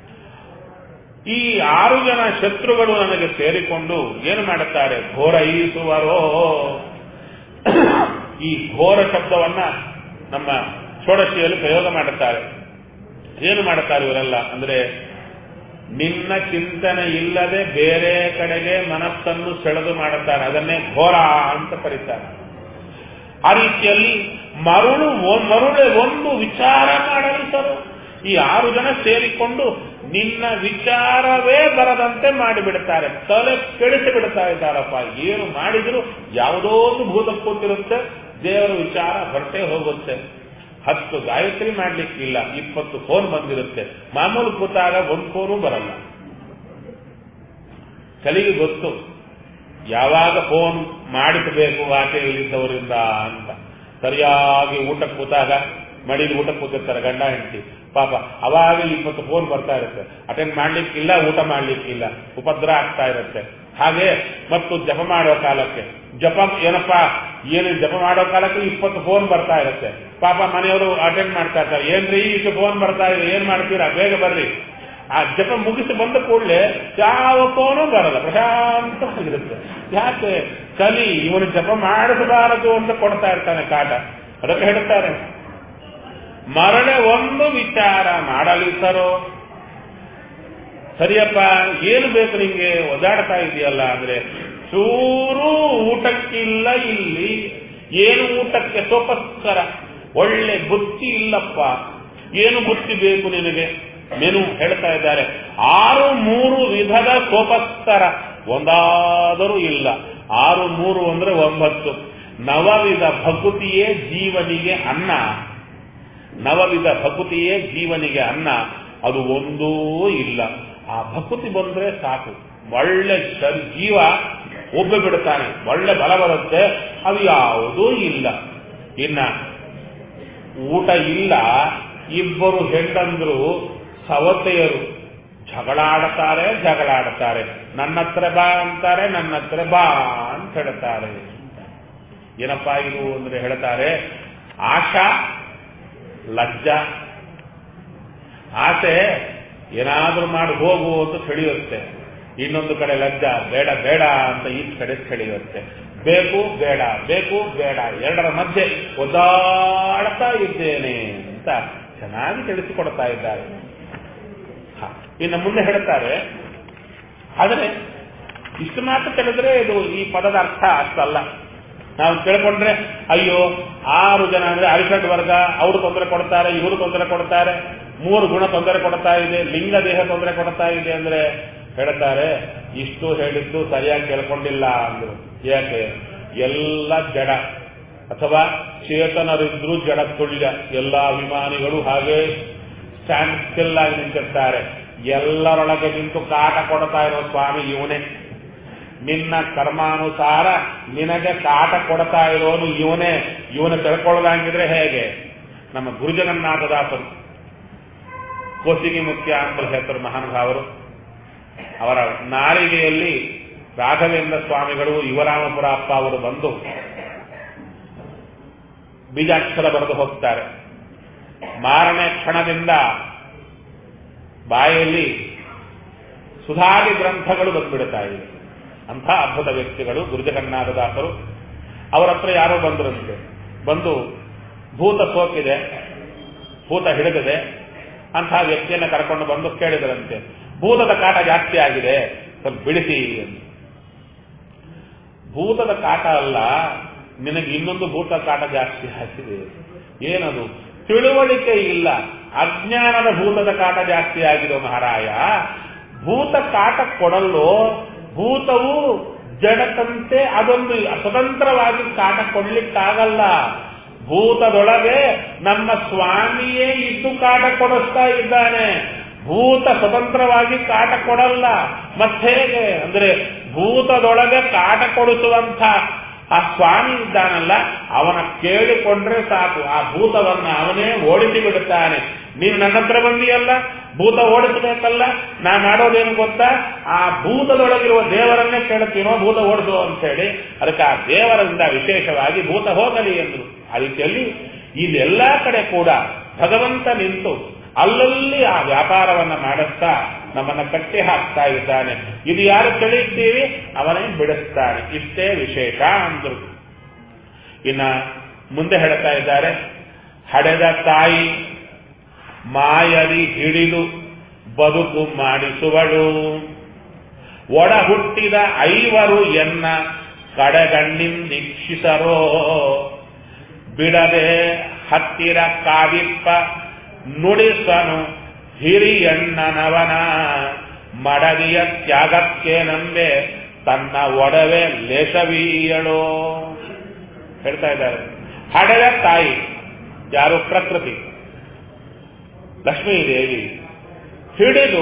ಈ ಆರು ಜನ ಶತ್ರುಗಳು ನನಗೆ ಸೇರಿಕೊಂಡು ಏನು ಮಾಡುತ್ತಾರೆ ಘೋರೈಸುವರೋ ಈ ಘೋರ ಶಬ್ದವನ್ನ ನಮ್ಮ ಷೋಡಶಿಯಲ್ಲಿ ಪ್ರಯೋಗ ಮಾಡುತ್ತಾರೆ ಏನು ಮಾಡುತ್ತಾರೆ ಇವರೆಲ್ಲ ಅಂದ್ರೆ ನಿನ್ನ ಚಿಂತನೆ ಇಲ್ಲದೆ ಬೇರೆ ಕಡೆಗೆ ಮನಸ್ಸನ್ನು ಸೆಳೆದು ಮಾಡುತ್ತಾರೆ ಅದನ್ನೇ ಘೋರ ಅಂತ ಕರೀತಾರೆ ಆ ರೀತಿಯಲ್ಲಿ ಮರುಳು ಮರುಳೆ ಒಂದು ವಿಚಾರ ಮಾಡಲಿ ಸರ್ ಈ ಆರು ಜನ ಸೇರಿಕೊಂಡು ನಿನ್ನ ವಿಚಾರವೇ ಬರದಂತೆ ಮಾಡಿಬಿಡ್ತಾರೆ ತಲೆ ಕೆಡಿಸಿ ಬಿಡ್ತಾ ಇದ್ದಾರಪ್ಪ ಏನು ಮಾಡಿದ್ರು ಯಾವುದೋ ಒಂದು ಭೂತ ಕೂತಿರುತ್ತೆ ದೇವರ ವಿಚಾರ ಹೊರಟೆ ಹೋಗುತ್ತೆ ಹತ್ತು ಗಾಯತ್ರಿ ಮಾಡ್ಲಿಕ್ಕಿಲ್ಲ ಇಪ್ಪತ್ತು ಫೋನ್ ಬಂದಿರುತ್ತೆ ಮಾಮೂಲು ಕೂತಾಗ ಒಂದು ಫೋನು ಬರಲ್ಲ ಕಲಿಗೆ ಗೊತ್ತು ಯಾವಾಗ ಫೋನ್ ಮಾಡಿಸಬೇಕು ಆಚೆ ಇಲ್ಲಿದ್ದವರಿಂದ ಅಂತ ಸರಿಯಾಗಿ ಊಟಕ್ಕೆ ಕೂತಾಗ ಮಡಿಲಿ ಊಟಕ್ಕೆ ಕೂತಿರ್ತಾರೆ ಗಂಡ ಹೆಂಡತಿ ಪಾಪ ಅವಾಗ ಇಪ್ಪತ್ತು ಫೋನ್ ಬರ್ತಾ ಇರುತ್ತೆ ಅಟೆಂಡ್ ಮಾಡ್ಲಿಕ್ಕಿಲ್ಲ ಊಟ ಮಾಡ್ಲಿಕ್ಕಿಲ್ಲ ಉಪದ್ರ ಆಗ್ತಾ ಇರುತ್ತೆ ಹಾಗೆ ಮತ್ತು ಜಪ ಮಾಡೋ ಕಾಲಕ್ಕೆ ಜಪ ಏನಪ್ಪಾ ಏನು ಜಪ ಮಾಡೋ ಕಾಲಕ್ಕೆ ಇಪ್ಪತ್ತು ಫೋನ್ ಬರ್ತಾ ಇರುತ್ತೆ ಪಾಪ ಮನೆಯವರು ಅಟೆಂಡ್ ಮಾಡ್ತಾ ಇರ್ತಾರೆ ಏನ್ರಿ ಇಷ್ಟು ಫೋನ್ ಬರ್ತಾ ಇದೆ ಏನ್ ಮಾಡ್ತೀರಾ ಬೇಗ ಬರ್ರಿ ಆ ಜಪ ಮುಗಿಸಿ ಬಂದ ಕೂಡಲೇ ಯಾವ ಫೋನು ಬರಲ್ಲ ಪ್ರಶಾಂತವಾಗಿರುತ್ತೆ ಯಾಕೆ ಕಲಿ ಇವನು ಜಪ ಮಾಡಿಸಬಾರದು ಅಂತ ಕೊಡ್ತಾ ಇರ್ತಾನೆ ಕಾಟ ಅದಕ್ಕೆ ಹೇಳ್ತಾರೆ ಮರಳೆ ಒಂದು ವಿಚಾರ ಮಾಡಲಿಸರೋ ಸರಿಯಪ್ಪ ಏನು ಬೇಕು ನಿಂಗೆ ಒದಾಡ್ತಾ ಇದೆಯಲ್ಲ ಅಂದ್ರೆ ಚೂರು ಊಟಕ್ಕಿಲ್ಲ ಇಲ್ಲಿ ಏನು ಊಟಕ್ಕೆ ಸೋಪಸ್ಕರ ಒಳ್ಳೆ ಬುತ್ತಿ ಇಲ್ಲಪ್ಪ ಏನು ಬುತ್ತಿ ಬೇಕು ನಿನಗೆ ಮೆನು ಹೇಳ್ತಾ ಇದ್ದಾರೆ ಆರು ಮೂರು ವಿಧದ ಸೋಪಸ್ತರ ಒಂದಾದರೂ ಇಲ್ಲ ಆರು ಮೂರು ಅಂದ್ರೆ ಒಂಬತ್ತು ನವವಿಧ ಭಕುತಿಯೇ ಜೀವನಿಗೆ ಅನ್ನ ನವವಿಧ ಭಕುತಿಯೇ ಜೀವನಿಗೆ ಅನ್ನ ಅದು ಒಂದೂ ಇಲ್ಲ ಆ ಭಕುತಿ ಬಂದ್ರೆ ಸಾಕು ಒಳ್ಳೆ ಶರ್- ಜೀವ ಒಬ್ಬ ಬಿಡ್ತಾನೆ ಒಳ್ಳೆ ಬಲ ಬರುತ್ತೆ ಅದು ಯಾವುದೂ ಇಲ್ಲ ಇನ್ನ ಊಟ ಇಲ್ಲ ಇಬ್ಬರು ಹೆಂಡಂದ್ರು ಸವತೆಯರು ಜಗಳಾಡ್ತಾರೆ ಜಗಳಾಡ್ತಾರೆ ನನ್ನ ಹತ್ರ ಬಾ ಅಂತಾರೆ ನನ್ನ ಹತ್ರ ಬಾ ಅಂತ ಹೇಳ್ತಾರೆ ಏನಪ್ಪಾ ಇದು ಅಂದ್ರೆ ಹೇಳ್ತಾರೆ ಆಶಾ ಲಜ್ಜ ಆಸೆ ಏನಾದ್ರೂ ಮಾಡಿ ಹೋಗು ಅಂತ ಸೆಳೆಯುತ್ತೆ ಇನ್ನೊಂದು ಕಡೆ ಲಜ್ಜ ಬೇಡ ಬೇಡ ಅಂತ ಈ ಕಡೆ ಸೆಳೆಯುತ್ತೆ ಬೇಕು ಬೇಡ ಬೇಕು ಬೇಡ ಎರಡರ ಮಧ್ಯೆ ಒದ್ದಾಡ್ತಾ ಇದ್ದೇನೆ ಅಂತ ಚೆನ್ನಾಗಿ ತಿಳಿಸಿಕೊಡ್ತಾ ಇದ್ದಾರೆ ಹ, ಇನ್ನು ಮುಂದೆ ಹೇಳ್ತಾರೆ ಆದರೆ ಇಷ್ಟು ಮಾತ್ರ ತಿಳಿದ್ರೆ ಇದು ಈ ಪದದ ಅರ್ಥ ಅಷ್ಟಲ್ಲ ನಾವು ತಿಳ್ಕೊಂಡ್ರೆ ಅಯ್ಯೋ ಆರು ಜನ ಅಂದ್ರೆ ಅರಿಷಡ್ ವರ್ಗ ಅವರು ತೊಂದರೆ ಕೊಡ್ತಾರೆ ಇವರು ತೊಂದರೆ ಕೊಡ್ತಾರೆ ಮೂರು ಗುಣ ತೊಂದರೆ ಕೊಡ್ತಾ ಇದೆ ಲಿಂಗ ದೇಹ ತೊಂದರೆ ಕೊಡ್ತಾ ಇದೆ ಅಂದ್ರೆ ಹೇಳ್ತಾರೆ ಇಷ್ಟು ಹೇಳಿದ್ದು ಸರಿಯಾಗಿ ಕೇಳ್ಕೊಂಡಿಲ್ಲ ಅಂದ್ರು ಯಾಕೆ ಎಲ್ಲ ಜಡ ಅಥವಾ ಚೇತನರಿದ್ರು ಜಡ ತುಳ್ಯ ಎಲ್ಲ ಅಭಿಮಾನಿಗಳು ಹಾಗೆ ಸ್ಟ್ಯಾಂಡ್ ಸ್ಟಿಲ್ ಆಗಿ ನಿಂತಿರ್ತಾರೆ ಎಲ್ಲರೊಳಗೆ ನಿಂತು ಕಾಟ ಕೊಡ್ತಾ ಇರೋ ಸ್ವಾಮಿ ಇವನೇ ನಿನ್ನ ಕರ್ಮಾನುಸಾರ ನಿನಗೆ ಕಾಟ ಕೊಡ್ತಾ ಇರೋನು ಇವನೇ ಇವನ ತಿಳ್ಕೊಳ್ಳೋದಾಗಿದ್ರೆ ಹೇಗೆ ನಮ್ಮ ಗುರುಜಗನ್ನಾಥದಾಸರು ಕೋಸಿಗೆ ಮುಖ್ಯ ಅಂತ ಹೆಸರು ಮಹಾನುಭಾವರು ಅವರ ನಾಲಿಗೆಯಲ್ಲಿ ರಾಘವೇಂದ್ರ ಸ್ವಾಮಿಗಳು ಯುವರಾಮಪುರ ಅಪ್ಪ ಅವರು ಬಂದು ಬೀಜಾಕ್ಷರ ಬರೆದು ಹೋಗ್ತಾರೆ ಮಾರನೇ ಕ್ಷಣದಿಂದ ಬಾಯಲ್ಲಿ ಸುಧಾರಿ ಗ್ರಂಥಗಳು ಬಂದ್ಬಿಡ್ತಾ ಇವೆ ಅಂಥ ಅದ್ಭುತ ವ್ಯಕ್ತಿಗಳು ಗುರುಜಗನ್ನಾಥದಾಸರು ಅವರ ಹತ್ರ ಯಾರೋ ಬಂದರಂತೆ ಬಂದು ಭೂತ ಸೋಕಿದೆ ಭೂತ ಹಿಡಿದಿದೆ ಅಂಥ ವ್ಯಕ್ತಿಯನ್ನ ಕರ್ಕೊಂಡು ಬಂದು ಕೇಳಿದರಂತೆ ಭೂತದ ಕಾಟ ಜಾಸ್ತಿ ಆಗಿದೆ ಸ್ವಲ್ಪ ಬಿಡಿಸಿ ಅಂತ ಭೂತದ ಕಾಟ ಅಲ್ಲ ನಿನಗೆ ಇನ್ನೊಂದು ಭೂತ ಕಾಟ ಜಾಸ್ತಿ ಆಗಿದೆ ಏನದು ತಿಳುವಳಿಕೆ ಇಲ್ಲ ಅಜ್ಞಾನದ ಭೂತದ ಕಾಟ ಜಾಸ್ತಿ ಆಗಿದೆ ಮಹಾರಾಯ ಭೂತ ಕಾಟ ಕೊಡಲು ಭೂತವು ಜಡತಂತೆ ಅದೊಂದು ಸ್ವತಂತ್ರವಾಗಿ ಕಾಟ ಕೊಡ್ಲಿಕ್ಕಾಗಲ್ಲ ಭೂತದೊಳಗೆ ನಮ್ಮ ಸ್ವಾಮಿಯೇ ಇದ್ದು ಕಾಟ ಕೊಡಿಸ್ತಾ ಇದ್ದಾನೆ ಭೂತ ಸ್ವತಂತ್ರವಾಗಿ ಕಾಟ ಕೊಡಲ್ಲ ಮತ್ತೇಗೆ ಅಂದ್ರೆ ಭೂತದೊಳಗೆ ಕಾಟ ಕೊಡಿಸುವಂತ ಆ ಸ್ವಾಮಿ ಇದ್ದಾನಲ್ಲ ಅವನ ಕೇಳಿಕೊಂಡ್ರೆ ಸಾಕು ಆ ಭೂತವನ್ನ ಅವನೇ ಓಡಿಸಿ ಬಿಡುತ್ತಾನೆ ನೀನು ನನ್ನ ಹತ್ರ ಬಂದಿಯಲ್ಲ ಭೂತ ಓಡಿಸಬೇಕಲ್ಲ ನಾ ಮಾಡೋದೇನು ಗೊತ್ತಾ ಆ ಭೂತದೊಳಗಿರುವ ದೇವರನ್ನೇ ಕೇಳುತ್ತೀನೋ ಭೂತ ಓಡಿಸು ಅಂತ ಹೇಳಿ ಅದಕ್ಕೆ ಆ ದೇವರಿಂದ ವಿಶೇಷವಾಗಿ ಭೂತ ಹೋಗಲಿ ಎಂದರು ಆ ರೀತಿಯಲ್ಲಿ ಇದೆಲ್ಲ ಕಡೆ ಕೂಡ ಭಗವಂತ ನಿಂತು ಅಲ್ಲಲ್ಲಿ ಆ ವ್ಯಾಪಾರವನ್ನ ಮಾಡಿಸ್ತಾ ನಮ್ಮನ್ನ ಕಟ್ಟಿ ಹಾಕ್ತಾ ಇದ್ದಾನೆ ಇದು ಯಾರು ತಿಳಿಯುತ್ತೀವಿ ಅವನೇ ಬಿಡಿಸ್ತಾನೆ ಇಷ್ಟೇ ವಿಶೇಷ ಅಂದ್ರು ಇನ್ನ ಮುಂದೆ ಹೇಳ್ತಾ ಇದ್ದಾರೆ ಹಡೆದ ತಾಯಿ ಮಾಯರಿ ಹಿಡಿದು ಬದುಕು ಮಾಡಿಸುವಳು ಒಡ ಹುಟ್ಟಿದ ಐವರು ಎನ್ನ ಕಡೆಗಣ್ಣಿಂದೀಕ್ಷಿಸರೋ ಬಿಡದೆ ಹತ್ತಿರ ಕಾವಿಪ್ಪ ನುಡಿಸನು ಹಿರಿಯಣ್ಣನವನ ಮಡದಿಯ ತ್ಯಾಗಕ್ಕೆ ನಂಬೆ ತನ್ನ ಒಡವೆ ಲೇಷವೀಯಳು ಹೇಳ್ತಾ ಇದ್ದಾರೆ ಹಡೆದ ತಾಯಿ ಯಾರು ಪ್ರಕೃತಿ ಲಕ್ಷ್ಮೀದೇವಿ ಹಿಡಿದು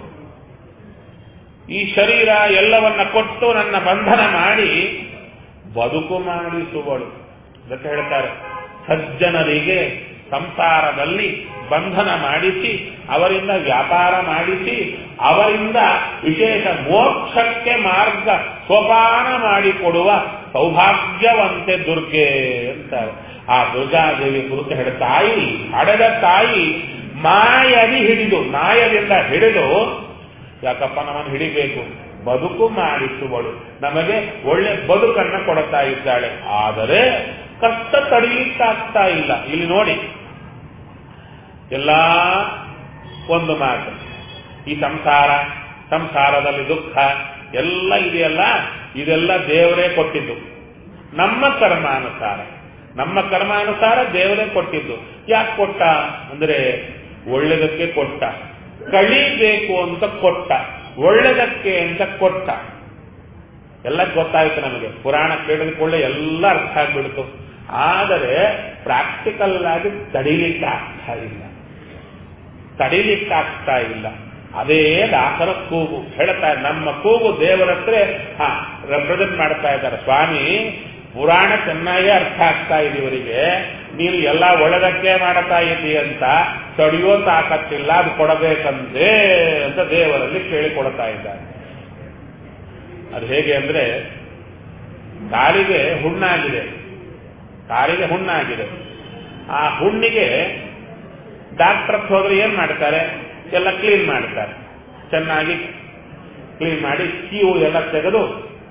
ಈ ಶರೀರ ಎಲ್ಲವನ್ನ ಕೊಟ್ಟು ನನ್ನ ಬಂಧನ ಮಾಡಿ ಬದುಕು ಮಾಡಿಸುವಳು ಅದಕ್ಕೆ ಹೇಳ್ತಾರೆ ಸಜ್ಜನರಿಗೆ ಸಂಸಾರದಲ್ಲಿ ಬಂಧನ ಮಾಡಿಸಿ ಅವರಿಂದ ವ್ಯಾಪಾರ ಮಾಡಿಸಿ ಅವರಿಂದ ವಿಶೇಷ ಮೋಕ್ಷಕ್ಕೆ ಮಾರ್ಗ ಸೋಪಾನ ಮಾಡಿಕೊಡುವ ಸೌಭಾಗ್ಯವಂತೆ ದುರ್ಗೆ ಅಂತಾರೆ ಆ ದುರ್ಗಾದೇವಿ ಕುರಿತು ಹೇಳ ತಾಯಿ ಹಡೆದ ತಾಯಿ ಮಾಯದಿ ಹಿಡಿದು ಮಾಯದಿಂದ ಹಿಡಿದು ಯಾಕಪ್ಪ ನಮ್ಮನ್ನು ಹಿಡಿಬೇಕು ಬದುಕು ಮಾಡಿಸುವಳು ನಮಗೆ ಒಳ್ಳೆ ಬದುಕನ್ನ ಕೊಡುತ್ತಾ ಇದ್ದಾಳೆ ಆದರೆ ಕಷ್ಟ ತಡೆಯಲಿಕ್ಕಾಗ್ತಾ ಇಲ್ಲ ಇಲ್ಲಿ ನೋಡಿ ಎಲ್ಲ ಒಂದು ಮಾತು ಈ ಸಂಸಾರ ಸಂಸಾರದಲ್ಲಿ ದುಃಖ ಎಲ್ಲ ಇದೆಯಲ್ಲ ಇದೆಲ್ಲ ದೇವರೇ ಕೊಟ್ಟಿದ್ದು ನಮ್ಮ ಕರ್ಮಾನುಸಾರ ನಮ್ಮ ಕರ್ಮಾನುಸಾರ ದೇವರೇ ಕೊಟ್ಟಿದ್ದು ಯಾಕೆ ಕೊಟ್ಟ ಅಂದ್ರೆ ಒಳ್ಳೆದಕ್ಕೆ ಕೊಟ್ಟ ಕಳಿಬೇಕು ಅಂತ ಕೊಟ್ಟ ಒಳ್ಳೆದಕ್ಕೆ ಅಂತ ಕೊಟ್ಟ ಎಲ್ಲ ಗೊತ್ತಾಯ್ತು ನಮಗೆ ಪುರಾಣ ಕೇಳಿದ ಕೂಡಲೇ ಎಲ್ಲ ಅರ್ಥ ಆಗ್ಬಿಡ್ತು ಆದರೆ ಪ್ರಾಕ್ಟಿಕಲ್ ಆಗಿ ತಡಿಲಿಕ್ಕೆ ಆಗ್ತಾ ಇಲ್ಲ ತಡಿಲಿಕ್ಕೆ ಆಗ್ತಾ ಇಲ್ಲ ಅದೇ ದಾಸರ ಕೂಗು ಹೇಳ್ತಾ ನಮ್ಮ ಕೂಗು ದೇವರ ಹತ್ರ ಹಾ ರೆಪ್ರೆಸೆಂಟ್ ಮಾಡ್ತಾ ಇದ್ದಾರೆ ಸ್ವಾಮಿ ಪುರಾಣ ಚೆನ್ನಾಗೇ ಅರ್ಥ ಆಗ್ತಾ ಇದೆ ಇವರಿಗೆ ನೀನು ಎಲ್ಲ ಒಳ್ಳೆದಕ್ಕೆ ಮಾಡ್ತಾ ಇದ್ದೀ ಅಂತ ತಡೆಯೋ ತಾಕತ್ತಿಲ್ಲ ಅದು ಕೊಡಬೇಕಂತೆ ಅಂತ ದೇವರಲ್ಲಿ ಕೇಳಿಕೊಡ್ತಾ ಇದ್ದಾರೆ ಅದು ಹೇಗೆ ಅಂದ್ರೆ ಕಾಲಿಗೆ ಹುಣ್ಣಾಗಿದೆ ಕಾಲಿಗೆ ಹುಣ್ಣಾಗಿದೆ ಆ ಹುಣ್ಣಿಗೆ ಡಾಕ್ಟರ್ ಹೋದ್ರೆ ಏನ್ ಮಾಡ್ತಾರೆ ಎಲ್ಲ ಕ್ಲೀನ್ ಮಾಡ್ತಾರೆ ಚೆನ್ನಾಗಿ ಕ್ಲೀನ್ ಮಾಡಿ ಕೀವು ಎಲ್ಲ ತೆಗೆದು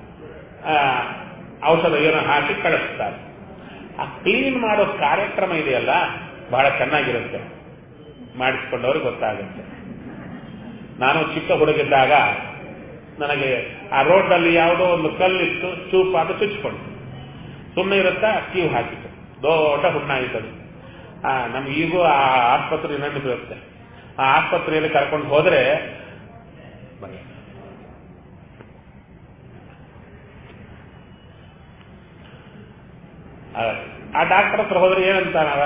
ಔಷಧ ಏನೋ ಹಾಕಿ ಕಳಿಸ್ತಾರೆ ಆ ಕ್ಲೀನ್ ಮಾಡೋ ಕಾರ್ಯಕ್ರಮ ಇದೆಯಲ್ಲ ಬಹಳ ಚೆನ್ನಾಗಿರುತ್ತೆ ಮಾಡಿಸ್ಕೊಂಡವ್ರಿಗೆ ಗೊತ್ತಾಗುತ್ತೆ ನಾನು ಚಿಕ್ಕ ಹುಡುಗಿದ್ದಾಗ ನನಗೆ ಆ ರೋಡ್ನಲ್ಲಿ ಯಾವುದೋ ಒಂದು ಕಲ್ಲಿತ್ತು ಚೂಪಾದ ಚುಚ್ಚಿಕೊಂಡು ಸುಮ್ಮನೆ ಇರುತ್ತಾ ಕೀವು ಹಾಕಿತ್ತು ದೊಡ್ಡ ಹುಣ್ಣಾಗಿತ್ತದು ಆ ನಮ್ಗೆ ಈಗೂ ಆ ಆಸ್ಪತ್ರೆ ನೆನಪಿರುತ್ತೆ ಆ ಆಸ್ಪತ್ರೆಯಲ್ಲಿ ಕರ್ಕೊಂಡು ಹೋದ್ರೆ ಬನ್ನಿ ಆ ಡಾಕ್ಟರ್ ಹತ್ರ ಹೋದ್ರೆ ಏನಂತಾನವ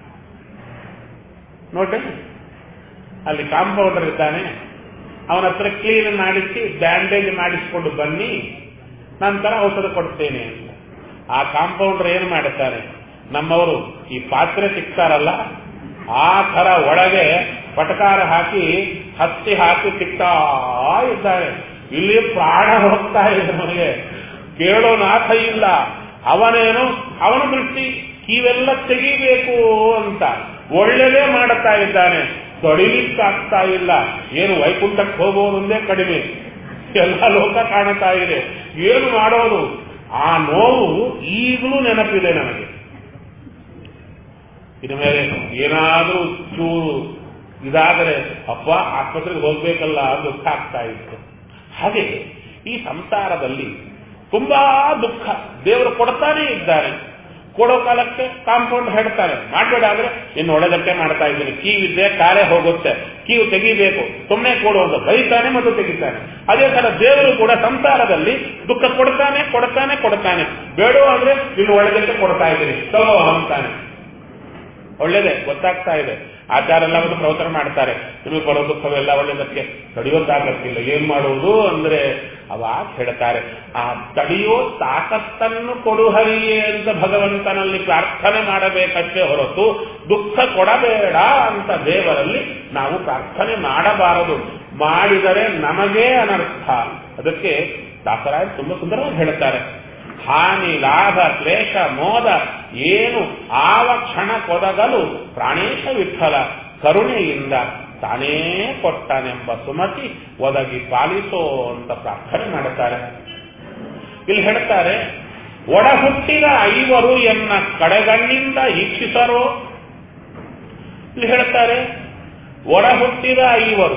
ನೋಡ್ರಿ ಅಲ್ಲಿ ಕಾಂಪೌಂಡರ್ ಇದ್ದಾನೆ ಅವನ ಹತ್ರ ಕ್ಲೀನ್ ಮಾಡಿಸಿ ಬ್ಯಾಂಡೇಜ್ ಮಾಡಿಸಿಕೊಂಡು ಬನ್ನಿ ನಂತರ ಔಷಧ ಕೊಡ್ತೇನೆ ಅಂತ ಆ ಕಾಂಪೌಂಡರ್ ಏನು ಮಾಡುತ್ತಾರೆ ನಮ್ಮವರು ಈ ಪಾತ್ರೆ ಸಿಗ್ತಾರಲ್ಲ ಆ ತರ ಒಳಗೆ ಪಟಕಾರ ಹಾಕಿ ಹತ್ತಿ ಹಾಕಿ ಸಿಗ್ತಾ ಇದ್ದಾರೆ ಇಲ್ಲಿ ಪ್ರಾಣ ಹೋಗ್ತಾ ಇದೆ ನಮಗೆ ಕೇಳೋ ನಾಥ ಇಲ್ಲ ಅವನೇನು ಅವನ ದೃಷ್ಟಿ ಇವೆಲ್ಲ ತೆಗಿಬೇಕು ಅಂತ ಒಳ್ಳೆದೇ ಮಾಡುತ್ತಾ ಇದ್ದಾನೆ ತೊಡಿಲಿಕ್ಕಾಗ್ತಾ ಇಲ್ಲ ಏನು ವೈಕುಂಠಕ್ಕೆ ಹೋಗೋದೊಂದೇ ಕಡಿಮೆ ಎಲ್ಲ ಲೋಕ ಕಾಣುತ್ತಾ ಇದೆ ಏನು ಮಾಡೋದು ಆ ನೋವು ಈಗಲೂ ನೆನಪಿದೆ ನನಗೆ ಇನ್ನು ಮೇಲೆ ಏನಾದರೂ ಚೂರು ಇದಾದರೆ ಅಪ್ಪ ಆಸ್ಪತ್ರೆಗೆ ಹೋಗ್ಬೇಕಲ್ಲ ಅಂತ ದುಃಖ ಆಗ್ತಾ ಇತ್ತು ಹಾಗೆ ಈ ಸಂಸಾರದಲ್ಲಿ ತುಂಬಾ ದುಃಖ ದೇವರು ಕೊಡ್ತಾನೇ ಇದ್ದಾರೆ ಕೊಡೋ ಕಾಲಕ್ಕೆ ಕಾಂಪೌಂಡ್ ಹೇಳ್ತಾರೆ ಮಾಡಬೇಡ ಆದ್ರೆ ಇನ್ನು ಒಳ್ಳೆದಕ್ಕೆ ಮಾಡ್ತಾ ಇದ್ದೀನಿ ಕೀವಿದ್ದೆ ಕಾಲೇ ಹೋಗುತ್ತೆ ಕೀವು ತೆಗಿಬೇಕು ಸುಮ್ಮನೆ ಕೊಡುವಂತ ಬೈತಾನೆ ಮತ್ತು ತೆಗಿತಾನೆ ಅದೇ ತರ ದೇವರು ಕೂಡ ಸಂಸಾರದಲ್ಲಿ ದುಃಖ ಕೊಡ್ತಾನೆ ಕೊಡ್ತಾನೆ ಕೊಡ್ತಾನೆ ಬೇಡ ಅಂದ್ರೆ ಇನ್ನು ಒಳ್ಳೆದಕ್ಕೆ ಕೊಡ್ತಾ ಇದ್ದೀನಿ ತಗೋ ಅಂತಾನೆ ಒಳ್ಳೇದೇ ಗೊತ್ತಾಗ್ತಾ ಇದೆ ಆಚಾರ ಎಲ್ಲ ಒಂದು ಪ್ರವಚನ ಮಾಡ್ತಾರೆ ನಿಮಗೆ ಬರೋ ದುಃಖವೆಲ್ಲ ಒಳ್ಳೇದಕ್ಕೆ ತಡೆಯೋದಾಗತ್ತಿಲ್ಲ ಏನ್ ಮಾಡುವುದು ಅಂದ್ರೆ ಅವಾಗ ಹೇಳ್ತಾರೆ ಆ ತಡೆಯೋ ತಾಕತ್ತನ್ನು ಕೊಡು ಹರಿಯೇ ಅಂತ ಭಗವಂತನಲ್ಲಿ ಪ್ರಾರ್ಥನೆ ಮಾಡಬೇಕಷ್ಟೇ ಹೊರತು ದುಃಖ ಕೊಡಬೇಡ ಅಂತ ದೇವರಲ್ಲಿ ನಾವು ಪ್ರಾರ್ಥನೆ ಮಾಡಬಾರದು ಮಾಡಿದರೆ ನಮಗೇ ಅನರ್ಥ ಅದಕ್ಕೆ ದಾಸರಾಯ ತುಂಬಾ ಸುಂದರವಾಗಿ ಹೇಳ್ತಾರೆ ಹಾನಿ ಲಾಭ ಕ್ಲೇಶ ಮೋದ ಏನು ಆವ ಕ್ಷಣ ಕೊದಗಲು ಪ್ರಾಣೇಶ ವಿಠಲ ಕರುಣೆಯಿಂದ ತಾನೇ ಕೊಟ್ಟನೆಂಬ ಸುಮತಿ ಒದಗಿ ಪಾಲಿಸೋ ಅಂತ ಪ್ರಾರ್ಥನೆ ಮಾಡುತ್ತಾರೆ ಇಲ್ಲಿ ಹೇಳ್ತಾರೆ ಒಡ ಹುಟ್ಟಿದ ಐವರು ಎನ್ನ ಕಡೆಗಣ್ಣಿಂದ ಈಕ್ಷಿಸರೋ ಇಲ್ಲಿ ಹೇಳ್ತಾರೆ ಒಡ ಹುಟ್ಟಿದ ಐವರು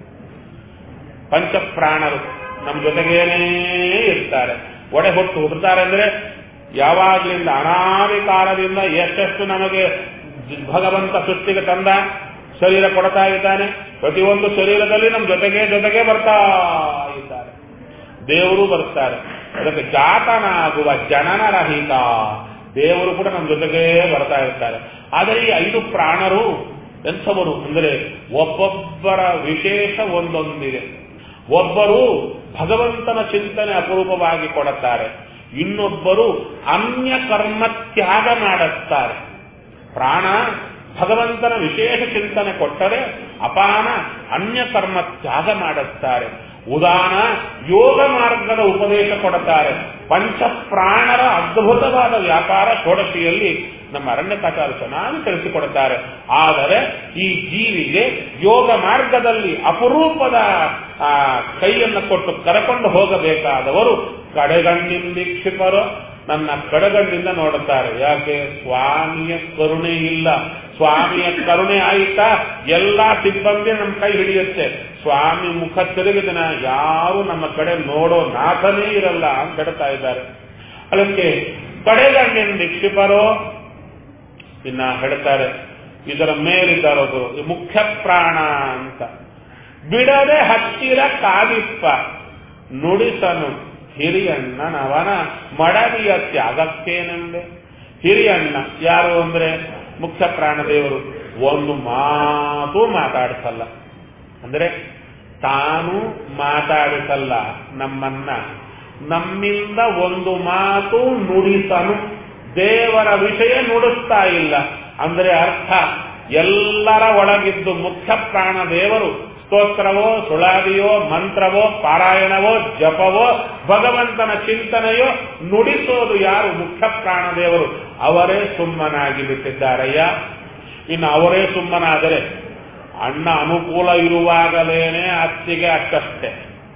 ಪಂಚಪ್ರಾಣರು ನಮ್ಮ ಜೊತೆಗೇನೇ ಇರ್ತಾರೆ ಒಡೆ ಹೊಟ್ಟು ಹುಡ್ತಾರೆ ಅಂದ್ರೆ ಯಾವಾಗ್ಲಿಂದ ಅನಾದಿ ಕಾಲದಿಂದ ಎಷ್ಟೆಷ್ಟು ನಮಗೆ ಭಗವಂತ ಸೃಷ್ಟಿಗೆ ತಂದ ಶರೀರ ಕೊಡ್ತಾ ಇದ್ದಾನೆ ಪ್ರತಿಯೊಂದು ಶರೀರದಲ್ಲಿ ನಮ್ಮ ಜೊತೆಗೆ ಜೊತೆಗೆ ಬರ್ತಾ ಇದ್ದಾರೆ ದೇವರು ಬರ್ತಾರೆ ಅದಕ್ಕೆ ಜಾತನಾಗುವ ಜನನರಹಿತ ದೇವರು ಕೂಡ ನಮ್ಮ ಜೊತೆಗೆ ಬರ್ತಾ ಇರ್ತಾರೆ ಆದರೆ ಈ ಐದು ಪ್ರಾಣರು ಎಂಥವರು ಅಂದರೆ ಒಬ್ಬೊಬ್ಬರ ವಿಶೇಷ ಒಂದೊಂದಿದೆ ಒಬ್ಬರು ಭಗವಂತನ ಚಿಂತನೆ ಅಪರೂಪವಾಗಿ ಕೊಡುತ್ತಾರೆ ಇನ್ನೊಬ್ಬರು ಅನ್ಯ ಕರ್ಮ ತ್ಯಾಗ ಮಾಡುತ್ತಾರೆ ಪ್ರಾಣ ಭಗವಂತನ ವಿಶೇಷ ಚಿಂತನೆ ಕೊಟ್ಟರೆ ಅಪಾನ ಅನ್ಯ ಕರ್ಮ ತ್ಯಾಗ ಮಾಡುತ್ತಾರೆ ಉದಾನ ಯೋಗ ಮಾರ್ಗದ ಉಪದೇಶ ಕೊಡುತ್ತಾರೆ ಪಂಚ ಪ್ರಾಣರ ಅದ್ಭುತವಾದ ವ್ಯಾಪಾರ ಷೋಡಶಿಯಲ್ಲಿ ನಮ್ಮ ಅರಣ್ಯಕಾಚಾರ ಚೆನ್ನಾಗಿ ತಿಳಿಸಿಕೊಡುತ್ತಾರೆ ಆದರೆ ಈ ಜೀವಿಗೆ ಯೋಗ ಮಾರ್ಗದಲ್ಲಿ ಅಪರೂಪದ ಆ ಕೈಯನ್ನು ಕೊಟ್ಟು ಕರಕೊಂಡು ಹೋಗಬೇಕಾದವರು ಕಡೆಗಣ್ಣಿಂದೀಕ್ಷಿಪರು ನನ್ನ ಕಡೆಗಣ್ಣಿಂದ ನೋಡುತ್ತಾರೆ ಯಾಕೆ ಸ್ವಾಮಿಯ ಕರುಣೆ ಇಲ್ಲ ಸ್ವಾಮಿಯ ಕರುಣೆ ಆಯಿತಾ ಎಲ್ಲಾ ಸಿಬ್ಬಂದಿ ನಮ್ಮ ಕೈ ಹಿಡಿಯುತ್ತೆ ಸ್ವಾಮಿ ಮುಖ ತಿರುಗಿದನ ಯಾರು ನಮ್ಮ ಕಡೆ ನೋಡೋ ನಾಥನೇ ಇರಲ್ಲ ಅಂತ ಹೇಳ್ತಾ ಇದ್ದಾರೆ ಅದಕ್ಕೆ ಕಡೆಗಣ್ಣಿನ ದೀಕ್ಷಿಪರೋ ಇನ್ನ ಹೇಳ್ತಾರೆ ಇದರ ಮೇಲಿದ್ದರೊಬ್ಬರು ಈ ಮುಖ್ಯ ಪ್ರಾಣ ಅಂತ ಬಿಡದೆ ಹತ್ತಿರ ಕಾದಿಪ್ಪ ನುಡಿಸನು ಹಿರಿಯಣ್ಣನವನ ಮಡದಿಯ ತ್ಯಾಗಕ್ಕೇನೆಂದೆ ಹಿರಿಯಣ್ಣ ಯಾರು ಅಂದ್ರೆ ಮುಖ್ಯ ಪ್ರಾಣದೇವರು ಒಂದು ಮಾತು ಮಾತಾಡಿಸಲ್ಲ ಅಂದ್ರೆ ತಾನು ಮಾತಾಡಿಸಲ್ಲ ನಮ್ಮನ್ನ ನಮ್ಮಿಂದ ಒಂದು ಮಾತು ನುಡಿಸನು ದೇವರ ವಿಷಯ ನುಡಿಸ್ತಾ ಇಲ್ಲ ಅಂದ್ರೆ ಅರ್ಥ ಎಲ್ಲರ ಒಳಗಿದ್ದು ಮುಖ್ಯ ಪ್ರಾಣ ದೇವರು ಸ್ತೋತ್ರವೋ ಸುಳಾದಿಯೋ ಮಂತ್ರವೋ ಪಾರಾಯಣವೋ ಜಪವೋ ಭಗವಂತನ ಚಿಂತನೆಯೋ ನುಡಿಸೋದು ಯಾರು ಮುಖ್ಯ ಪ್ರಾಣದೇವರು ಅವರೇ ಸುಮ್ಮನಾಗಿ ಬಿಟ್ಟಿದ್ದಾರಯ್ಯ ಇನ್ನು ಅವರೇ ಸುಮ್ಮನಾದರೆ ಅಣ್ಣ ಅನುಕೂಲ ಇರುವಾಗಲೇನೆ ಅತ್ತಿಗೆ ಅಷ್ಟಷ್ಟೇ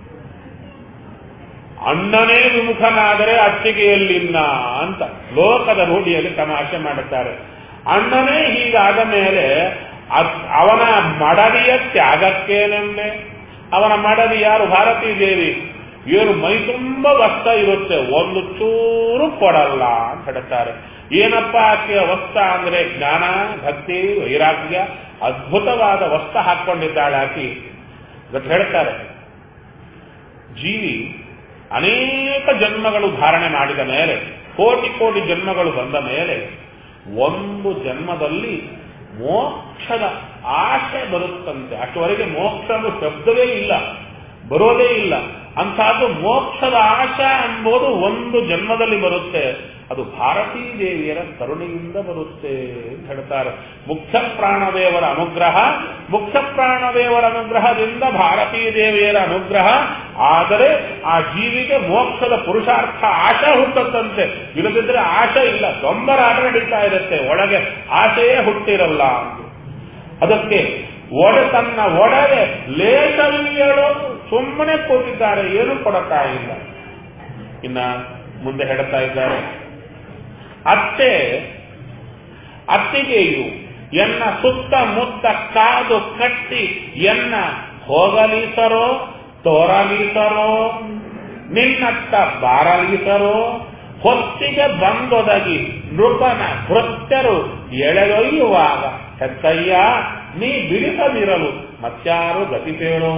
ಅಣ್ಣನೇ ವಿಮುಖನಾದರೆ ಅತ್ತಿಗೆ ಎಲ್ಲಿನ್ನ ಅಂತ ಲೋಕದ ರೂಢಿಯಲ್ಲಿ ತಮಾಷೆ ಮಾಡುತ್ತಾರೆ ಅಣ್ಣನೇ ಹೀಗಾದ ಮೇಲೆ ಅವನ ಮಡದಿಯ ತ್ಯಾಗಕ್ಕೇನೆಂಬೆ ಅವನ ಮಡದಿ ಯಾರು ಭಾರತೀ ದೇವಿ ಏನು ಮೈ ತುಂಬ ವಸ್ತ್ರ ಇರುತ್ತೆ ಒಂದು ಚೂರು ಕೊಡಲ್ಲ ಅಂತ ಹೇಳ್ತಾರೆ ಏನಪ್ಪ ಆಕೆಯ ವಸ್ತ್ರ ಅಂದ್ರೆ ಜ್ಞಾನ ಭಕ್ತಿ ವೈರಾಗ್ಯ ಅದ್ಭುತವಾದ ವಸ್ತ್ರ ಹಾಕೊಂಡಿದ್ದಾಳೆ ಆಕಿ ಇವತ್ತು ಹೇಳ್ತಾರೆ ಜೀವಿ ಅನೇಕ ಜನ್ಮಗಳು ಧಾರಣೆ ಮಾಡಿದ ಮೇಲೆ ಕೋಟಿ ಕೋಟಿ ಜನ್ಮಗಳು ಬಂದ ಮೇಲೆ ಒಂದು ಜನ್ಮದಲ್ಲಿ ಮೋಕ್ಷದ ಆಶೆ ಬರುತ್ತಂತೆ ಅಷ್ಟವರೆಗೆ ಮೋಕ್ಷ ಅನ್ನೋ ಶಬ್ದವೇ ಇಲ್ಲ ಬರೋದೇ ಇಲ್ಲ ಅಂತಹದ್ದು ಮೋಕ್ಷದ ಆಶಾ ಎಂಬುದು ಒಂದು ಜನ್ಮದಲ್ಲಿ ಬರುತ್ತೆ ಅದು ಭಾರತೀ ದೇವಿಯರ ಕರುಣೆಯಿಂದ ಬರುತ್ತೆ ಅಂತ ಹೇಳ್ತಾರೆ ಮುಖ್ಯ ಪ್ರಾಣದೇವರ ಅನುಗ್ರಹ ಮುಖ್ಯ ಪ್ರಾಣದೇವರ ಅನುಗ್ರಹದಿಂದ ಭಾರತೀ ದೇವಿಯರ ಅನುಗ್ರಹ ಆದರೆ ಆ ಜೀವಿಗೆ ಮೋಕ್ಷದ ಪುರುಷಾರ್ಥ ಆಶೆ ಹುಟ್ಟುತ್ತಂತೆ ಇಲ್ಲದಿದ್ರೆ ಆಶೆ ಇಲ್ಲ ತೊಂಬರಾಟ ನಡೀತಾ ಇರುತ್ತೆ ಒಳಗೆ ಆಶೆಯೇ ಹುಟ್ಟಿರಲ್ಲ ಅದಕ್ಕೆ ಒಡ ತನ್ನ ಒಡಗೆ ಲೇಖವಿಯಳು ಸುಮ್ಮನೆ ಕೂತಿದ್ದಾರೆ ಏನು ಕೊಡತಾ ಇಲ್ಲ ಇನ್ನ ಮುಂದೆ ಹೇಳ್ತಾ ಇದ್ದಾರೆ ಅತ್ತೆ ಅತ್ತಿಗೆಯು ಎನ್ನ ಸುತ್ತಮುತ್ತ ಕಾದು ಕಟ್ಟಿ ಎನ್ನ ಹೋಗಲೀಸರೋ ತೋರಲೀಸರೋ ನಿನ್ನತ್ತ ಬಾರಲೀಸರೋ ಹೊತ್ತಿಗೆ ಬಂದೊದಗಿ ನೃಪನ ಭೃತ್ಯರು ಎಳೆದೊಯ್ಯುವಾಗ ಹೆತ್ತಯ್ಯ ನೀ ಬಿಡಿಸದಿರಲು ಮತ್ಯಾರು ಗತಿಪೇಳೋ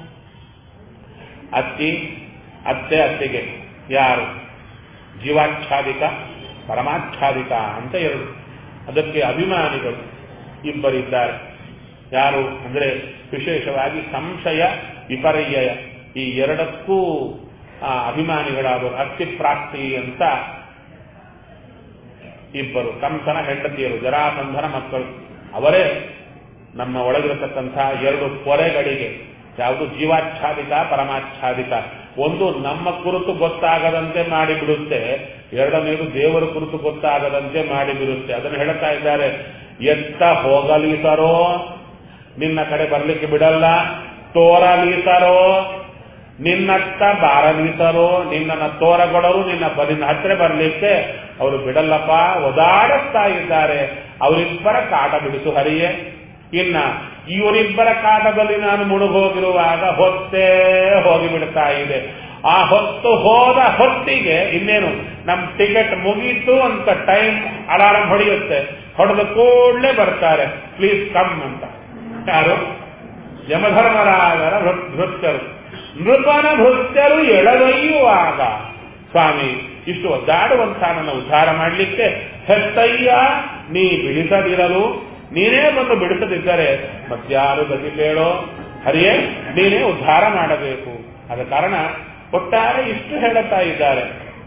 ಅತ್ತಿ ಅತ್ತೆ ಅತ್ತಿಗೆ ಯಾರು ಜೀವಾಚ್ಛಾದಿತ ಪರಮಾಚ್ಛಾದಿತ ಅಂತ ಎರಡು ಅದಕ್ಕೆ ಅಭಿಮಾನಿಗಳು ಇಬ್ಬರಿದ್ದಾರೆ ಯಾರು ಅಂದ್ರೆ ವಿಶೇಷವಾಗಿ ಸಂಶಯ ವಿಪರ್ಯಯ ಈ ಎರಡಕ್ಕೂ ಅಭಿಮಾನಿಗಳಾದವರು ಅಸ್ಥಿಪ್ರಾಪ್ತಿ ಅಂತ ಇಬ್ಬರು ಕಂಸನ ಹೆಂಡತಿಯರು ಜರಾಸಂಧನ ಮಕ್ಕಳು ಅವರೇ ನಮ್ಮ ಒಳಗಿರತಕ್ಕಂತಹ ಎರಡು ಪೊರೆಗಳಿಗೆ ಯಾವುದು ಜೀವಾಚ್ಛಾದಿತ ಪರಮಾಚ್ಛಾದಿತ ಒಂದು ನಮ್ಮ ಕುರಿತು ಗೊತ್ತಾಗದಂತೆ ಮಾಡಿಬಿಡುತ್ತೆ ಎರಡನೇದು ದೇವರ ಕುರಿತು ಗೊತ್ತಾಗದಂತೆ ಮಾಡಿಬಿಡುತ್ತೆ ಅದನ್ನು ಹೇಳ್ತಾ ಇದ್ದಾರೆ ಎತ್ತ ಹೋಗಲೀಸರೋ ನಿನ್ನ ಕಡೆ ಬರ್ಲಿಕ್ಕೆ ಬಿಡಲ್ಲ ತೋರಲೀಸರೋ ನಿನ್ನತ್ತ ಬಾರಲೀಸರೋ ನಿನ್ನನ್ನು ತೋರಗೊಡರು ನಿನ್ನ ನಿನ್ನ ಹತ್ರ ಬರ್ಲಿಕ್ಕೆ ಅವರು ಬಿಡಲ್ಲಪ್ಪ ಒದಾಡಿಸ್ತಾ ಇದ್ದಾರೆ ಅವರಿಬ್ಬರ ಕಾಟ ಬಿಡಿಸು ಹರಿಯೇ ಇನ್ನ ಇವರಿಬ್ಬರ ಕಾಟದಲ್ಲಿ ನಾನು ಮುಳುಗೋಗಿರುವಾಗ ಹೊತ್ತೇ ಹೋಗಿಬಿಡ್ತಾ ಇದೆ ಆ ಹೊತ್ತು ಹೋದ ಹೊತ್ತಿಗೆ ಇನ್ನೇನು ನಮ್ ಟಿಕೆಟ್ ಮುಗೀತು ಅಂತ ಟೈಮ್ ಅಲಾರಂ ಹೊಡೆಯುತ್ತೆ ಹೊಡೆದ ಕೂಡಲೇ ಬರ್ತಾರೆ ಪ್ಲೀಸ್ ಕಮ್ ಅಂತ ಯಾರು ಯಮಧರ್ಮರಾಜರ ಭೃತ್ಯರು ನೃಪನ ಭೃತ್ಯರು ಎಳದೊಯ್ಯುವಾಗ ಸ್ವಾಮಿ ಇಷ್ಟು ಒದ್ದಾಡುವಂತಹ ನನ್ನ ಉದ್ಧಾರ ಮಾಡಲಿಕ್ಕೆ ಹೆತ್ತಯ್ಯ ನೀ ಬಿಡಿಸದಿರಲು ನೀನೇ ಬಂದು ಬಿಡಿಸದಿದ್ದರೆ ಮತ್ಯಾರು ಗತಿ ಬೇಡೋ ಹರಿಯೇ ನೀನೇ ಉದ್ಧಾರ ಮಾಡಬೇಕು ಆದ ಕಾರಣ ಒಟ್ಟಾರೆ ಇಷ್ಟು ಹೇಳುತ್ತಾ ಇದ್ದಾರೆ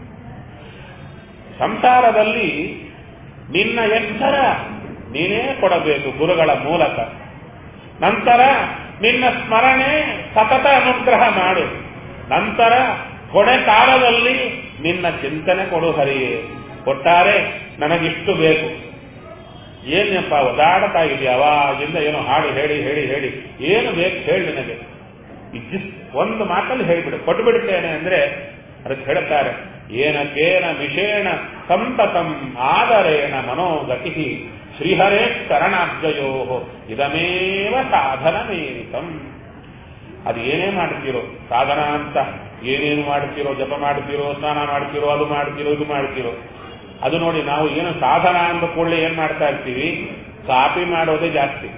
ಸಂಸಾರದಲ್ಲಿ ನಿನ್ನ ಎಚ್ಚರ ನೀನೇ ಕೊಡಬೇಕು ಗುರುಗಳ ಮೂಲಕ ನಂತರ ನಿನ್ನ ಸ್ಮರಣೆ ಸತತ ಅನುಗ್ರಹ ಮಾಡು ನಂತರ ಕೊನೆ ಕಾಲದಲ್ಲಿ ನಿನ್ನ ಚಿಂತನೆ ಕೊಡು ಹರಿಯೇ ಒಟ್ಟಾರೆ ನನಗಿಷ್ಟು ಬೇಕು ಏನಪ್ಪ ಒದಾಡ್ತಾ ಇದೆಯಾ ಅವಾಗಿಂದ ಏನೋ ಹಾಡು ಹೇಳಿ ಹೇಳಿ ಹೇಳಿ ಏನು ಬೇಕು ಹೇಳಿ ನನಗೆ ಇದ್ದಿಸ್ ಒಂದು ಮಾತಲ್ಲಿ ಹೇಳಿಬಿಡು ಕೊಟ್ಟುಬಿಡ್ತೇನೆ ಅಂದ್ರೆ ಅದಕ್ಕೆ ಹೇಳ್ತಾರೆ ಏನಕೇನ ವಿಷೇಣ ಸಂತತಂ ಆದರೇಣ ಮನೋಗತಿ ಶ್ರೀಹರೇ ಶರಣಾಬ್ಜಯೋ ಇದಮೇವ ಸಾಧನಮೇರಿತಂ ಅದು ಏನೇ ಮಾಡ್ತೀರೋ ಸಾಧನ ಅಂತ ಏನೇನು ಮಾಡ್ತೀರೋ ಜಪ ಮಾಡ್ತೀರೋ ಸ್ನಾನ ಮಾಡ್ತೀರೋ ಅದು ಮಾಡ್ತೀರೋ ಇದು ಮಾಡ್ತೀರೋ ಅದು ನೋಡಿ ನಾವು ಏನು ಸಾಧನ ಅಂದ ಕೂಡಲೇ ಏನ್ ಮಾಡ್ತಾ ಇರ್ತೀವಿ ಕಾಪಿ ಮಾಡೋದೇ ಜಾಸ್ತಿ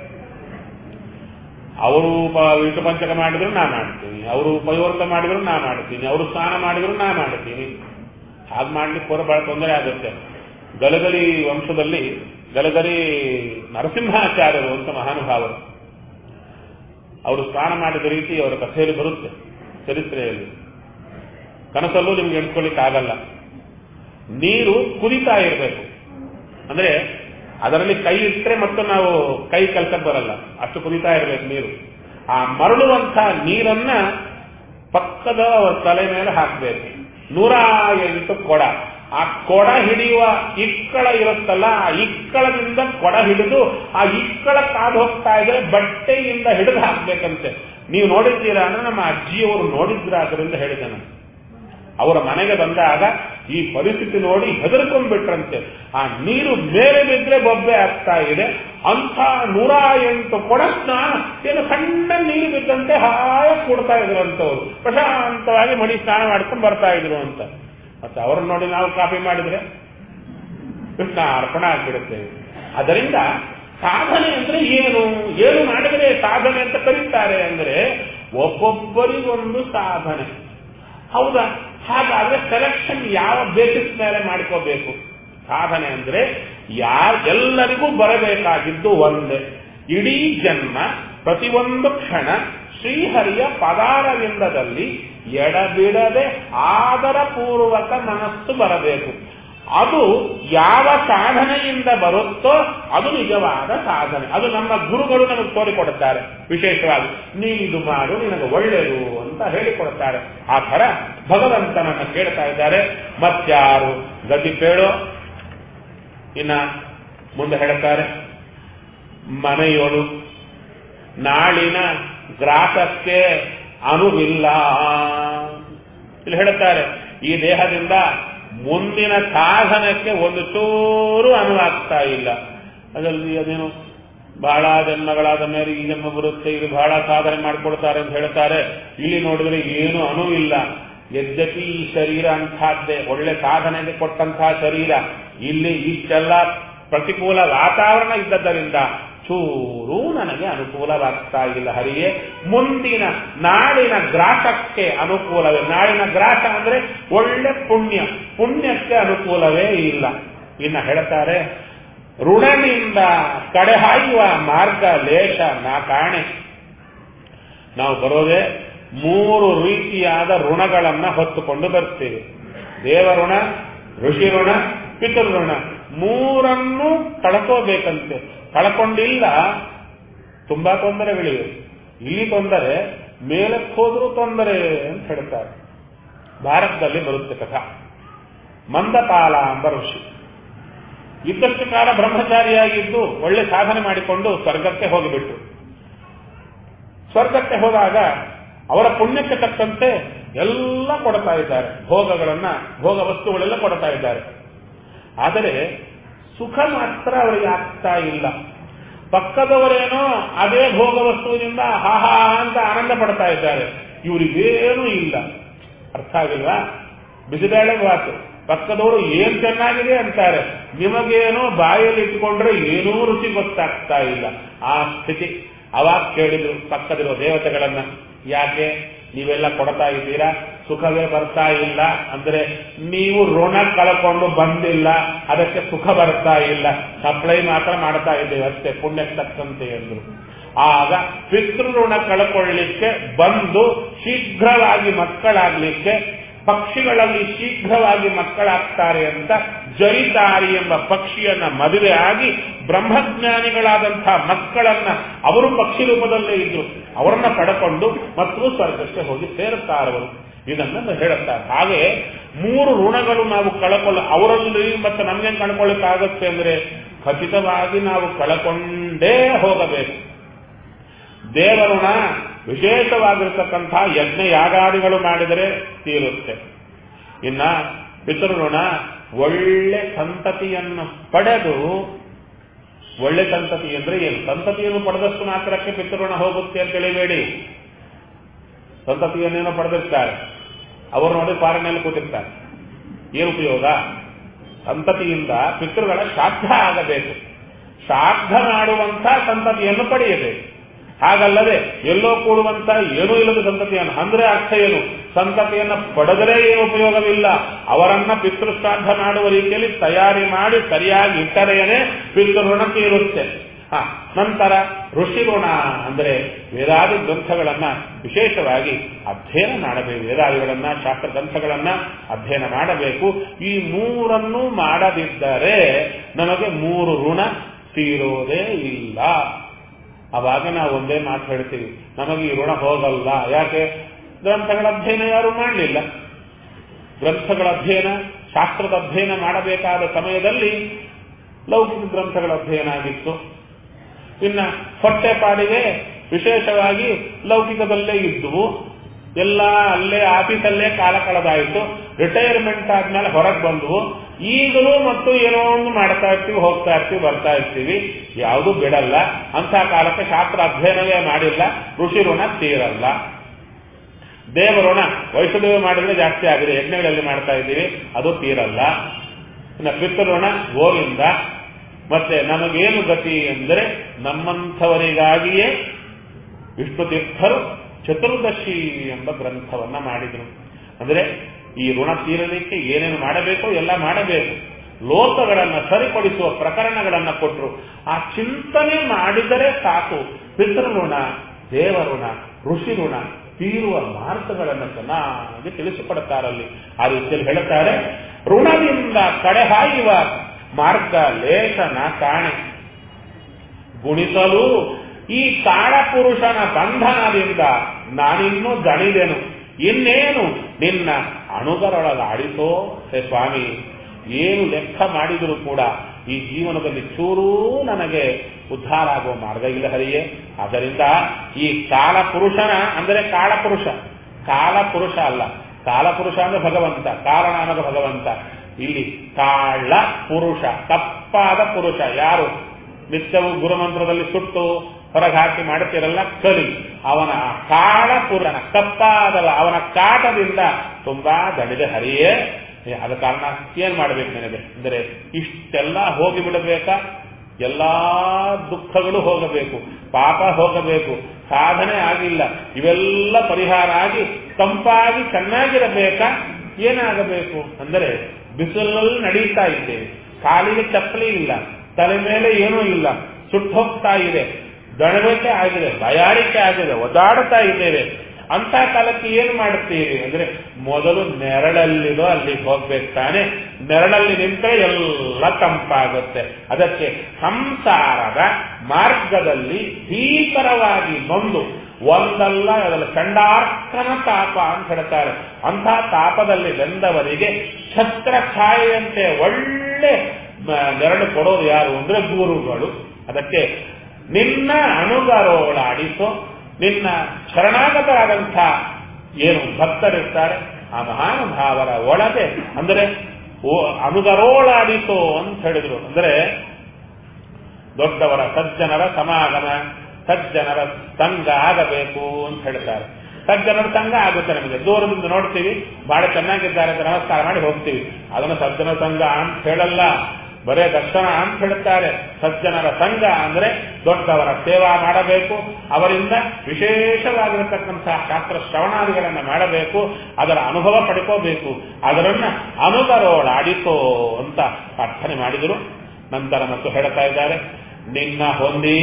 ಅವರು ವಿಷ್ಣು ಪಂಚಕ ಮಾಡಿದ್ರು ನಾ ಮಾಡ್ತೀನಿ ಅವರು ಪಯೋರ್ತ ಮಾಡಿದ್ರು ನಾ ಮಾಡ್ತೀನಿ ಅವರು ಸ್ನಾನ ಮಾಡಿದ್ರು ನಾ ಮಾಡ್ತೀನಿ ಹಾಗೆ ಮಾಡ್ಲಿಕ್ಕೆ ಹೊರ ಬಹಳ ತೊಂದರೆ ಆಗುತ್ತೆ ಗಲಗಲಿ ವಂಶದಲ್ಲಿ ಗಲಗಲಿ ನರಸಿಂಹಾಚಾರ್ಯರು ಅಂತ ಮಹಾನುಭಾವರು ಅವರು ಸ್ನಾನ ಮಾಡಿದ ರೀತಿ ಅವರ ಕಥೆಯಲ್ಲಿ ಬರುತ್ತೆ ಚರಿತ್ರೆಯಲ್ಲಿ ಕನಸಲ್ಲೂ ನಿಮ್ಗೆ ಎಣಿಸ್ಕೊಳ್ಳಿಕ್ಕೆ ಆಗಲ್ಲ ನೀರು ಕುದಿತಾ ಇರಬೇಕು ಅಂದ್ರೆ ಅದರಲ್ಲಿ ಕೈ ಇಟ್ಟರೆ ಮತ್ತು ನಾವು ಕೈ ಕಲ್ಸಕ್ ಬರಲ್ಲ ಅಷ್ಟು ಕುದಿತಾ ಇರಬೇಕು ನೀರು ಆ ಮರಳುವಂತ ನೀರನ್ನ ಪಕ್ಕದ ತಲೆ ಮೇಲೆ ಹಾಕಬೇಕು ನೂರ ಎಂಟು ಕೊಡ ಆ ಕೊಡ ಹಿಡಿಯುವ ಇಕ್ಕಳ ಇರುತ್ತಲ್ಲ ಆ ಇಕ್ಕಳದಿಂದ ಕೊಡ ಹಿಡಿದು ಆ ಇಕ್ಕಳ ಕಾದು ಹೋಗ್ತಾ ಇದ್ರೆ ಬಟ್ಟೆಯಿಂದ ಹಿಡಿದು ಹಾಕ್ಬೇಕಂತೆ ನೀವು ನೋಡಿದ್ದೀರಾ ಅಂದ್ರೆ ನಮ್ಮ ಅಜ್ಜಿಯವರು ನೋಡಿದ್ರ ಅದರಿಂದ ಹೇಳಿದೆ ನಾನು ಅವರ ಮನೆಗೆ ಬಂದಾಗ ಈ ಪರಿಸ್ಥಿತಿ ನೋಡಿ ಹೆದರ್ಕೊಂಡ್ಬಿಟ್ರಂತೆ ಆ ನೀರು ಮೇಲೆ ಬಿದ್ರೆ ಬೊಬ್ಬೆ ಆಗ್ತಾ ಇದೆ ಅಂಥ ನೂರ ಎಂಟು ಕೊಡ ಸ್ನಾನ ಏನು ಸಣ್ಣ ನೀರು ಬಿದ್ದಂತೆ ಹಾಯ ಕೊಡ್ತಾ ಇದ್ರು ಅಂತವ್ರು ಪ್ರಶಾಂತವಾಗಿ ಮಡಿ ಸ್ನಾನ ಮಾಡ್ಕೊಂಡು ಬರ್ತಾ ಇದ್ರು ಅಂತ ಮತ್ತೆ ಅವ್ರನ್ನ ನೋಡಿ ನಾವು ಕಾಪಿ ಮಾಡಿದ್ರೆ ಕೃಷ್ಣ ಅರ್ಪಣ ಆಗ್ಬಿಡುತ್ತೆ ಅದರಿಂದ ಸಾಧನೆ ಅಂದ್ರೆ ಏನು ಏನು ಮಾಡಿದರೆ ಸಾಧನೆ ಅಂತ ಕರೀತಾರೆ ಅಂದ್ರೆ ಒಬ್ಬೊಬ್ಬರಿಗೊಂದು ಸಾಧನೆ ಹೌದಾ ಹಾಗಾದ್ರೆ ಸೆಲೆಕ್ಷನ್ ಯಾವ ಬೇಸಿಸ್ ಮೇಲೆ ಮಾಡ್ಕೋಬೇಕು ಸಾಧನೆ ಅಂದ್ರೆ ಯಾರ ಎಲ್ಲರಿಗೂ ಬರಬೇಕಾಗಿದ್ದು ಒಂದೇ ಇಡೀ ಜನ್ಮ ಪ್ರತಿಯೊಂದು ಕ್ಷಣ ಶ್ರೀಹರಿಯ ಪದಾರವಿಂದದಲ್ಲಿ ಎಡಬಿಡದೆ ಆದರ ಪೂರ್ವಕ ಮನಸ್ಸು ಬರಬೇಕು ಅದು ಯಾವ ಸಾಧನೆಯಿಂದ ಬರುತ್ತೋ ಅದು ನಿಜವಾದ ಸಾಧನೆ ಅದು ನಮ್ಮ ಗುರುಗಳು ನಮಗೆ ತೋರಿಕೊಡುತ್ತಾರೆ ವಿಶೇಷವಾಗಿ ನೀ ಇದು ಮಾಡು ನಿನಗೆ ಒಳ್ಳೆಯದು ಅಂತ ಹೇಳಿಕೊಡುತ್ತಾರೆ ಆ ಥರ ಭಗವಂತನನ್ನು ಕೇಳ್ತಾ ಇದ್ದಾರೆ ಮತ್ಯಾರು ಗತಿ ಕೇಳೋ ಇನ್ನ ಮುಂದೆ ಹೇಳ್ತಾರೆ ಮನೆಯೋಳು ನಾಳಿನ ಗ್ರಾಸಕ್ಕೆ ಅನುವಿಲ್ಲ ಇಲ್ಲಿ ಹೇಳುತ್ತಾರೆ ಈ ದೇಹದಿಂದ ಮುಂದಿನ ಸಾಧನಕ್ಕೆ ಒಂದು ಚೂರು ಅನುವಾಗ್ತಾ ಇಲ್ಲ ಅದರಲ್ಲಿ ಅದೇನು ಬಹಳ ಜನ್ಮಗಳಾದ ಮೇಲೆ ಈ ಜನ್ಮ ಬರುತ್ತೆ ಇದು ಬಹಳ ಸಾಧನೆ ಮಾಡಿಕೊಡ್ತಾರೆ ಅಂತ ಹೇಳ್ತಾರೆ ಇಲ್ಲಿ ನೋಡಿದ್ರೆ ಏನು ಅನುವಿಲ್ಲ ಯದ್ಯಪಿ ಈ ಶರೀರ ಅಂತಹದ್ದೇ ಒಳ್ಳೆ ಸಾಧನೆಗೆ ಕೊಟ್ಟಂತಹ ಶರೀರ ಇಲ್ಲಿ ಇಷ್ಟೆಲ್ಲ ಪ್ರತಿಕೂಲ ವಾತಾವರಣ ಇದ್ದದ್ದರಿಂದ ಚೂರು ನನಗೆ ಅನುಕೂಲವಾಗ್ತಾ ಇಲ್ಲ ಹರಿಗೆ ಮುಂದಿನ ನಾಳಿನ ಗ್ರಾಸಕ್ಕೆ ಅನುಕೂಲವೇ ನಾಳಿನ ಗ್ರಾಸ ಅಂದ್ರೆ ಒಳ್ಳೆ ಪುಣ್ಯ ಪುಣ್ಯಕ್ಕೆ ಅನುಕೂಲವೇ ಇಲ್ಲ ಇನ್ನ ಹೇಳ್ತಾರೆ ಋಣನಿಂದ ಕಡೆಹಾಯುವ ಮಾರ್ಗ ಲೇಷ ನಾ ಕಾಣೆ ನಾವು ಬರೋದೇ ಮೂರು ರೀತಿಯಾದ ಋಣಗಳನ್ನ ಹೊತ್ತುಕೊಂಡು ಬರ್ತೇವೆ ದೇವಋಣ ಋಷಿ ಋಣ ಪಿತೃಋಣ ಮೂರನ್ನು ಕಳ್ಕೋಬೇಕಂತೆ ಕಳ್ಕೊಂಡಿಲ್ಲ ತುಂಬಾ ತೊಂದರೆಗಳಿವೆ ಇಲ್ಲಿ ತೊಂದರೆ ಮೇಲಕ್ಕೆ ಹೋದ್ರೂ ತೊಂದರೆ ಅಂತ ಹೇಳ್ತಾರೆ ಭಾರತದಲ್ಲಿ ಬರುತ್ತೆ ಕಥಾ ಮಂದಪಾಲ ಎಂಬ ಋಷಿ ಇದ್ದಷ್ಟು ಕಾಲ ಬ್ರಹ್ಮಚಾರಿಯಾಗಿದ್ದು ಒಳ್ಳೆ ಸಾಧನೆ ಮಾಡಿಕೊಂಡು ಸ್ವರ್ಗಕ್ಕೆ ಹೋಗಿಬಿಟ್ರು ಸ್ವರ್ಗಕ್ಕೆ ಹೋದಾಗ ಅವರ ಪುಣ್ಯಕ್ಕೆ ತಕ್ಕಂತೆ ಎಲ್ಲ ಕೊಡ್ತಾ ಇದ್ದಾರೆ ಭೋಗಗಳನ್ನ ಭೋಗ ವಸ್ತುಗಳೆಲ್ಲ ಕೊಡ್ತಾ ಇದ್ದಾರೆ ಆದರೆ ಸುಖ ಮಾತ್ರ ಅವರಿಗೆ ಆಗ್ತಾ ಇಲ್ಲ ಪಕ್ಕದವರೇನೋ ಅದೇ ಭೋಗ ವಸ್ತುವಿನಿಂದ ಹಾಹಾ ಅಂತ ಆನಂದ ಪಡ್ತಾ ಇದ್ದಾರೆ ಇವರಿಗೇನೂ ಇಲ್ಲ ಅರ್ಥ ಆಗಿಲ್ವಾ ಬಿಸಿಬೇಳೆ ವಾಸು ಪಕ್ಕದವರು ಏನ್ ಚೆನ್ನಾಗಿದೆ ಅಂತಾರೆ ನಿಮಗೇನೋ ಬಾಯಲ್ಲಿ ಇಟ್ಟುಕೊಂಡ್ರೆ ಏನೂ ರುಚಿ ಗೊತ್ತಾಗ್ತಾ ಇಲ್ಲ ಆ ಸ್ಥಿತಿ ಅವಾಗ ಕೇಳಿದ್ರು ಪಕ್ಕದಿರೋ ದೇವತೆಗಳನ್ನ ಯಾಕೆ ನೀವೆಲ್ಲ ಕೊಡ್ತಾ ಇದ್ದೀರಾ ಸುಖವೇ ಬರ್ತಾ ಇಲ್ಲ ಅಂದ್ರೆ ನೀವು ಋಣ ಕಳ್ಕೊಂಡು ಬಂದಿಲ್ಲ ಅದಕ್ಕೆ ಸುಖ ಬರ್ತಾ ಇಲ್ಲ ಸಪ್ಲೈ ಮಾತ್ರ ಮಾಡ್ತಾ ಇದ್ದೇವೆ ಅಷ್ಟೇ ಪುಣ್ಯಕ್ಕೆ ತಕ್ಕಂತೆ ಎಂದ್ರು ಆಗ ಪಿತೃಋಣ ಕಳ್ಕೊಳ್ಳಿಕ್ಕೆ ಬಂದು ಶೀಘ್ರವಾಗಿ ಮಕ್ಕಳಾಗ್ಲಿಕ್ಕೆ ಪಕ್ಷಿಗಳಲ್ಲಿ ಶೀಘ್ರವಾಗಿ ಮಕ್ಕಳಾಗ್ತಾರೆ ಅಂತ ಜರಿತಾರಿ ಎಂಬ ಪಕ್ಷಿಯನ್ನ ಮದುವೆ ಆಗಿ ಬ್ರಹ್ಮಜ್ಞಾನಿಗಳಾದಂತಹ ಮಕ್ಕಳನ್ನ ಅವರು ಪಕ್ಷಿ ರೂಪದಲ್ಲೇ ಇದ್ರು ಅವರನ್ನ ಪಡ್ಕೊಂಡು ಮತ್ತು ಸ್ವರ್ಗಕ್ಕೆ ಹೋಗಿ ಸೇರುತ್ತಾರವರು ಇದನ್ನು ಹೇಳುತ್ತಾರೆ ಹಾಗೆ ಮೂರು ಋಣಗಳು ನಾವು ಕಳ್ಕೊಳ್ಳ ಅವರಲ್ಲಿ ಮತ್ತೆ ನಮ್ಗೆ ಕಳ್ಕೊಳ್ಳಿಕ್ಕಾಗತ್ತೆ ಅಂದ್ರೆ ಖಚಿತವಾಗಿ ನಾವು ಕಳ್ಕೊಂಡೇ ಹೋಗಬೇಕು ದೇವಋಣ ವಿಶೇಷವಾಗಿರ್ತಕ್ಕಂಥ ಯಜ್ಞ ಯಾಗಾದಿಗಳು ಮಾಡಿದರೆ ತೀರುತ್ತೆ ಇನ್ನ ಪಿತೃಋಣ ಒಳ್ಳೆ ಸಂತತಿಯನ್ನು ಪಡೆದು ಒಳ್ಳೆ ಸಂತತಿ ಅಂದ್ರೆ ಏನು ಸಂತತಿಯನ್ನು ಪಡೆದಷ್ಟು ಮಾತ್ರಕ್ಕೆ ಪಿತೃಋಣ ಹೋಗುತ್ತೆ ಅಂತ ತಿಳಿಬೇಡಿ ಸಂತತಿಯನ್ನೇನೋ ಪಡೆದಿರ್ತಾರೆ ಅವರು ನೋಡಿ ಫಾರಿನಲ್ಲಿ ಕೂತಿರ್ತಾರೆ ಏನು ಉಪಯೋಗ ಸಂತತಿಯಿಂದ ಪಿತೃಗಳ ಶ್ರಾದ್ದ ಆಗಬೇಕು ಶ್ರಾದ್ದ ಮಾಡುವಂತ ಸಂತತಿಯನ್ನು ಪಡೆಯಬೇಕು ಹಾಗಲ್ಲದೆ ಎಲ್ಲೋ ಕೂಡುವಂತ ಏನೂ ಇಲ್ಲದ ಸಂತತಿಯನ್ನು ಅಂದ್ರೆ ಅರ್ಥ ಏನು ಸಂತತಿಯನ್ನು ಪಡೆದರೆ ಏನು ಉಪಯೋಗವಿಲ್ಲ ಅವರನ್ನ ಪಿತೃಶ್ರಾದ್ದ ಮಾಡುವ ರೀತಿಯಲ್ಲಿ ತಯಾರಿ ಮಾಡಿ ಸರಿಯಾಗಿ ಇಟ್ಟರೆಯೇ ಪಿತೃಋಣ ತೀರುತ್ತೆ ಹ ನಂತರ ಋಷಿ ಋಣ ಅಂದ್ರೆ ವೇದಾದಿ ಗ್ರಂಥಗಳನ್ನ ವಿಶೇಷವಾಗಿ ಅಧ್ಯಯನ ಮಾಡಬೇಕು ವೇದಾದಿಗಳನ್ನ ಶಾಸ್ತ್ರ ಗ್ರಂಥಗಳನ್ನ ಅಧ್ಯಯನ ಮಾಡಬೇಕು ಈ ಮೂರನ್ನು ಮಾಡದಿದ್ದರೆ ನಮಗೆ ಮೂರು ಋಣ ತೀರೋದೇ ಇಲ್ಲ ಅವಾಗ ನಾವು ಒಂದೇ ಮಾತು ಹೇಳ್ತೀವಿ ನಮಗೆ ಈ ಋಣ ಹೋಗಲ್ಲ ಯಾಕೆ ಗ್ರಂಥಗಳ ಅಧ್ಯಯನ ಯಾರು ಮಾಡಲಿಲ್ಲ ಗ್ರಂಥಗಳ ಅಧ್ಯಯನ ಶಾಸ್ತ್ರದ ಅಧ್ಯಯನ ಮಾಡಬೇಕಾದ ಸಮಯದಲ್ಲಿ ಲೌಕಿಕ ಗ್ರಂಥಗಳ ಅಧ್ಯಯನ ಆಗಿತ್ತು ಇನ್ನ ಹೊಟ್ಟೆಪಾಡಿಗೆ ವಿಶೇಷವಾಗಿ ಲೌಕಿಕದಲ್ಲೇ ಇದ್ದುವು ಎಲ್ಲ ಅಲ್ಲೇ ಆಫೀಸಲ್ಲೇ ಕಾಲ ಕಳೆದಾಯಿತು ರಿಟೈರ್ಮೆಂಟ್ ಆದ್ಮೇಲೆ ಹೊರಗೆ ಬಂದವು ಈಗಲೂ ಮತ್ತು ಏನೋ ಒಂದು ಮಾಡ್ತಾ ಇರ್ತೀವಿ ಹೋಗ್ತಾ ಇರ್ತೀವಿ ಬರ್ತಾ ಇರ್ತೀವಿ ಯಾವುದು ಬಿಡಲ್ಲ ಅಂತ ಕಾಲಕ್ಕೆ ಶಾಸ್ತ್ರ ಅಧ್ಯಯನವೇ ಮಾಡಿಲ್ಲ ಋಷಿ ಋಣ ತೀರಲ್ಲ ದೇವಋಣ ವೈಷ್ಣದೇವ ಮಾಡಿದ್ರೆ ಜಾಸ್ತಿ ಆಗಿದೆ ಯಜ್ಞಗಳಲ್ಲಿ ಮಾಡ್ತಾ ಇದ್ದೀವಿ ಅದು ತೀರಲ್ಲ ಇನ್ನು ಪಿತೃಋಣ ಗೋವಿಂದ ಮತ್ತೆ ನಮಗೇನು ಗತಿ ಎಂದರೆ ನಮ್ಮಂಥವರಿಗಾಗಿಯೇ ವಿಷ್ಣು ತೀರ್ಥರು ಚತುರ್ದಶಿ ಎಂಬ ಗ್ರಂಥವನ್ನ ಮಾಡಿದರು ಅಂದರೆ ಈ ಋಣ ತೀರಲಿಕ್ಕೆ ಏನೇನು ಮಾಡಬೇಕೋ ಎಲ್ಲ ಮಾಡಬೇಕು ಲೋಕಗಳನ್ನು ಸರಿಪಡಿಸುವ ಪ್ರಕರಣಗಳನ್ನು ಕೊಟ್ಟರು ಆ ಚಿಂತನೆ ಮಾಡಿದರೆ ಸಾಕು ಪಿತೃಋಣ ದೇವಋಣ ಋಷಿ ಋಣ ತೀರುವ ಮಾರ್ಗಗಳನ್ನು ಚೆನ್ನಾಗಿ ತಿಳಿಸಿಕೊಡುತ್ತಾರಲ್ಲಿ ಆ ರೀತಿಯಲ್ಲಿ ಹೇಳುತ್ತಾರೆ ಋಣದಿಂದ ಕಡೆಹಾಯುವ ಮಾರ್ಗ ಲೇಖನ ಕಾಣೆ ಗುಣಿಸಲು ಈ ಕಾಳಪುರುಷನ ಬಂಧನದಿಂದ ನಾನಿನ್ನೂ ದಣಿದೆನು ಇನ್ನೇನು ನಿನ್ನ ಅಣುಗರೊಳಗಾಡಿತೋ ಹೇ ಸ್ವಾಮಿ ಏನು ಲೆಕ್ಕ ಮಾಡಿದರೂ ಕೂಡ ಈ ಜೀವನದಲ್ಲಿ ಚೂರೂ ನನಗೆ ಉದ್ಧಾರ ಆಗುವ ಮಾರ್ಗ ಇಲ್ಲ ಹರಿಯೇ ಆದ್ದರಿಂದ ಈ ಕಾಲಪುರುಷನ ಅಂದರೆ ಕಾಳಪುರುಷ ಕಾಲಪುರುಷ ಅಲ್ಲ ಕಾಲಪುರುಷ ಅಂದ್ರೆ ಭಗವಂತ ಕಾರಣ ಅನ್ನೋದು ಭಗವಂತ ಇಲ್ಲಿ ಕಾಳ ಪುರುಷ ತಪ್ಪಾದ ಪುರುಷ ಯಾರು ನಿತ್ಯವೂ ಗುರುಮಂತ್ರದಲ್ಲಿ ಸುಟ್ಟು ಹೊರಗೆ ಹಾಕಿ ಮಾಡುತ್ತೀರಲ್ಲ ಕಲಿ ಅವನ ಕಾಳ ಪುರನ ತಪ್ಪಾದವ ಅವನ ಕಾಟದಿಂದ ತುಂಬಾ ದಣಿದೆ ಹರಿಯೇ ಆದ ಕಾರಣ ಏನ್ ಮಾಡಬೇಕು ನನಗೆ ಅಂದರೆ ಇಷ್ಟೆಲ್ಲ ಹೋಗಿ ಬಿಡಬೇಕಾ ಎಲ್ಲಾ ದುಃಖಗಳು ಹೋಗಬೇಕು ಪಾಪ ಹೋಗಬೇಕು ಸಾಧನೆ ಆಗಿಲ್ಲ ಇವೆಲ್ಲ ಪರಿಹಾರ ಆಗಿ ತಂಪಾಗಿ ಚೆನ್ನಾಗಿರಬೇಕಾ ಏನಾಗಬೇಕು ಅಂದರೆ ಬಿಸಿಲಲ್ಲಿ ನಡೀತಾ ಇದ್ದೇವೆ ಕಾಲಿಗೆ ಚಪ್ಪಲಿ ಇಲ್ಲ ತಲೆ ಮೇಲೆ ಏನೂ ಇಲ್ಲ ಸುಟ್ಟು ಹೋಗ್ತಾ ಇದೆ ದಣಬೇಕೆ ಆಗಿದೆ ಬಯಾರಿಕೆ ಆಗಿದೆ ಒದಾಡ್ತಾ ಇದ್ದೇವೆ ಅಂತ ಕಾಲಕ್ಕೆ ಏನು ಮಾಡುತ್ತೀರಿ ಅಂದ್ರೆ ಮೊದಲು ನೆರಳಲ್ಲಿರೋ ಅಲ್ಲಿಗೆ ಹೋಗ್ಬೇಕು ತಾನೆ ನೆರಳಲ್ಲಿ ನಿಂತರೆ ಎಲ್ಲ ತಂಪಾಗುತ್ತೆ ಅದಕ್ಕೆ ಸಂಸಾರದ ಮಾರ್ಗದಲ್ಲಿ ಭೀಕರವಾಗಿ ನೊಂದು ಒಂದಲ್ಲ ಅದಲ್ಲ ಚಂಡಾರ್ಕನ ತಾಪ ಅಂತ ಹೇಳ್ತಾರೆ ಅಂಥ ತಾಪದಲ್ಲಿ ಬೆಂದವರಿಗೆ ಛತ್ರ ಛಾಯೆಯಂತೆ ಒಳ್ಳೆ ನೆರಳು ಕೊಡೋದು ಯಾರು ಅಂದ್ರೆ ಗುರುಗಳು ಅದಕ್ಕೆ ನಿನ್ನ ಅನುಗರೋಳಾಡಿಸೋ ನಿನ್ನ ಶರಣಾಗತರಾದಂಥ ಏನು ಭಕ್ತರಿರ್ತಾರೆ ಆ ಮಹಾನುಭಾವರ ಒಳಗೆ ಅಂದರೆ ಅನುಗರೋಳಾಡಿಸೋ ಅಂತ ಹೇಳಿದ್ರು ಅಂದರೆ ದೊಡ್ಡವರ ಸಜ್ಜನರ ಸಮಾಗಮ ಸಜ್ಜನರ ಸಂಘ ಆಗಬೇಕು ಅಂತ ಹೇಳ್ತಾರೆ ಸಜ್ಜನರ ಸಂಘ ಆಗುತ್ತೆ ನಮಗೆ ದೂರದಿಂದ ನೋಡ್ತೀವಿ ಬಹಳ ಚೆನ್ನಾಗಿದ್ದಾರೆ ಅಂತ ನಮಸ್ಕಾರ ಮಾಡಿ ಹೋಗ್ತೀವಿ ಅದನ್ನು ಸಜ್ಜನ ಸಂಘ ಅಂತ ಹೇಳಲ್ಲ ಬರೇ ದರ್ಶನ ಅಂತ ಹೇಳ್ತಾರೆ ಸಜ್ಜನರ ಸಂಘ ಅಂದ್ರೆ ದೊಡ್ಡವರ ಸೇವಾ ಮಾಡಬೇಕು ಅವರಿಂದ ವಿಶೇಷವಾಗಿರತಕ್ಕಂತಹ ಶಾಸ್ತ್ರ ಶ್ರವಣಾದಿಗಳನ್ನು ಮಾಡಬೇಕು ಅದರ ಅನುಭವ ಪಡ್ಕೋಬೇಕು ಅದರನ್ನ ಅನುಗರೋಳಾಡಿಕೋ ಅಂತ ಪ್ರಾರ್ಥನೆ ಮಾಡಿದರು ನಂತರ ಮತ್ತು ಹೇಳ್ತಾ ಇದ್ದಾರೆ ನಿನ್ನ ಹೊಂದಿ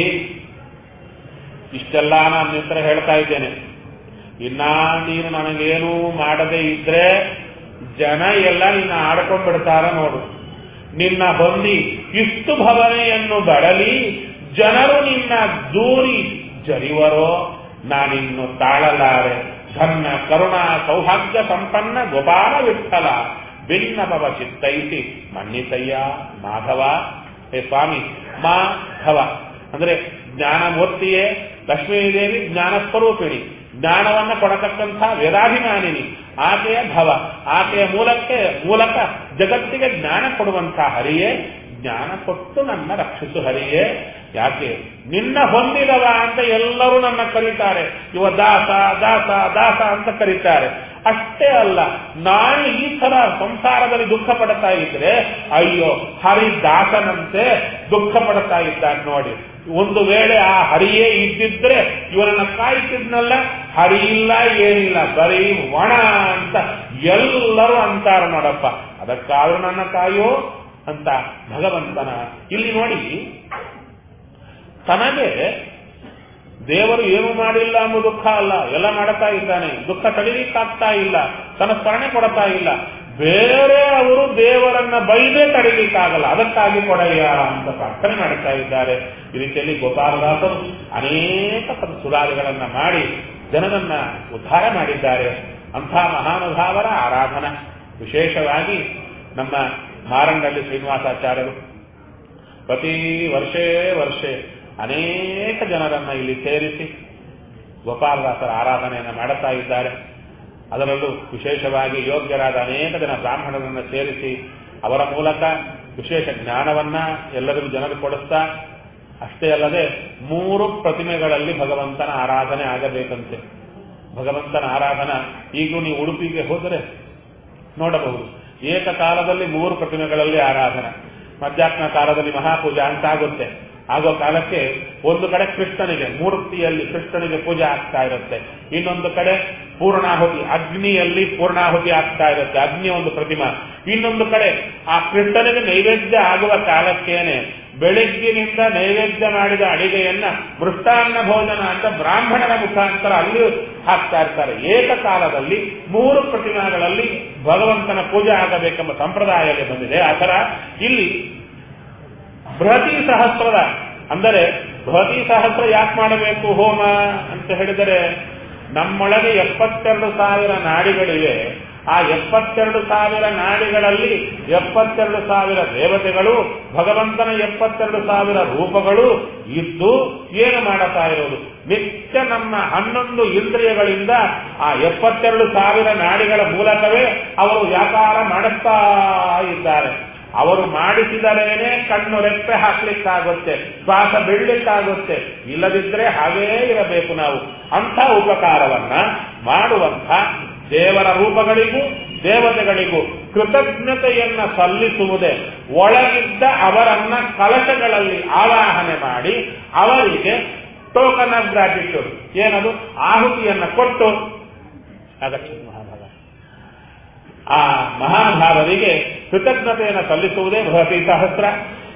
ಇಷ್ಟೆಲ್ಲ ನಾನು ನಿಂತರ ಹೇಳ್ತಾ ಇದ್ದೇನೆ ಇನ್ನ ನೀನು ನನಗೇನೂ ಮಾಡದೇ ಇದ್ರೆ ಜನ ಎಲ್ಲ ನಿನ್ನ ಆಡ್ಕೊಂಡ್ಬಿಡ್ತಾರ ನೋಡು ನಿನ್ನ ಹೊಂದಿ ಇಷ್ಟು ಭವನೆಯನ್ನು ಬಡಲಿ ಜನರು ನಿನ್ನ ದೂರಿ ಜರಿವರೋ ನಾನಿನ್ನು ತಾಳಲಾರೆ ಧನ್ನ ಕರುಣಾ ಸೌಭಾಗ್ಯ ಸಂಪನ್ನ ಗೋಪಾಲ ವಿಠಲ ಭಿನ್ನಭವ ಚಿತ್ತೈಸಿ ಮನ್ನಿತಯ್ಯ ಮಾಧವ ಹೇ ಸ್ವಾಮಿ ಮಾಧವ ಅಂದ್ರೆ ಜ್ಞಾನಮೂರ್ತಿಯೇ ಲಕ್ಷ್ಮೀದೇವಿ ಜ್ಞಾನ ಸ್ವರೂಪಿಣಿ ಜ್ಞಾನವನ್ನ ಕೊಡತಕ್ಕಂಥ ವೇದಾಭಿಮಾನಿನಿ ಆಕೆಯ ಭವ ಆಕೆಯ ಮೂಲಕ್ಕೆ ಮೂಲಕ ಜಗತ್ತಿಗೆ ಜ್ಞಾನ ಕೊಡುವಂತಹ ಹರಿಯೇ ಜ್ಞಾನ ಕೊಟ್ಟು ನನ್ನ ರಕ್ಷಿಸು ಹರಿಯೇ ಯಾಕೆ ನಿನ್ನ ಹೊಂದಿದವ ಅಂತ ಎಲ್ಲರೂ ನನ್ನ ಕರೀತಾರೆ ಇವ ದಾಸ ದಾಸ ದಾಸ ಅಂತ ಕರೀತಾರೆ ಅಷ್ಟೇ ಅಲ್ಲ ನಾನು ಈ ತರ ಸಂಸಾರದಲ್ಲಿ ದುಃಖ ಪಡ್ತಾ ಇದ್ರೆ ಅಯ್ಯೋ ಹರಿದಾಸನಂತೆ ದುಃಖ ಪಡ್ತಾ ಇದ್ದಾನೆ ನೋಡಿ ಒಂದು ವೇಳೆ ಆ ಹರಿಯೇ ಇದ್ದಿದ್ರೆ ಇವನನ್ನ ಕಾಯ್ತಿದ್ನಲ್ಲ ಹರಿ ಇಲ್ಲ ಏನಿಲ್ಲ ಬರೀ ಒಣ ಅಂತ ಎಲ್ಲರೂ ಅಂತಾರ ನೋಡಪ್ಪ ಅದಕ್ಕಾದ್ರೂ ನನ್ನ ಕಾಯೋ ಅಂತ ಭಗವಂತನ ಇಲ್ಲಿ ನೋಡಿ ತನಗೆ ದೇವರು ಏನು ಮಾಡಿಲ್ಲ ಅನ್ನೋ ದುಃಖ ಅಲ್ಲ ಎಲ್ಲ ಮಾಡ್ತಾ ಇದ್ದಾನೆ ದುಃಖ ತಡಿಲಿಕ್ಕಾಗ್ತಾ ಇಲ್ಲ ತನ್ನ ಸ್ಮರಣೆ ಕೊಡ್ತಾ ಇಲ್ಲ ಬೇರೆ ಅವರು ದೇವರನ್ನ ಬೈದೇ ತಡಿಲಿಕ್ಕಾಗಲ್ಲ ಅದಕ್ಕಾಗಿ ಕೊಡಯ್ಯ ಅಂತ ಪ್ರಾರ್ಥನೆ ಮಾಡ್ತಾ ಇದ್ದಾರೆ ಈ ರೀತಿಯಲ್ಲಿ ಗೋಪಾಲದಾಸರು ಅನೇಕ ಪದ ಸುಧಾರಿಗಳನ್ನ ಮಾಡಿ ಜನರನ್ನ ಉದ್ಧಾರ ಮಾಡಿದ್ದಾರೆ ಅಂಥ ಮಹಾನುಭಾವರ ಆರಾಧನಾ ವಿಶೇಷವಾಗಿ ನಮ್ಮ ಮಾರಂಗಳ್ಳಿ ಶ್ರೀನಿವಾಸಾಚಾರ್ಯರು ಪ್ರತಿ ವರ್ಷೇ ವರ್ಷೆ ಅನೇಕ ಜನರನ್ನ ಇಲ್ಲಿ ಸೇರಿಸಿ ಗೋಪಾಲದಾಸರ ಆರಾಧನೆಯನ್ನು ಮಾಡುತ್ತಾ ಇದ್ದಾರೆ ಅದರಲ್ಲೂ ವಿಶೇಷವಾಗಿ ಯೋಗ್ಯರಾದ ಅನೇಕ ಜನ ಬ್ರಾಹ್ಮಣರನ್ನು ಸೇರಿಸಿ ಅವರ ಮೂಲಕ ವಿಶೇಷ ಜ್ಞಾನವನ್ನ ಎಲ್ಲರಿಗೂ ಜನರು ಕೊಡಿಸ್ತಾ ಅಷ್ಟೇ ಅಲ್ಲದೆ ಮೂರು ಪ್ರತಿಮೆಗಳಲ್ಲಿ ಭಗವಂತನ ಆರಾಧನೆ ಆಗಬೇಕಂತೆ ಭಗವಂತನ ಆರಾಧನಾ ಈಗೂ ನೀವು ಉಡುಪಿಗೆ ಹೋದರೆ ನೋಡಬಹುದು ಏಕಕಾಲದಲ್ಲಿ ಮೂರು ಪ್ರತಿಮೆಗಳಲ್ಲಿ ಆರಾಧನೆ ಮಧ್ಯಾಹ್ನ ಕಾಲದಲ್ಲಿ ಮಹಾಪೂಜೆ ಅಂತಾಗುತ್ತೆ ಆಗೋ ಕಾಲಕ್ಕೆ ಒಂದು ಕಡೆ ಕೃಷ್ಣನಿಗೆ ಮೂರ್ತಿಯಲ್ಲಿ ಕೃಷ್ಣನಿಗೆ ಪೂಜೆ ಆಗ್ತಾ ಇರುತ್ತೆ ಇನ್ನೊಂದು ಕಡೆ ಪೂರ್ಣಾಹುತಿ ಅಗ್ನಿಯಲ್ಲಿ ಪೂರ್ಣಾಹುತಿ ಆಗ್ತಾ ಇರುತ್ತೆ ಅಗ್ನಿ ಒಂದು ಪ್ರತಿಮಾ ಇನ್ನೊಂದು ಕಡೆ ಆ ಕೃಷ್ಣನಿಗೆ ನೈವೇದ್ಯ ಆಗುವ ಕಾಲಕ್ಕೇನೆ ಬೆಳಿಗ್ಗಿನಿಂದ ನೈವೇದ್ಯ ಮಾಡಿದ ಅಡಿಗೆಯನ್ನ ಮೃಷ್ಟಾನ್ನ ಭೋಜನ ಅಂತ ಬ್ರಾಹ್ಮಣರ ಮುಖಾಂತರ ಅಲ್ಲಿ ಹಾಕ್ತಾ ಇರ್ತಾರೆ ಏಕಕಾಲದಲ್ಲಿ ಮೂರು ಪ್ರತಿಮೆಗಳಲ್ಲಿ ಭಗವಂತನ ಪೂಜೆ ಆಗಬೇಕೆಂಬ ಸಂಪ್ರದಾಯದಲ್ಲಿ ಬಂದಿದೆ ಆ ಥರ ಇಲ್ಲಿ ಬೃಹತಿ ಸಹಸ್ರದ ಅಂದರೆ ಬೃಹತಿ ಸಹಸ್ರ ಯಾಕೆ ಮಾಡಬೇಕು ಹೋಮ ಅಂತ ಹೇಳಿದರೆ ನಮ್ಮೊಳಗೆ ಎಪ್ಪತ್ತೆರಡು ಸಾವಿರ ನಾಡಿಗಳಿವೆ ಆ ಎಪ್ಪತ್ತೆರಡು ಸಾವಿರ ನಾಡಿಗಳಲ್ಲಿ ಎಪ್ಪತ್ತೆರಡು ಸಾವಿರ ದೇವತೆಗಳು ಭಗವಂತನ ಎಪ್ಪತ್ತೆರಡು ಸಾವಿರ ರೂಪಗಳು ಇದ್ದು ಏನು ಮಾಡುತ್ತಾ ಇರೋದು ನಿತ್ಯ ನಮ್ಮ ಹನ್ನೊಂದು ಇಂದ್ರಿಯಗಳಿಂದ ಆ ಎಪ್ಪತ್ತೆರಡು ಸಾವಿರ ನಾಡಿಗಳ ಮೂಲಕವೇ ಅವರು ವ್ಯಾಪಾರ ಮಾಡುತ್ತಾ ಇದ್ದಾರೆ ಅವರು ಮಾಡಿಸಿದರೇನೆ ಕಣ್ಣು ರೆಪ್ಪೆ ಹಾಕ್ಲಿಕ್ಕಾಗುತ್ತೆ ಶ್ವಾಸ ಬಿಡ್ಲಿಕ್ಕಾಗುತ್ತೆ ಇಲ್ಲದಿದ್ರೆ ಹಾಗೇ ಇರಬೇಕು ನಾವು ಅಂಥ ಉಪಕಾರವನ್ನ ಮಾಡುವಂಥ ದೇವರ ರೂಪಗಳಿಗೂ ದೇವತೆಗಳಿಗೂ ಕೃತಜ್ಞತೆಯನ್ನ ಸಲ್ಲಿಸುವುದೇ ಒಳಗಿದ್ದ ಅವರನ್ನ ಕಲಶಗಳಲ್ಲಿ ಆವಾಹನೆ ಮಾಡಿ ಅವರಿಗೆ ಟೋಕನ್ ಆಫ್ ಗ್ರಾಟಿಟ್ಯೂಡ್ ಏನದು ಆಹುತಿಯನ್ನ ಕೊಟ್ಟು ಆಗಚ್ಚ ಮಹಾಭಾಗ ಆ ಮಹಾನುಭಾವರಿಗೆ ಕೃತಜ್ಞತೆಯನ್ನು ಸಲ್ಲಿಸುವುದೇ ಬೃಹತಿ ಸಹಸ್ರ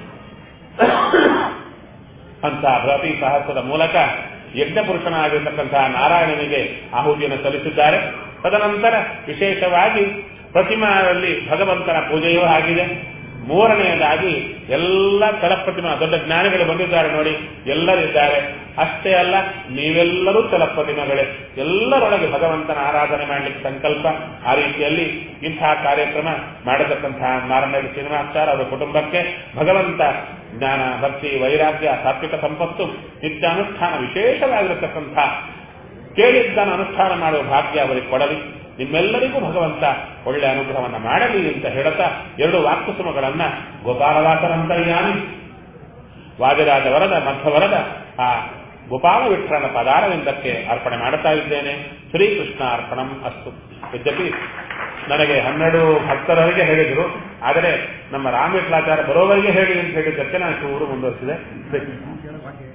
ಅಂತ ಬೃಹತಿ ಸಹಸ್ರದ ಮೂಲಕ ಯಜ್ಞಪುರುಷನಾಗಿರ್ತಕ್ಕಂತಹ ನಾರಾಯಣನಿಗೆ ಆಹುತಿಯನ್ನು ಸಲ್ಲಿಸಿದ್ದಾರೆ ತದನಂತರ ವಿಶೇಷವಾಗಿ ಪ್ರತಿಮಾದಲ್ಲಿ ಭಗವಂತನ ಪೂಜೆಯೂ ಆಗಿದೆ ಮೂರನೆಯದಾಗಿ ಎಲ್ಲ ಪ್ರತಿಮಾ ದೊಡ್ಡ ಜ್ಞಾನಿಗಳು ಬಂದಿದ್ದಾರೆ ನೋಡಿ ಎಲ್ಲರಿದ್ದಾರೆ ಅಷ್ಟೇ ಅಲ್ಲ ನೀವೆಲ್ಲರೂ ಪ್ರತಿಮೆಗಳೇ ಎಲ್ಲರೊಳಗೆ ಭಗವಂತನ ಆರಾಧನೆ ಮಾಡಲಿಕ್ಕೆ ಸಂಕಲ್ಪ ಆ ರೀತಿಯಲ್ಲಿ ಇಂತಹ ಕಾರ್ಯಕ್ರಮ ಮಾಡತಕ್ಕಂತಹ ನಾರಾಯಣ ಶ್ರೀನಿವಾಸಾರ ಅವರ ಕುಟುಂಬಕ್ಕೆ ಭಗವಂತ ಜ್ಞಾನ ಭಕ್ತಿ ವೈರಾಗ್ಯ ಸಾತ್ವಿಕ ಸಂಪತ್ತು ನಿತ್ಯ ಅನುಷ್ಠಾನ ವಿಶೇಷವಾಗಿರತಕ್ಕಂಥ ಕೇಳಿದ್ದನ್ನು ಅನುಷ್ಠಾನ ಮಾಡುವ ಭಾಗ್ಯ ಅವರಿಗೆ ಕೊಡಲಿ ನಿಮ್ಮೆಲ್ಲರಿಗೂ ಭಗವಂತ ಒಳ್ಳೆ ಅನುಗ್ರಹವನ್ನ ಮಾಡಲಿ ಅಂತ ಹೇಳುತ್ತಾ ಎರಡು ವಾಕ್ಯಸುಮಗಳನ್ನ ಗೋಪಾಲದಾಸರಂತರ್ಯಾಮಿ ವಾದಿರಾಜ ವರದ ಮಧ್ಯವರದ ಆ ಗೋಪಾಲ ವಿಠ್ಠಲನ ಪದಾರವಿಂದಕ್ಕೆ ಅರ್ಪಣೆ ಮಾಡುತ್ತಾ ಇದ್ದೇನೆ ಶ್ರೀಕೃಷ್ಣ ಅರ್ಪಣಂ ಅಸ್ತು ಯದ್ಯಪಿ ನನಗೆ ಹನ್ನೆರಡು ಹತ್ತರವರೆಗೆ ಹೇಳಿದರು ಆದರೆ ನಮ್ಮ ರಾಮವಿಠಲಾಚಾರ ಬರೋವರೆಗೆ ಹೇಳಿ ಅಂತ ಹೇಳಿದ್ದಕ್ಕೆ ನಾನು ಚೂರು ಮುಂದುವರಿಸಿದೆ